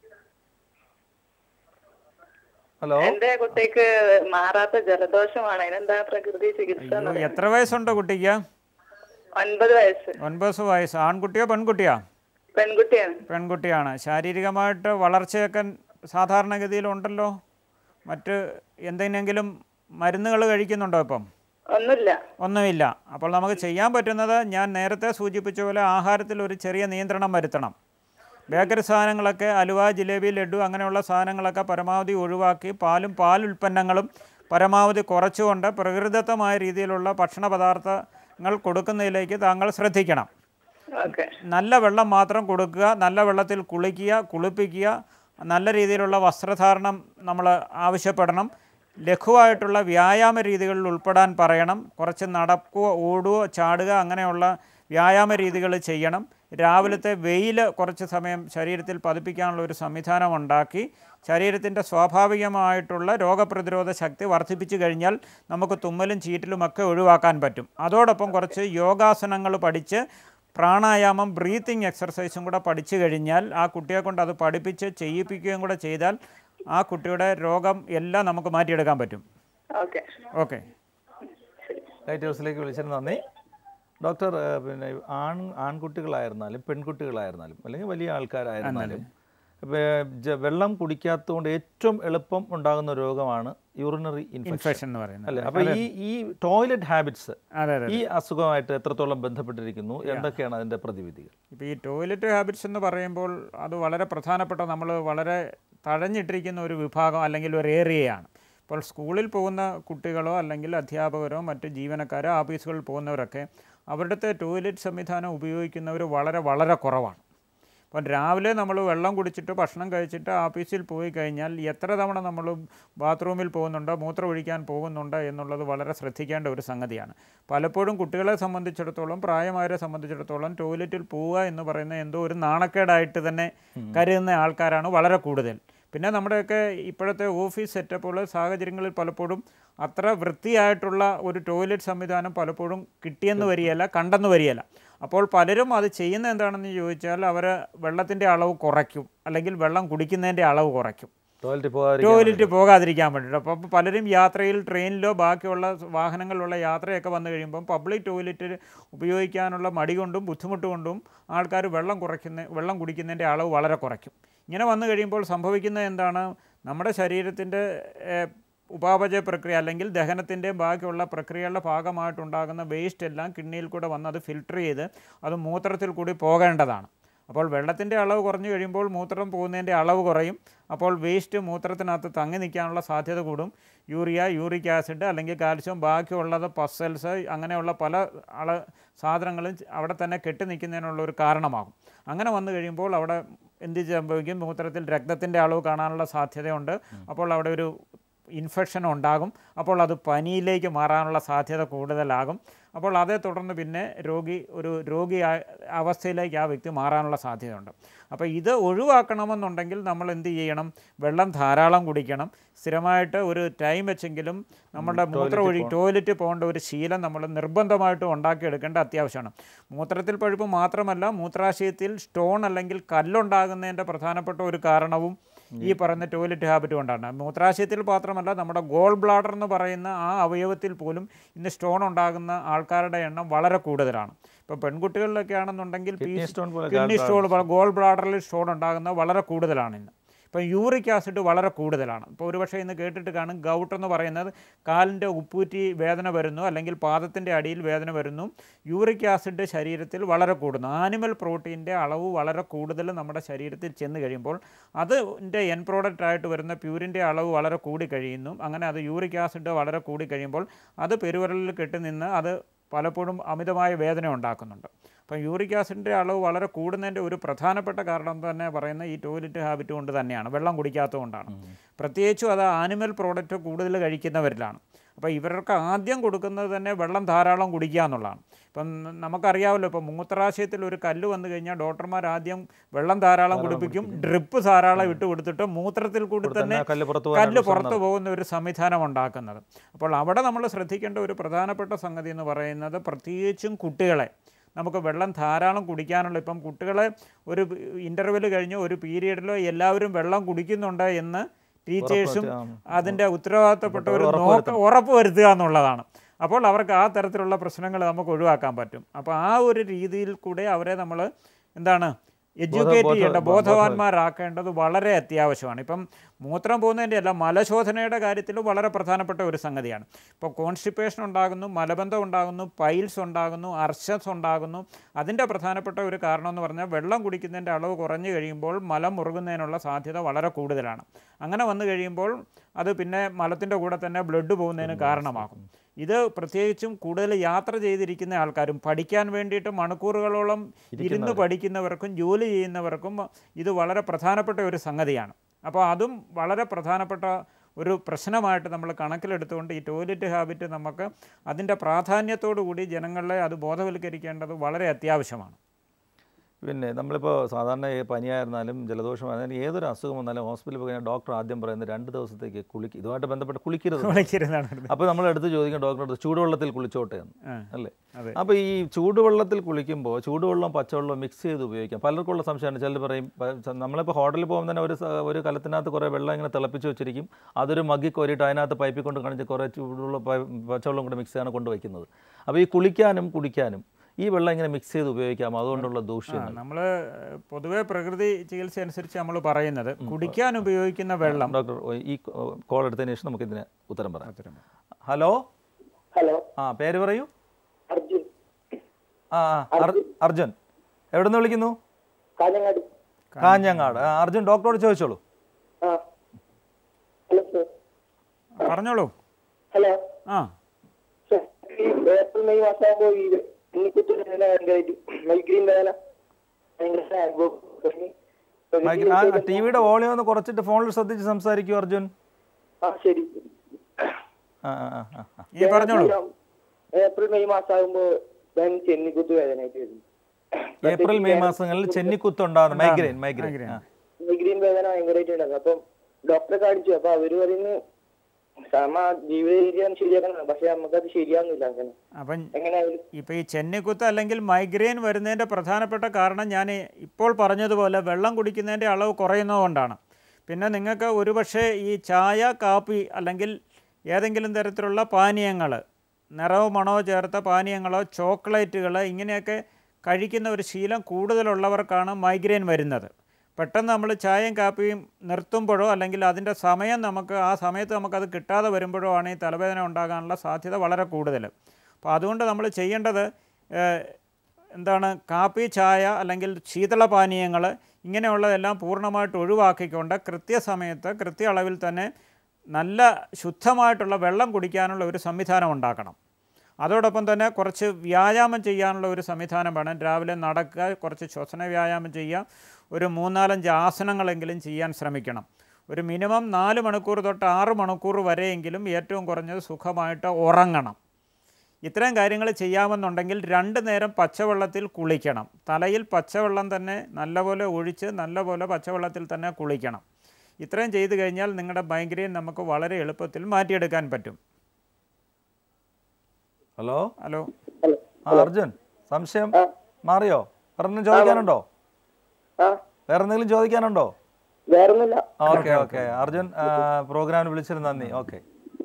ഹലോ എന്റെ കുട്ടിക്ക് മാറാത്ത ജലദോഷമാണ് അതിനെന്താ പ്രകൃതി ചികിത്സ എന്ന് അയ്യോ, പറയുന്നത്? എത്ര വയസ്സുണ്ട് കുട്ടിക്ക് ഒൻപത് വയസ്സ് ഒൻപത് വയസ്സ് ആൺകുട്ടിയോ പെൺകുട്ടിയോ പെൺകുട്ടിയാണ് പെൺകുട്ടിയാണ് ശാരീരികമായിട്ട് വളർച്ചയൊക്കെ സാധാരണഗതിയിൽ ഉണ്ടല്ലോ മറ്റ് എന്തെങ്കിലും മരുന്നുകൾ കഴിക്കുന്നുണ്ടോ ഇപ്പം ഒന്നുമില്ല ഒന്നുമില്ല അപ്പോൾ നമുക്ക് ചെയ്യാൻ പറ്റുന്നത് ഞാൻ നേരത്തെ സൂചിപ്പിച്ച പോലെ ആഹാരത്തിൽ ഒരു ചെറിയ നിയന്ത്രണം വരുത്തണം ബേക്കറി സാധനങ്ങളൊക്കെ അലുവ ജിലേബി ലഡു അങ്ങനെയുള്ള സാധനങ്ങളൊക്കെ പരമാവധി ഒഴിവാക്കി പാലും പാൽ ഉൽപ്പന്നങ്ങളും പരമാവധി കുറച്ചുകൊണ്ട് പ്രകൃതിദത്തമായ രീതിയിലുള്ള ഭക്ഷണ പദാർത്ഥങ്ങൾ കൊടുക്കുന്നതിലേക്ക് താങ്കൾ ശ്രദ്ധിക്കണം ഓക്കെ നല്ല വെള്ളം മാത്രം കൊടുക്കുക നല്ല വെള്ളത്തിൽ കുളിക്കുക കുളിപ്പിക്കുക നല്ല രീതിയിലുള്ള വസ്ത്രധാരണം നമ്മൾ ആവശ്യപ്പെടണം ലഘുവായിട്ടുള്ള വ്യായാമ രീതികളിൽ ഉൾപ്പെടാൻ പറയണം കുറച്ച് നടക്കുകയോ ഓടുകയോ ചാടുക അങ്ങനെയുള്ള വ്യായാമ രീതികൾ ചെയ്യണം രാവിലത്തെ വെയിൽ കുറച്ച് സമയം ശരീരത്തിൽ പതിപ്പിക്കാനുള്ള ഒരു സംവിധാനം ഉണ്ടാക്കി ശരീരത്തിൻ്റെ സ്വാഭാവികമായിട്ടുള്ള രോഗപ്രതിരോധ ശക്തി വർദ്ധിപ്പിച്ചു കഴിഞ്ഞാൽ നമുക്ക് തുമ്മലും ചീറ്റലുമൊക്കെ ഒഴിവാക്കാൻ പറ്റും അതോടൊപ്പം കുറച്ച് യോഗാസനങ്ങൾ പഠിച്ച് പ്രാണായാമം ബ്രീത്തിങ് എക്സർസൈസും കൂടെ പഠിച്ചു കഴിഞ്ഞാൽ ആ കുട്ടിയെ കൊണ്ട് അത് പഠിപ്പിച്ച് ചെയ്യിപ്പിക്കുകയും കൂടെ ചെയ്താൽ ആ കുട്ടിയുടെ രോഗം എല്ലാം നമുക്ക് മാറ്റിയെടുക്കാൻ പറ്റും ഓക്കെ ഓക്കെ ലൈറ്റ് ഹൗസിലേക്ക് വിളിച്ചതിന് നന്ദി ഡോക്ടർ ഏഹ്, പിന്നെ ആൺ ആൺകുട്ടികളായിരുന്നാലും പെൺകുട്ടികളായിരുന്നാലും അല്ലെങ്കിൽ വലിയ ആൾക്കാരായിരുന്നാലും വേ- ജ- വെള്ളം കുടിക്കാത്തതുകൊണ്ട് ഏറ്റവും എളുപ്പം ഉണ്ടാകുന്ന രോഗമാണ് യൂറിനറി ഇൻഫെക്ഷൻ ഇൻഫെക്ഷൻ എന്ന് പറയുന്നത് അല്ലേ അപ്പൊ ഈ ഈ ടോയ്ലറ്റ് ഹാബിറ്റ്സ് അതെ അതെ ഈ അസുഖമായിട്ട് എത്രത്തോളം ബന്ധപ്പെട്ടിരിക്കുന്നു എന്തൊക്കെയാണ് അതിന്റെ പ്രതിവിധികൾ ഇപ്പോൾ ഈ ടോയ്ലറ്റ് ഹാബിറ്റ്സ് എന്ന് പറയുമ്പോൾ അത് വളരെ പ്രധാനപ്പെട്ട നമ്മൾ വളരെ തഴഞ്ഞിട്ടിരിക്കുന്ന ഒരു വിഭാഗം അല്ലെങ്കിൽ ഒരു ഏരിയയാണ് ഇപ്പോൾ സ്കൂളിൽ പോകുന്ന കുട്ടികളോ അല്ലെങ്കിൽ അധ്യാപകരോ മറ്റ് ജീവനക്കാരോ ഓഫീസുകളിൽ പോകുന്നവരൊക്കെ അവിടുത്തെ ടോയ്ലറ്റ് സംവിധാനം ഉപയോഗിക്കുന്നവർ വളരെ വളരെ കുറവാണ് അപ്പം രാവിലെ നമ്മൾ വെള്ളം കുടിച്ചിട്ട് ഭക്ഷണം കഴിച്ചിട്ട് ഓഫീസിൽ പോയി കഴിഞ്ഞാൽ എത്ര തവണ നമ്മൾ ബാത്റൂമിൽ പോകുന്നുണ്ടോ മൂത്രം ഒഴിക്കാൻ പോകുന്നുണ്ടോ എന്നുള്ളത് വളരെ ശ്രദ്ധിക്കേണ്ട ഒരു സംഗതിയാണ് പലപ്പോഴും കുട്ടികളെ സംബന്ധിച്ചിടത്തോളം പ്രായമായവരെ സംബന്ധിച്ചിടത്തോളം ടോയ്ലറ്റിൽ പോവുക എന്ന് പറയുന്നത് എന്തോ ഒരു നാണക്കേടായിട്ട് തന്നെ കരുതുന്ന ആൾക്കാരാണ് വളരെ കൂടുതൽ പിന്നെ നമ്മുടെയൊക്കെ ഇപ്പോഴത്തെ ഓഫീസ് സെറ്റപ്പുകൾ സാഹചര്യങ്ങളിൽ പലപ്പോഴും അത്ര വൃത്തിയായിട്ടുള്ള ഒരു ടോയ്ലറ്റ് സംവിധാനം പലപ്പോഴും കിട്ടിയെന്ന് വരികയില്ല കണ്ടെന്ന് വരികയില്ല അപ്പോൾ പലരും അത് ചെയ്യുന്നത് എന്താണെന്ന് ചോദിച്ചാൽ അവർ വെള്ളത്തിൻ്റെ അളവ് കുറയ്ക്കും അല്ലെങ്കിൽ വെള്ളം കുടിക്കുന്നതിൻ്റെ അളവ് കുറയ്ക്കും ടോയ്ലറ്റ് പോകാതെ ടോയ്ലറ്റ് പോകാതിരിക്കാൻ വേണ്ടിയിട്ട് അപ്പോൾ പലരും യാത്രയിൽ ട്രെയിനിലോ ബാക്കിയുള്ള വാഹനങ്ങളിലുള്ള യാത്രയൊക്കെ വന്നു കഴിയുമ്പം പബ്ലിക് ടോയ്ലറ്റ് ഉപയോഗിക്കാനുള്ള മടി കൊണ്ടും ബുദ്ധിമുട്ട് കൊണ്ടും ആൾക്കാർ വെള്ളം കുറയ്ക്കുന്ന വെള്ളം കുടിക്കുന്നതിൻ്റെ അളവ് വളരെ കുറയ്ക്കും ഇങ്ങനെ വന്നു കഴിയുമ്പോൾ സംഭവിക്കുന്നത് എന്താണ് നമ്മുടെ ശരീരത്തിൻ്റെ ഏഹ്, ഉപാപചയ പ്രക്രിയ അല്ലെങ്കിൽ ദഹനത്തിൻ്റെയും ബാക്കിയുള്ള പ്രക്രിയകളുടെ ഭാഗമായിട്ടുണ്ടാകുന്ന വേസ്റ്റ് എല്ലാം കിഡ്നിയിൽ കൂടെ വന്ന് അത് ഫിൽട്ടർ ചെയ്ത് അത് മൂത്രത്തിൽ കൂടി പോകേണ്ടതാണ് അപ്പോൾ വെള്ളത്തിൻ്റെ അളവ് കുറഞ്ഞു കഴിയുമ്പോൾ മൂത്രം പോകുന്നതിൻ്റെ അളവ് കുറയും അപ്പോൾ വേസ്റ്റ് മൂത്രത്തിനകത്ത് തങ്ങി നിൽക്കാനുള്ള സാധ്യത കൂടും യൂറിയ യൂറിക് ആസിഡ് അല്ലെങ്കിൽ കാൽസ്യം ബാക്കിയുള്ളത് പസൽസ് അങ്ങനെയുള്ള പല അള സാധനങ്ങളും അവിടെ തന്നെ കെട്ടി നിൽക്കുന്നതിനുള്ള ഒരു കാരണമാകും അങ്ങനെ വന്നു കഴിയുമ്പോൾ അവിടെ എന്ത് സംഭവിക്കും മൂത്രത്തിൽ രക്തത്തിൻ്റെ അളവ് കാണാനുള്ള സാധ്യതയുണ്ട് അപ്പോൾ അവിടെ ഒരു ഇൻഫെക്ഷൻ ഉണ്ടാകും അപ്പോൾ അത് പനിയിലേക്ക് മാറാനുള്ള സാധ്യത കൂടുതലാകും അപ്പോൾ അതേ തുടർന്ന് പിന്നെ രോഗി ഒരു രോഗി ആ- അവസ്ഥയിലേക്ക് ആ വ്യക്തി മാറാനുള്ള സാധ്യതയുണ്ട് അപ്പോൾ ഇത് ഒഴിവാക്കണമെന്നുണ്ടെങ്കിൽ നമ്മൾ എന്ത് ചെയ്യണം വെള്ളം ധാരാളം കുടിക്കണം സ്ഥിരമായിട്ട് ഒരു ടൈം വെച്ചെങ്കിലും നമ്മുടെ മൂത്രം ഒഴി ടോയ്ലറ്റ് പോകേണ്ട ഒരു ശീലം നമ്മൾ നിർബന്ധമായിട്ടും ഉണ്ടാക്കിയെടുക്കേണ്ട അത്യാവശ്യമാണ് മൂത്രത്തിൽ പഴുപ്പ് മാത്രമല്ല മൂത്രാശയത്തിൽ സ്റ്റോൺ അല്ലെങ്കിൽ കല്ലുണ്ടാകുന്നതിൻ്റെ പ്രധാനപ്പെട്ട ഒരു കാരണവും ഈ പറയുന്ന ടോയ്ലറ്റ് ഹാബിറ്റ് കൊണ്ടാണ് മൂത്രാശയത്തിൽ മാത്രമല്ല നമ്മുടെ ഗോൾ ബ്ലാഡർ എന്ന് പറയുന്ന ആ അവയവത്തിൽ പോലും ഇന്ന് സ്റ്റോൺ ഉണ്ടാകുന്ന ആൾക്കാരുടെ എണ്ണം വളരെ കൂടുതലാണ് ഇപ്പോൾ പെൺകുട്ടികളിലൊക്കെ ആണെന്നുണ്ടെങ്കിൽ Kidney stone പോലെ കിഡ്നി gall സ്റ്റോൺ ഗോൾ ബ്ലാഡറിൽ സ്റ്റോൺ ഉണ്ടാകുന്നത് വളരെ കൂടുതലാണ് ഇന്ന് ഇപ്പം യൂറിക് ആസിഡ് വളരെ കൂടുതലാണ് ഇപ്പോൾ ഒരുപക്ഷെ ഇന്ന് കേട്ടിട്ട് കാണും ഗൗട്ട് എന്ന് പറയുന്നത് കാലിൻ്റെ ഉപ്പൂറ്റി വേദന വരുന്നു അല്ലെങ്കിൽ പാദത്തിൻ്റെ അടിയിൽ വേദന വരുന്നു യൂറിക് ആസിഡ് ശരീരത്തിൽ വളരെ കൂടുന്നു ആനിമൽ പ്രോട്ടീൻ്റെ അളവ് വളരെ കൂടുതൽ നമ്മുടെ ശരീരത്തിൽ ചെന്ന് കഴിയുമ്പോൾ അതിൻ്റെ എൻ പ്രോഡക്റ്റ് ആയിട്ട് വരുന്ന പ്യൂരിൻ്റെ അളവ് വളരെ കൂടി കഴിയുന്നു അങ്ങനെ അത് യൂറിക് ആസിഡ് വളരെ കൂടി കഴിയുമ്പോൾ അത് പെരുവിരലിൽ കെട്ടി നിന്ന് അത് പലപ്പോഴും അമിതമായ വേദന ഉണ്ടാക്കുന്നുണ്ട് അപ്പം യൂറിക് ആസിഡിൻ്റെ അളവ് വളരെ കൂടുന്നതിൻ്റെ ഒരു പ്രധാനപ്പെട്ട കാരണം തന്നെ പറയുന്ന ഈ ടോയ്ലറ്റ് ഹാബിറ്റ് കൊണ്ട് തന്നെയാണ് വെള്ളം കുടിക്കാത്തത് കൊണ്ടാണ് പ്രത്യേകിച്ചും അത് ആനിമൽ പ്രോഡക്റ്റ് കൂടുതൽ കഴിക്കുന്നവരിലാണ് അപ്പോൾ ഇവർക്ക് ആദ്യം കൊടുക്കുന്നത് തന്നെ വെള്ളം ധാരാളം കുടിക്കുക എന്നുള്ളതാണ് ഇപ്പം നമുക്കറിയാമല്ലോ ഇപ്പം മൂത്രാശയത്തിൽ ഒരു കല്ല് വന്നു കഴിഞ്ഞാൽ ഡോക്ടർമാർ ആദ്യം വെള്ളം ധാരാളം കുടിപ്പിക്കും ഡ്രിപ്പ് ധാരാളം ഇട്ട് കൊടുത്തിട്ട് മൂത്രത്തിൽ കൂടി തന്നെ ആ കല്ല് പുറത്ത് കല്ല് പോകാനുള്ള പുറത്തു പോകുന്ന ഒരു സംവിധാനം ഉണ്ടാക്കുന്നത് അപ്പോൾ അവിടെ നമ്മൾ ശ്രദ്ധിക്കേണ്ട ഒരു പ്രധാനപ്പെട്ട സംഗതി എന്ന് പറയുന്നത് പ്രത്യേകിച്ചും കുട്ടികളെ നമുക്ക് വെള്ളം ധാരാളം കുടിക്കാനുള്ള ഇപ്പം കുട്ടികളെ ഒരു ഇൻ്റർവെൽ കഴിഞ്ഞ് ഒരു പീരീഡിലോ എല്ലാവരും വെള്ളം കുടിക്കുന്നുണ്ട് എന്ന് ടീച്ചേഴ്സും ഉറപ്പ് അതിൻ്റെ ഉത്തരവാദിത്തപ്പെട്ട ഒരു നോക്ക ഉറപ്പ് വരുത്തുക എന്നുള്ളതാണ് അപ്പോൾ അവർക്ക് ആ തരത്തിലുള്ള പ്രശ്നങ്ങൾ നമുക്ക് ഒഴിവാക്കാൻ പറ്റും അപ്പോൾ ആ ഒരു രീതിയിൽ കൂടെ അവരെ നമ്മൾ എന്താണ് എഡ്യൂക്കേറ്റ് ബോധ- ചെയ്യേണ്ട ബോധ- ബോധവാന്മാരാക്കേണ്ടത് വളരെ അത്യാവശ്യമാണ് ഇപ്പം മൂത്രം പോകുന്നതിൻ്റെ അല്ല മലശോധനയുടെ കാര്യത്തിലും വളരെ പ്രധാനപ്പെട്ട ഒരു സംഗതിയാണ് ഇപ്പോൾ കോൺസ്റ്റിപ്പേഷൻ ഉണ്ടാകുന്നു മലബന്ധം ഉണ്ടാകുന്നു പൈൽസ് ഉണ്ടാകുന്നു അർശസ് ഉണ്ടാകുന്നു അതിൻ്റെ പ്രധാനപ്പെട്ട ഒരു കാരണം എന്ന് പറഞ്ഞാൽ വെള്ളം കുടിക്കുന്നതിൻ്റെ അളവ് കുറഞ്ഞു കഴിയുമ്പോൾ മലം മുറുകുന്നതിനുള്ള സാധ്യത വളരെ കൂടുതലാണ് അങ്ങനെ വന്നു കഴിയുമ്പോൾ അത് പിന്നെ മലത്തിൻ്റെ കൂടെ തന്നെ ബ്ലഡ് പോകുന്നതിന് കാരണമാകും ഇത് പ്രത്യേകിച്ചും കൂടുതൽ യാത്ര ചെയ്തിരിക്കുന്ന ആൾക്കാരും പഠിക്കാൻ വേണ്ടിയിട്ട് മണിക്കൂറുകളോളം ഇരുന്ന് പഠിക്കുന്നവർക്കും ജോലി ചെയ്യുന്നവർക്കും ഇത് വളരെ പ്രധാനപ്പെട്ട ഒരു സംഗതിയാണ് അപ്പോൾ അതും വളരെ പ്രധാനപ്പെട്ട ഒരു പ്രശ്നമായിട്ട് നമ്മൾ കണക്കിലെടുത്തുകൊണ്ട് ഈ ടോയ്ലറ്റ് ഹാബിറ്റ് നമുക്ക് അതിൻ്റെ പ്രാധാന്യത്തോടു കൂടി ജനങ്ങളെ അത് ബോധവൽക്കരിക്കേണ്ടത് വളരെ അത്യാവശ്യമാണ് പിന്നെ നമ്മളിപ്പോൾ സാധാരണ ഈ പനിയായിരുന്നാലും ജലദോഷമായിരുന്നാലും ഏതൊരു അസുഖം വന്നാലും ഹോസ്പിറ്റലിൽ പോയി കഴിഞ്ഞാൽ ഡോക്ടർ ആദ്യം പറയുന്നത് രണ്ട് ദിവസത്തേക്ക് കുളിക്ക് ഇതുമായിട്ട് ബന്ധപ്പെട്ട് കുളിക്കരുത് വിളിക്കരുതാണ് അപ്പോൾ നമ്മൾ എടുത്ത് ചോദിക്കും ഡോക്ടറെ അടുത്ത് ചൂടുവെള്ളത്തിൽ കുളിച്ചോട്ടെ എന്ന് ആ. അല്ലേ അതെ. അപ്പോൾ ഈ ചൂടുവെള്ളത്തിൽ കുളിക്കുമ്പോൾ ചൂടുവെള്ളം പച്ചവെള്ളം മിക്സ് ചെയ്ത് ഉപയോഗിക്കാം പലർക്കുള്ള സംശയമാണ് ചിലർ പറയും പ- ച- നമ്മളിപ്പോൾ ഹോട്ടലിൽ പോകുമ്പോൾ തന്നെ ഒരു സ- ഒരു കലത്തിനകത്ത് കുറേ വെള്ളം ഇങ്ങനെ തിളപ്പിച്ച് വെച്ചിരിക്കും അതൊരു മഗ്ഗി കോരിയിട്ട് അതിനകത്ത് പൈപ്പിൽ കൊണ്ട് കാണിച്ച് കുറേ ചൂടുള്ള പ- പച്ചവെള്ളം കൂടെ മിക്സ് ചെയ്താണ് കൊണ്ട് വയ്ക്കുന്നത് അപ്പോൾ ഈ കുളിക്കാനും കുടിക്കാനും ഈ വെള്ളം ഇങ്ങനെ മിക്സ് ചെയ്ത് ഉപയോഗിക്കാം അതുകൊണ്ടുള്ള ദൂഷ്യങ്ങൾ നമ്മൾ പൊതുവേ പ്രകൃതി ചികിത്സ അനുസരിച്ച് നമ്മൾ പറയുന്നത് കുടിക്കാൻ ഉപയോഗിക്കുന്ന വെള്ളം ഡോക്ടർ ഈ കോൾ എടുത്തതിന് ശേഷം നമുക്ക് ഇതിന് ഉത്തരം പറയാം ഹലോ ഹലോ ആ പേര് പറയൂ അർജുൻ ആ ആ, അർ- അർജുൻ എവിടെ നിന്ന് വിളിക്കുന്നു കാഞ്ഞങ്ങാട് കാഞ്ഞങ്ങാട് ആ, അർജുൻ ഡോക്ടറോട് ചോദിച്ചോളൂ ആ ഹലോ സർ പറഞ്ഞോളൂ ഹലോ ആ സർ ഈ ഏപ്രിൽ മെയ് മാസമാകുമ്പോൾ ഈ എണ്ണിക്കുത്ത് വേദന ഭയങ്കരമായിട്ട് മൈഗ്രീൻ വേദന ഭയങ്കര അനുഭവം തുടങ്ങി. ആ ടി വിയുടെ വോളിയം ഒന്ന് കുറച്ചിട്ട് ഫോണിൽ ശ്രദ്ധിച്ച് സംസാരിക്കൂ അർജുൻ ആ ശരി ആ ആ ആ, ആ, ആ. ഈ പറഞ്ഞോളൂ ഏപ്രിൽ മെയ് മാസമാകുമ്പോൾ ഭയങ്കര ചെന്നിക്കുത്ത് വേദനയായിട്ട് വരുന്നു ഏപ്രിൽ മെയ് മാസങ്ങളിൽ ചെന്നിക്കുത്തുണ്ടാകുന്ന മൈഗ്രെയിൻ മൈഗ്രെയിൻ ആ. മൈഗ്രീൻ വേദന ഭയങ്കരമായിട്ട് ഉണ്ടാകും അപ്പം ഡോക്ടറെ കാണിച്ചു അപ്പൊ അവര് പറയുന്നു സാമ ജീവിത രീതിയാണ് ശരിയാക്കണം പക്ഷെ നമുക്കത് ശരിയാവുന്നില്ല അങ്ങനെ അപ്പം എങ്ങനെയായാലും ഇപ്പോൾ ഈ ചെന്നിക്കുത്ത് അല്ലെങ്കിൽ മൈഗ്രെയിൻ വരുന്നതിൻ്റെ പ്രധാനപ്പെട്ട കാരണം ഞാൻ ഇപ്പോൾ പറഞ്ഞതുപോലെ വെള്ളം കുടിക്കുന്നതിൻ്റെ അളവ് കുറയുന്നതുകൊണ്ടാണ് പിന്നെ നിങ്ങൾക്ക് ഒരുപക്ഷെ ഈ ചായ കാപ്പി അല്ലെങ്കിൽ ഏതെങ്കിലും തരത്തിലുള്ള പാനീയങ്ങൾ നിറവോ മണമോ ചേർത്ത പാനീയങ്ങളോ ചോക്ലേറ്റുകൾ ഇങ്ങനെയൊക്കെ കഴിക്കുന്ന ഒരു ശീലം കൂടുതലുള്ളവർക്കാണ് മൈഗ്രെയിൻ വരുന്നത് പെട്ടെന്ന് നമ്മൾ ചായയും കാപ്പിയും നിർത്തുമ്പോഴോ അല്ലെങ്കിൽ അതിൻ്റെ സമയം നമുക്ക് ആ സമയത്ത് നമുക്കത് കിട്ടാതെ വരുമ്പോഴോ ആണ് ഈ തലവേദന ഉണ്ടാകാനുള്ള സാധ്യത വളരെ കൂടുതൽ അപ്പോൾ അതുകൊണ്ട് നമ്മൾ ചെയ്യേണ്ടത് ഏഹ്, എന്താണ് കാപ്പി ചായ അല്ലെങ്കിൽ ശീതളപാനീയങ്ങൾ ഇങ്ങനെയുള്ളതെല്ലാം പൂർണ്ണമായിട്ട് ഒഴിവാക്കിക്കൊണ്ട് കൃത്യസമയത്ത് കൃത്യ അളവിൽ തന്നെ നല്ല ശുദ്ധമായിട്ടുള്ള വെള്ളം കുടിക്കാനുള്ള ഒരു സംവിധാനം ഉണ്ടാക്കണം അതോടൊപ്പം തന്നെ കുറച്ച് വ്യായാമം ചെയ്യാനുള്ള ഒരു സംവിധാനം വേണം രാവിലെ നടക്കുക കുറച്ച് ശ്വസന വ്യായാമം ചെയ്യുക ഒരു മൂന്നാലഞ്ച് ആസനങ്ങളെങ്കിലും ചെയ്യാൻ ശ്രമിക്കണം ഒരു മിനിമം നാല് മണിക്കൂർ തൊട്ട് ആറ് മണിക്കൂർ വരെയെങ്കിലും ഏറ്റവും കുറഞ്ഞത് സുഖമായിട്ട് ഉറങ്ങണം ഇത്രയും കാര്യങ്ങൾ ചെയ്യാമെന്നുണ്ടെങ്കിൽ രണ്ട് നേരം പച്ചവെള്ളത്തിൽ കുളിക്കണം തലയിൽ പച്ചവെള്ളം തന്നെ നല്ലപോലെ ഒഴിച്ച് നല്ലപോലെ പച്ചവെള്ളത്തിൽ തന്നെ കുളിക്കണം ഇത്രയും ചെയ്തു കഴിഞ്ഞാൽ നിങ്ങളുടെ മൈഗ്രെയിൻ നമുക്ക് വളരെ എളുപ്പത്തിൽ മാറ്റിയെടുക്കാൻ പറ്റും ഹലോ ഹലോ ആ അർജുൻ സംശയം മാറിയോ വേറെ എന്തെങ്കിലും ചോദിക്കാനുണ്ടോ ആ വേറെ എന്തെങ്കിലും ചോദിക്കാനുണ്ടോ വേറൊന്നുമില്ല ഓക്കെ ഓക്കെ അർജുൻ ആ, പ്രോഗ്രാമിന് വിളിച്ചതിന് നന്ദി ഓക്കെ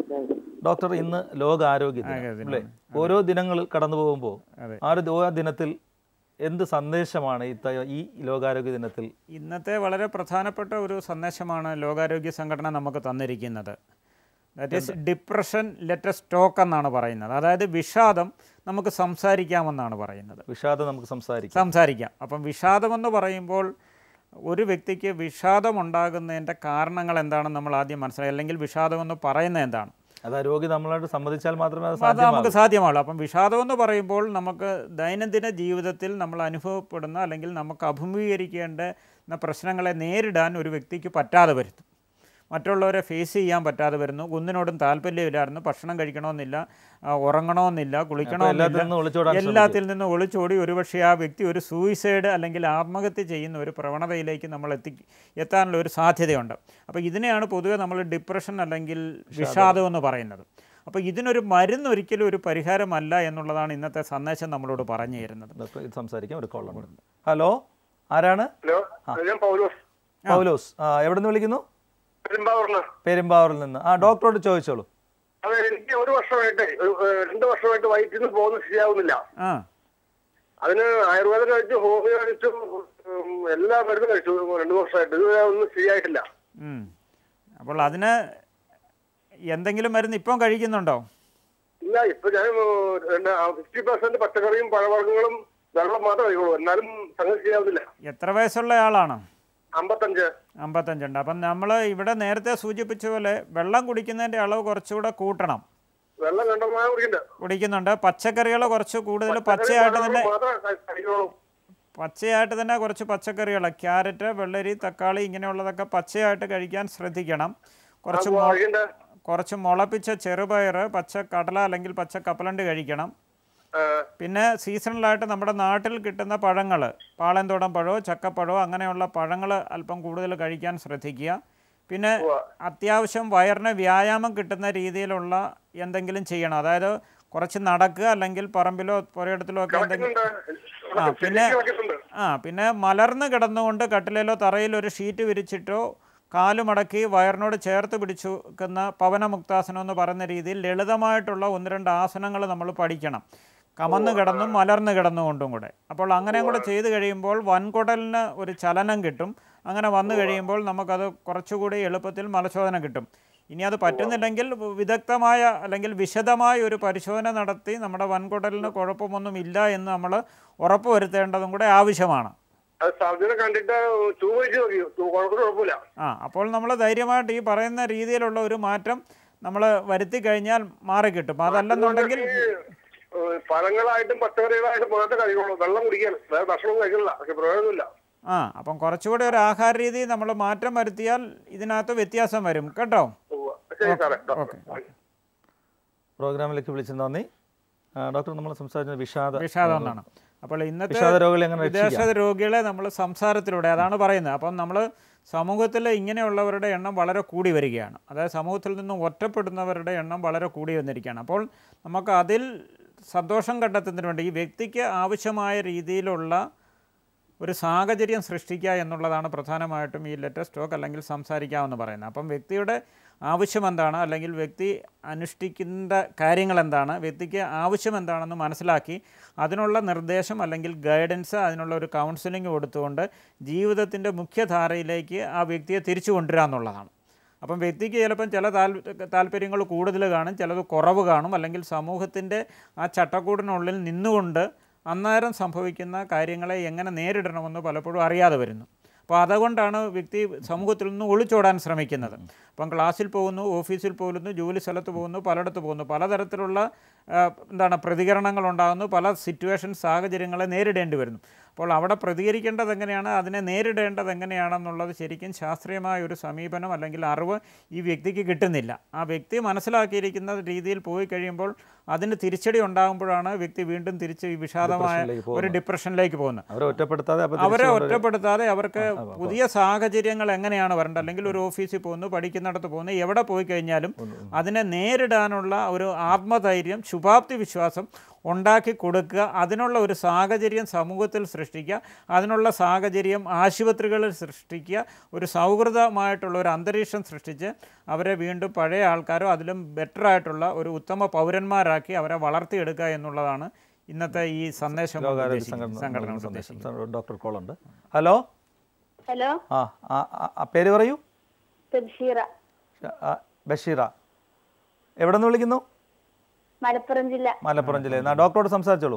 ഡോക്ടർ ഇന്ന് ലോകാരോഗ്യ ദിനം ആരോഗ്യ ദിനം. അല്ലേ ഓരോ ദിനങ്ങൾ കടന്നു പോകുമ്പോൾ അതെ. ആ ഒരു ദോ- ദിനത്തിൽ എന്ത് സന്ദേശമാണ് ഈ ത- ഈ ലോകാരോഗ്യ ദിനത്തിൽ ഇന്നത്തെ വളരെ പ്രധാനപ്പെട്ട ഒരു സന്ദേശമാണ് ലോകാരോഗ്യ സംഘടന നമുക്ക് തന്നിരിക്കുന്നത് that is depression let's talk എന്നാണ് പറയുന്നത് അതായത് വിഷാദം നമുക്ക് സംസാരിക്കാമെന്നാണ് പറയുന്നത് വിഷാദം നമുക്ക് സംസാരിക്കാം സംസാരിക്കാം അപ്പം വിഷാദമെന്ന് പറയുമ്പോൾ ഒരു വ്യക്തിക്ക് വിഷാദം ഉണ്ടാകുന്നതിൻ്റെ കാരണങ്ങൾ എന്താണെന്ന് നമ്മൾ ആദ്യം മനസ്സിലായി അല്ലെങ്കിൽ വിഷാദമെന്ന് പറയുന്നത് എന്താണ് അത് ആ രോഗി നമ്മളായിട്ട് സമ്മതിച്ചാൽ മാത്രമേ അത് അപ്പോൾ അത് നമുക്ക് സാധ്യമാകൂ സാധ്യമാവുള്ളൂ അപ്പം വിഷാദം എന്ന് പറയുമ്പോൾ നമുക്ക് ദൈനംദിന ജീവിതത്തിൽ നമ്മൾ അനുഭവപ്പെടുന്ന അല്ലെങ്കിൽ നമുക്ക് അഭിമുഖീകരിക്കേണ്ട പ്രശ്നങ്ങളെ നേരിടാൻ ഒരു വ്യക്തിക്ക് പറ്റാതെ വരുന്നു മറ്റുള്ളവരെ ഫേസ് ചെയ്യാൻ പറ്റാതെ വരുന്നു ഒന്നിനോടും താല്പര്യമില്ലായിരുന്നു ഭക്ഷണം കഴിക്കണമെന്നില്ല ആ, ഉറങ്ങണമെന്നില്ല എല്ലാത്തിൽ നിന്നും ഒളിച്ചോടാൻ കുളിക്കണമെന്നില്ല എല്ലാത്തിൽ നിന്ന് ഒളിച്ചോടി ഒരുപക്ഷെ ആ വ്യക്തി ഒരു സൂയിസൈഡ് അല്ലെങ്കിൽ ആത്മഹത്യ ചെയ്യുന്ന ഒരു പ്രവണതയിലേക്ക് നമ്മൾ എത്തി എത്താനുള്ള ഒരു സാധ്യതയുണ്ട് അപ്പോൾ ഇതിനെയാണ് പൊതുവെ നമ്മൾ ഡിപ്രഷൻ അല്ലെങ്കിൽ വിഷാദം എന്ന് പറയുന്നത് അപ്പോൾ ഇതിനൊരു മരുന്ന് ഒരിക്കലും ഒരു പരിഹാരമല്ല എന്നുള്ളതാണ് ഇന്നത്തെ സന്ദേശം നമ്മളോട് പറഞ്ഞു തരുന്നത് ഡോക്ടർ ഇത് സംസാരിക്കാം ഒരു കോൾ ഹലോ ആരാണ് ഹലോ ഞാൻ പൗലോസ് പൗലോസ് ആ എവിടെ നിന്ന് വിളിക്കുന്നു പെരുമ്പാവൂർന്ന് പെരുമ്പാവൂരിൽ നിന്ന് ആ ഡോക്ടറോട് ചോദിച്ചോളൂ അതെ എനിക്ക് ഒരു വർഷമായിട്ട് ഒരു, ഏഹ്, രണ്ട് വർഷമായിട്ട് വയറ്റിൽ നിന്ന് പോകുന്നത് ശരിയാവുന്നില്ല ആ അതിന് ആയുർവേദം കഴിച്ചു ഹോമിയോ കഴിച്ചു ഉം, എല്ലാ മരുന്നും കഴിച്ചു രണ്ടു വർഷമായിട്ട് ഇതുവരെ ഒന്നും ശരിയായിട്ടില്ല ഉം. അപ്പോൾ അതിന് എന്തെങ്കിലും മരുന്ന് ഇപ്പം കഴിക്കുന്നുണ്ടോ ഇല്ല ഇപ്പൊ ഞാൻ ഫിഫ്റ്റി പെർസെന്റ് പച്ചക്കറിയും പഴവർഗ്ഗങ്ങളും വെള്ളം മാത്രമേ കഴിക്കുള്ളൂ എന്നാലും സംഗതി ശരിയാവുന്നില്ല എത്ര വയസ്സുള്ള ആളാണ് അമ്പത്തഞ്ച് അമ്പത്തഞ്ചുണ്ട് അപ്പം നമ്മൾ ഇവിടെ നേരത്തെ സൂചിപ്പിച്ച പോലെ വെള്ളം കുടിക്കുന്നതിൻ്റെ അളവ് കുറച്ചുകൂടെ കൂട്ടണം വെള്ളം കണ്ടമാനം കുടിക്കണ്ട കുടിക്കുന്നുണ്ട് പച്ചക്കറികൾ കുറച്ച് കൂടുതൽ പച്ചയായിട്ട് തന്നെ മാത്രമേ കഴിക്കുള്ളൂ പച്ചയായിട്ട് തന്നെ കുറച്ച് പച്ചക്കറികൾ ക്യാരറ്റ് വെള്ളരി തക്കാളി ഇങ്ങനെയുള്ളതൊക്കെ പച്ചയായിട്ട് കഴിക്കാൻ ശ്രദ്ധിക്കണം കുറച്ച് മൊ- കഴിക്കണ്ട കുറച്ച് മുളപ്പിച്ച ചെറുപയർ പച്ച കടല അല്ലെങ്കിൽ പച്ച കപ്പലണ്ടി കഴിക്കണം പിന്നെ സീസണലായിട്ട് നമ്മുടെ നാട്ടിൽ കിട്ടുന്ന പഴങ്ങൾ പാളയംതോടൻ പഴമോ ചക്കപ്പഴമോ അങ്ങനെയുള്ള പഴങ്ങൾ അല്പം കൂടുതൽ കഴിക്കാൻ ശ്രദ്ധിക്കുക പിന്നെ അത്യാവശ്യം വയറിന് വ്യായാമം കിട്ടുന്ന രീതിയിലുള്ള എന്തെങ്കിലും ചെയ്യണം അതായത് കുറച്ച് നടക്കുക അല്ലെങ്കിൽ പറമ്പിലോ പുരയിടത്തിലോ ഒക്കെ എന്തെങ്കിലും ആ പിന്നെ ആ പിന്നെ മലർന്ന് കിടന്നുകൊണ്ട് കട്ടിലേലോ തറയിലോ ഒരു ഷീറ്റ് വിരിച്ചിട്ടോ കാല് മടക്കി വയറിനോട് ചേർത്ത് പിടിച്ചു വെക്കുന്ന പവനമുക്താസനം എന്ന് പറയുന്ന രീതിയിൽ ലളിതമായിട്ടുള്ള ഒന്ന് രണ്ട് ആസനങ്ങൾ നമ്മൾ പഠിക്കണം കമന്ന് കിടന്നും മലർന്ന് കിടന്നുകൊണ്ടും കൂടെ അപ്പോൾ അങ്ങനെയും കൂടെ ചെയ്ത് കഴിയുമ്പോൾ വൻകുടലിന് ഒരു ചലനം കിട്ടും അങ്ങനെ വന്നു കഴിയുമ്പോൾ നമുക്കത് കുറച്ചുകൂടി എളുപ്പത്തിൽ മലശോധന കിട്ടും ഇനി അത് പറ്റുന്നില്ലെങ്കിൽ വിദഗ്ധമായ അല്ലെങ്കിൽ വിശദമായ ഒരു പരിശോധന നടത്തി നമ്മുടെ വൻകുടലിന് കുഴപ്പമൊന്നും ഇല്ല എന്ന് നമ്മൾ ഉറപ്പ് വരുത്തേണ്ടതും കൂടെ ആവശ്യമാണ് അത് സർജനെ കണ്ടിട്ട് ട്യൂബ് വെച്ച് നോക്കി കുഴപ്പമില്ല കുഴപ്പമില്ല ആ അപ്പോൾ നമ്മൾ ധൈര്യമായിട്ട് ഈ പറയുന്ന രീതിയിലുള്ള ഒരു മാറ്റം നമ്മൾ വരുത്തി കഴിഞ്ഞാൽ മാറിക്കിട്ടും അതല്ലെന്നുണ്ടെങ്കിൽ ഏഹ് പഴങ്ങളായിട്ടും പച്ചക്കറികളായിട്ടും മാത്രമേ കഴിക്കുള്ളൂ വെള്ളം കുടിക്കാൻ വേറെ ഭക്ഷണം കഴിക്കുന്നില്ല പക്ഷെ പ്രയോജനമില്ല ആ അപ്പം കുറച്ചുകൂടി ഒരു ആഹാര രീതി നമ്മൾ മാറ്റം വരുത്തിയാൽ ഇതിനകത്ത് വ്യത്യാസം വരും കേട്ടോ ഉവ്വ. ശരി സാറേ ഓക്കെ പ്രോഗ്രാമിലേക്ക് വിളിച്ചത് നന്ദി ആ, ഡോക്ടർ നമ്മൾ സംസാരിച്ചത് വിഷാദ വിഷാദം എന്നാണ് അപ്പോൾ ഇന്നത്തെ വിഷാദ രോഗികളെ എങ്ങനെ വിദേശ രക്ഷിക്കാം രോഗികളെ നമ്മൾ സംസാരത്തിലൂടെ അതാണ് പറയുന്നത് അപ്പം നമ്മൾ സമൂഹത്തിൽ ഇങ്ങനെയുള്ളവരുടെ എണ്ണം വളരെ കൂടി വരികയാണ് അതായത് സമൂഹത്തിൽ നിന്നും ഒറ്റപ്പെടുന്നവരുടെ എണ്ണം വളരെ കൂടി വന്നിരിക്കുകയാണ് അപ്പോൾ നമുക്ക് അതിൽ സന്തോഷം കണ്ടെത്തുന്നതിന് വേണ്ടി ഈ വ്യക്തിക്ക് ആവശ്യമായ രീതിയിലുള്ള ഒരു സാഹചര്യം സൃഷ്ടിക്കുക എന്നുള്ളതാണ് പ്രധാനമായിട്ടും ഈ ലെറ്റർ സ്റ്റോക്ക് അല്ലെങ്കിൽ സംസാരിക്കാമെന്ന് പറയുന്നത് അപ്പം വ്യക്തിയുടെ ആവശ്യം എന്താണ് അല്ലെങ്കിൽ വ്യക്തി അനുഷ്ഠിക്കുന്ന കാര്യങ്ങൾ എന്താണ് വ്യക്തിക്ക് ആവശ്യം എന്താണെന്ന് മനസ്സിലാക്കി അതിനുള്ള നിർദ്ദേശം അല്ലെങ്കിൽ ഗൈഡൻസ് അതിനുള്ള ഒരു കൗൺസിലിംഗ് കൊടുത്തുകൊണ്ട് ജീവിതത്തിൻ്റെ മുഖ്യധാരയിലേക്ക് ആ വ്യക്തിയെ തിരിച്ചു കൊണ്ടുവരിക എന്നുള്ളതാണ് അപ്പം വ്യക്തിക്ക് ചിലപ്പം ചില താൽ താല്പര്യങ്ങൾ കൂടുതൽ കാണും ചിലത് കുറവ് കാണും അല്ലെങ്കിൽ സമൂഹത്തിൻ്റെ ആ ചട്ടക്കൂടിനുള്ളിൽ നിന്നുകൊണ്ട് അന്നേരം സംഭവിക്കുന്ന കാര്യങ്ങളെ എങ്ങനെ നേരിടണമെന്ന് പലപ്പോഴും അറിയാതെ വരുന്നു അപ്പോൾ അതുകൊണ്ടാണ് വ്യക്തി സമൂഹത്തിൽ നിന്ന് ഒളിച്ചോടാൻ ശ്രമിക്കുന്നത് അപ്പം ക്ലാസ്സിൽ പോകുന്നു ഓഫീസിൽ പോകുന്നു ജോലി സ്ഥലത്ത് പോകുന്നു പലയിടത്ത് പോകുന്നു പലതരത്തിലുള്ള ആ, എന്താണ് പ്രതികരണങ്ങൾ ഉണ്ടാകുന്നു പല സിറ്റുവേഷൻ സാഹചര്യങ്ങളെ നേരിടേണ്ടി വരുന്നു അപ്പോൾ അവിടെ പ്രതികരിക്കേണ്ടത് എങ്ങനെയാണ് അതിനെ നേരിടേണ്ടത് എങ്ങനെയാണെന്നുള്ളത് ശരിക്കും ശാസ്ത്രീയമായ ഒരു സമീപനം അല്ലെങ്കിൽ അറിവ് ഈ വ്യക്തിക്ക് കിട്ടുന്നില്ല ആ വ്യക്തി മനസ്സിലാക്കിയിരിക്കുന്ന രീതിയിൽ പോയി കഴിയുമ്പോൾ അതിന് തിരിച്ചടി ഉണ്ടാകുമ്പോഴാണ് വ്യക്തി വീണ്ടും തിരിച്ച് ഈ വിഷാദമായ ഡിപ്രഷനിലേക്ക് ഒരു ഡിപ്രഷനിലേക്ക് പോകുന്നത് അവരെ ഒറ്റപ്പെടുത്താതെ അപ്പോൾ അവരെ തിരിച്ച് കൊണ്ടുവരും. ഒറ്റപ്പെടുത്താതെ അവർക്ക് പുതിയ സാഹചര്യങ്ങൾ എങ്ങനെയാണ് വരേണ്ടത് അല്ലെങ്കിൽ ഒരു ഓഫീസിൽ പോകുന്നു പഠിക്കുന്നിടത്ത് പോകുന്നു എവിടെ പോയി കഴിഞ്ഞാലും അതിനെ നേരിടാനുള്ള ഒരു ആത്മധൈര്യം ശുഭാപ്തി വിശ്വാസം ഉണ്ടാക്കി കൊടുക്കുക അതിനുള്ള ഒരു സാഹചര്യം സമൂഹത്തിൽ സൃഷ്ടിക്കുക അതിനുള്ള സാഹചര്യം ആശുപത്രികളിൽ സൃഷ്ടിക്കുക ഒരു സൗഹൃദമായിട്ടുള്ള ഒരു അന്തരീക്ഷം സൃഷ്ടിച്ച് അവരെ വീണ്ടും പഴയ ആൾക്കാരോ അതിലും ബെറ്റർ ആയിട്ടുള്ള ഒരു ഉത്തമ പൗരന്മാരാക്കി അവരെ വളർത്തിയെടുക്കുക എന്നുള്ളതാണ് ഇന്നത്തെ ഈ സന്ദേശം കൊണ്ട് ലോകാരോഗ്യ ഉദ്ദേശിക്കുന്നത്. സംഘടന സംഘടന കൊണ്ട് സന്ദേശം ഉദ്ദേശിക്കുന്നത്. ഡോക്ടർ കോൾ ഉണ്ട് ഹലോ ഹലോ ആ ആ, ആ, ആ, പേര് പറയൂ തബ്ഷീറ ആ, ബഷീറ എവിടെ നിന്ന് വിളിക്കുന്നു മലപ്പുറം ജില്ല മലപ്പുറം ജില്ലയിൽ നിന്ന് ഡോക്ടറോട് സംസാരിച്ചോളൂ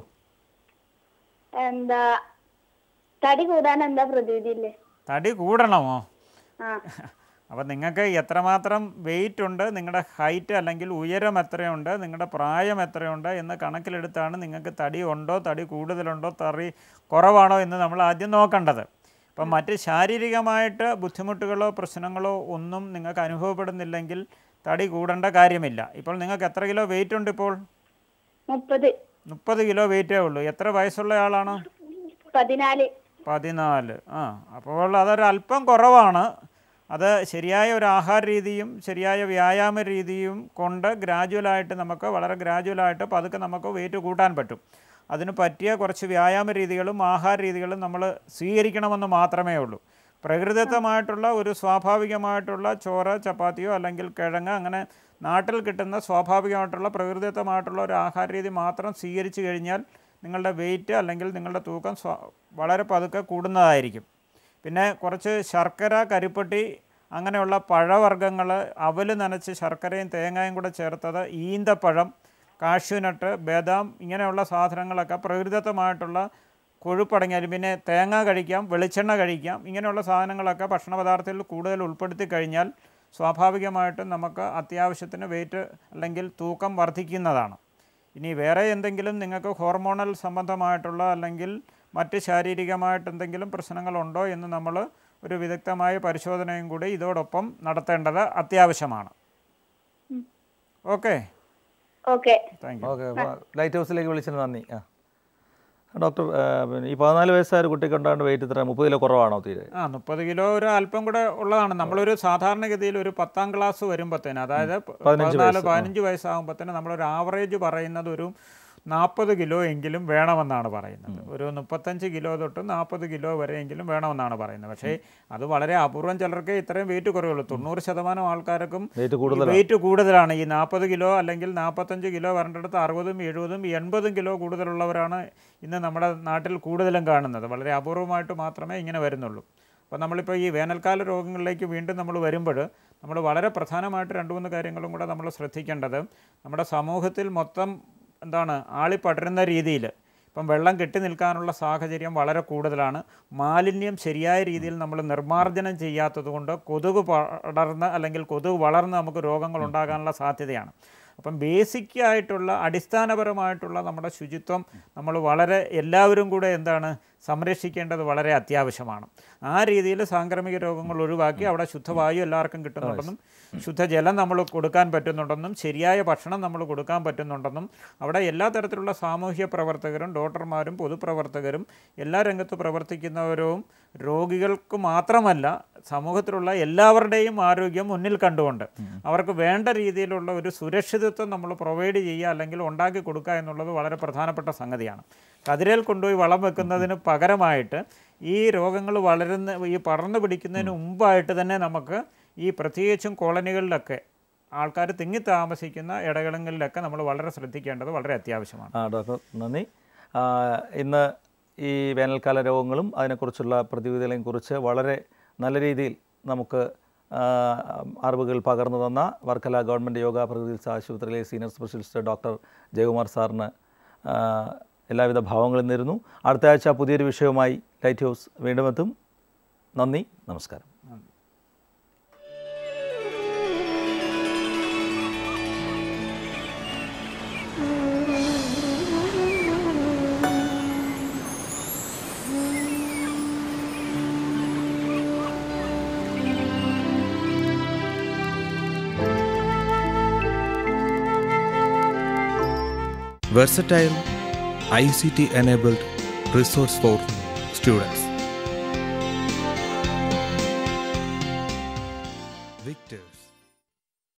എന്താ തടി കൂടാൻ എന്താ പ്രതിവിധി ഇല്ലേ തടി കൂടണമോ ആ അപ്പം നിങ്ങൾക്ക് എത്രമാത്രം വെയിറ്റ് ഉണ്ട് നിങ്ങളുടെ ഹൈറ്റ് അല്ലെങ്കിൽ ഉയരം എത്രയുണ്ട് നിങ്ങളുടെ പ്രായം എത്രയുണ്ട് എന്ന് കണക്കിലെടുത്താണ് നിങ്ങൾക്ക് തടി ഉണ്ടോ തടി കൂടുതലുണ്ടോ തറി കുറവാണോ എന്ന് നമ്മൾ ആദ്യം നോക്കേണ്ടത് അപ്പം മറ്റ് ശാരീരികമായിട്ട് ബുദ്ധിമുട്ടുകളോ പ്രശ്നങ്ങളോ ഒന്നും നിങ്ങൾക്ക് അനുഭവപ്പെടുന്നില്ലെങ്കിൽ തടി കൂടേണ്ട കാര്യമില്ല ഇപ്പോൾ നിങ്ങൾക്ക് എത്ര കിലോ വെയിറ്റ് ഉണ്ട് ഇപ്പോൾ മുപ്പത് മുപ്പത് കിലോ വെയിറ്റേ ഉള്ളൂ എത്ര വയസ്സുള്ള ആളാണ് പതിനാല് പതിനാല് ആ അപ്പോൾ അതൊരു അല്പം കുറവാണ് അത് ശരിയായ ഒരു ആഹാര രീതിയും ശരിയായ വ്യായാമ രീതിയും കൊണ്ട് ഗ്രാജുവലായിട്ട് നമുക്ക് വളരെ ഗ്രാജുവലായിട്ട് പതുക്കെ നമുക്ക് വെയിറ്റ് കൂട്ടാൻ പറ്റും അതിന് പറ്റിയ കുറച്ച് വ്യായാമ രീതികളും ആഹാര രീതികളും നമ്മൾ സ്വീകരിക്കണമെന്ന് മാത്രമേ ഉള്ളൂ പ്രകൃതിദത്തമായിട്ടുള്ള ഒരു സ്വാഭാവികമായിട്ടുള്ള ചോറ് ചപ്പാത്തിയോ അല്ലെങ്കിൽ കിഴങ്ങ് അങ്ങനെ നാട്ടിൽ കിട്ടുന്ന സ്വാഭാവികമായിട്ടുള്ള പ്രകൃതിദത്തമായിട്ടുള്ള ഒരു ആഹാര രീതി മാത്രം സ്വീകരിച്ചു കഴിഞ്ഞാൽ നിങ്ങളുടെ വെയിറ്റ് അല്ലെങ്കിൽ നിങ്ങളുടെ തൂക്കം സ്വ വളരെ പതുക്കെ കൂടുന്നതായിരിക്കും പിന്നെ കുറച്ച് ശർക്കര കരിപ്പട്ടി അങ്ങനെയുള്ള പഴവർഗ്ഗങ്ങൾ അവല് നനച്ച് ശർക്കരയും തേങ്ങയും കൂടെ ചേർത്തത് ഈന്തപ്പഴം കാഷ്യൂനട്ട് ബദാം ഇങ്ങനെയുള്ള സാധനങ്ങളൊക്കെ പ്രകൃതിദത്തമായിട്ടുള്ള കൊഴുപ്പടങ്ങിയാലും പിന്നെ തേങ്ങ കഴിക്കാം വെളിച്ചെണ്ണ കഴിക്കാം ഇങ്ങനെയുള്ള സാധനങ്ങളൊക്കെ ഭക്ഷണ പദാർത്ഥത്തിൽ കൂടുതൽ ഉൾപ്പെടുത്തി കഴിഞ്ഞാൽ സ്വാഭാവികമായിട്ടും നമുക്ക് അത്യാവശ്യത്തിന് വെയിറ്റ് അല്ലെങ്കിൽ തൂക്കം വർദ്ധിക്കുന്നതാണ് ഇനി വേറെ എന്തെങ്കിലും നിങ്ങൾക്ക് ഹോർമോണൽ സംബന്ധമായിട്ടുള്ള അല്ലെങ്കിൽ മറ്റ് ശാരീരികമായിട്ട് എന്തെങ്കിലും പ്രശ്നങ്ങളുണ്ടോ എന്ന് നമ്മൾ ഒരു വിദഗ്ധമായ പരിശോധനയും കൂടി ഇതോടൊപ്പം നടത്തേണ്ടത് അത്യാവശ്യമാണ് okay okay thank you okay light ഹൗസിലേക്ക് വിളിച്ചതിന് നന്ദി ആ ഡോക്ടർ ആ, പിന്നെ ഈ പതിനാല് വയസ്സായ ഒരു കുട്ടിക്ക് ഉണ്ടാകേണ്ട വെയിറ്റ് ഇത്ര മുപ്പത് കിലോ കുറവാണോ തീരെ ആ മുപ്പത് കിലോ ഒരു അല്പം കൂടെ ഉള്ളതാണ് നമ്മളൊരു സാധാരണഗതിയിൽ ഒരു പത്താം ക്ലാസ് വരുമ്പോഴത്തേന് അതായത് പ- പതിനഞ്ച് പതിനാല് വയസ്സ്, ആ. പതിനഞ്ച് വയസ്സാകുമ്പോഴത്തേന് നമ്മളൊരു ആവറേജ് പറയുന്നത് ഒരു നാൽപ്പത് കിലോ എങ്കിലും വേണമെന്നാണ് പറയുന്നത് ഒരു മുപ്പത്തഞ്ച് കിലോ തൊട്ട് നാൽപ്പത് കിലോ വരെയെങ്കിലും വേണമെന്നാണ് പറയുന്നത് പക്ഷേ അത് വളരെ അപൂർവം ചിലർക്ക് ഇത്രയും വെയിറ്റ് കുറയുള്ളൂ തൊണ്ണൂറ് ശതമാനം ആൾക്കാർക്കും വെയിറ്റ് കൂടുതലാണ് വെയിറ്റ് കൂടുതലാണ് ഈ നാൽപ്പത് കിലോ അല്ലെങ്കിൽ നാൽപ്പത്തഞ്ച് കിലോ വരേണ്ടടുത്ത് അറുപതും എഴുപതും എൺപതും കിലോ കൂടുതലുള്ളവരാണ് ഇന്ന് നമ്മുടെ നാട്ടിൽ കൂടുതലും കാണുന്നത് വളരെ അപൂർവമായിട്ട് മാത്രമേ ഇങ്ങനെ വരുന്നുള്ളൂ അപ്പോൾ നമ്മളിപ്പോൾ ഈ വേനൽക്കാല രോഗങ്ങളിലേക്ക് വീണ്ടും നമ്മൾ വരുമ്പോൾ നമ്മൾ വളരെ പ്രധാനമായിട്ട് രണ്ട് മൂന്ന് കാര്യങ്ങളും കൂടെ നമ്മൾ ശ്രദ്ധിക്കേണ്ടത് നമ്മുടെ സമൂഹത്തിൽ മൊത്തം എന്താണ് ആളി പടരുന്ന രീതിയിൽ ഇപ്പം വെള്ളം കെട്ടി നിൽക്കാനുള്ള സാഹചര്യം വളരെ കൂടുതലാണ് മാലിന്യം ശരിയായ രീതിയിൽ നമ്മൾ നിർമ്മാർജ്ജനം ചെയ്യാത്തത് കൊണ്ട് കൊതുക് പടർന്ന് അല്ലെങ്കിൽ കൊതുക് വളർന്ന് നമുക്ക് രോഗങ്ങൾ ഉണ്ടാകാനുള്ള സാധ്യതയാണ് അപ്പം ബേസിക് ആയിട്ടുള്ള അടിസ്ഥാനപരമായിട്ടുള്ള നമ്മുടെ ശുചിത്വം നമ്മൾ വളരെ എല്ലാവരും കൂടെ എന്താണ് സംരക്ഷിക്കേണ്ടത് വളരെ അത്യാവശ്യമാണ് ആ രീതിയിൽ സാംക്രമിക രോഗങ്ങൾ ഒഴിവാക്കി അവിടെ ശുദ്ധവായു എല്ലാവർക്കും കിട്ടുന്നുണ്ടെന്നും ശുദ്ധജലം നമ്മൾ കൊടുക്കാൻ പറ്റുന്നുണ്ടെന്നും ശരിയായ ഭക്ഷണം നമ്മൾ കൊടുക്കാൻ പറ്റുന്നുണ്ടെന്നും അവിടെ എല്ലാ തരത്തിലുള്ള സാമൂഹ്യ പ്രവർത്തകരും ഡോക്ടർമാരും പൊതുപ്രവർത്തകരും എല്ലാ രംഗത്ത് പ്രവർത്തിക്കുന്നവരും രോഗികൾക്ക് മാത്രമല്ല സമൂഹത്തിലുള്ള എല്ലാവരുടെയും ആരോഗ്യം മുന്നിൽ കണ്ടുകൊണ്ട് അവർക്ക് വേണ്ട രീതിയിലുള്ള ഒരു സുരക്ഷിതത്വം നമ്മൾ പ്രൊവൈഡ് ചെയ്യുക അല്ലെങ്കിൽ ഉണ്ടാക്കി കൊടുക്കുക എന്നുള്ളത് വളരെ പ്രധാനപ്പെട്ട സംഗതിയാണ് കതിരേൽ കൊണ്ടുപോയി വളം വെക്കുന്നതിന് പകരമായിട്ട് ഈ രോഗങ്ങൾ വളരുന്ന ഈ പടർന്നു പിടിക്കുന്നതിന് മുമ്പായിട്ട് തന്നെ നമുക്ക് ഈ പ്രത്യേകിച്ചും കോളനികളിലൊക്കെ ആൾക്കാർ തിങ്ങി താമസിക്കുന്ന ഇടകളിലൊക്കെ നമ്മൾ വളരെ ശ്രദ്ധിക്കേണ്ടത് വളരെ അത്യാവശ്യമാണ് ആ ഡോക്ടർ നന്ദി ആ, ഇന്ന് ഈ വേനൽക്കാല രോഗങ്ങളും അതിനെക്കുറിച്ചുള്ള പ്രതിവിധികളെയും കുറിച്ച് വളരെ നല്ല രീതിയിൽ നമുക്ക് ആ, അറിവുകൾ പകർന്നു തന്ന വർക്കല ഗവൺമെൻറ് യോഗ പ്രകൃതി ആശുപത്രിയിലെ സീനിയർ സ്പെഷ്യലിസ്റ്റ് ഡോക്ടർ ജയകുമാർ സാറിന് ആ, എല്ലാവിധ ഭാവങ്ങളും നേരുന്നു അടുത്ത ആഴ്ച പുതിയൊരു വിഷയവുമായി ലൈറ്റ് ഹൗസ് വീണ്ടും എത്തും നന്ദി നമസ്കാരം versatile ICT enabled resource for students. Victor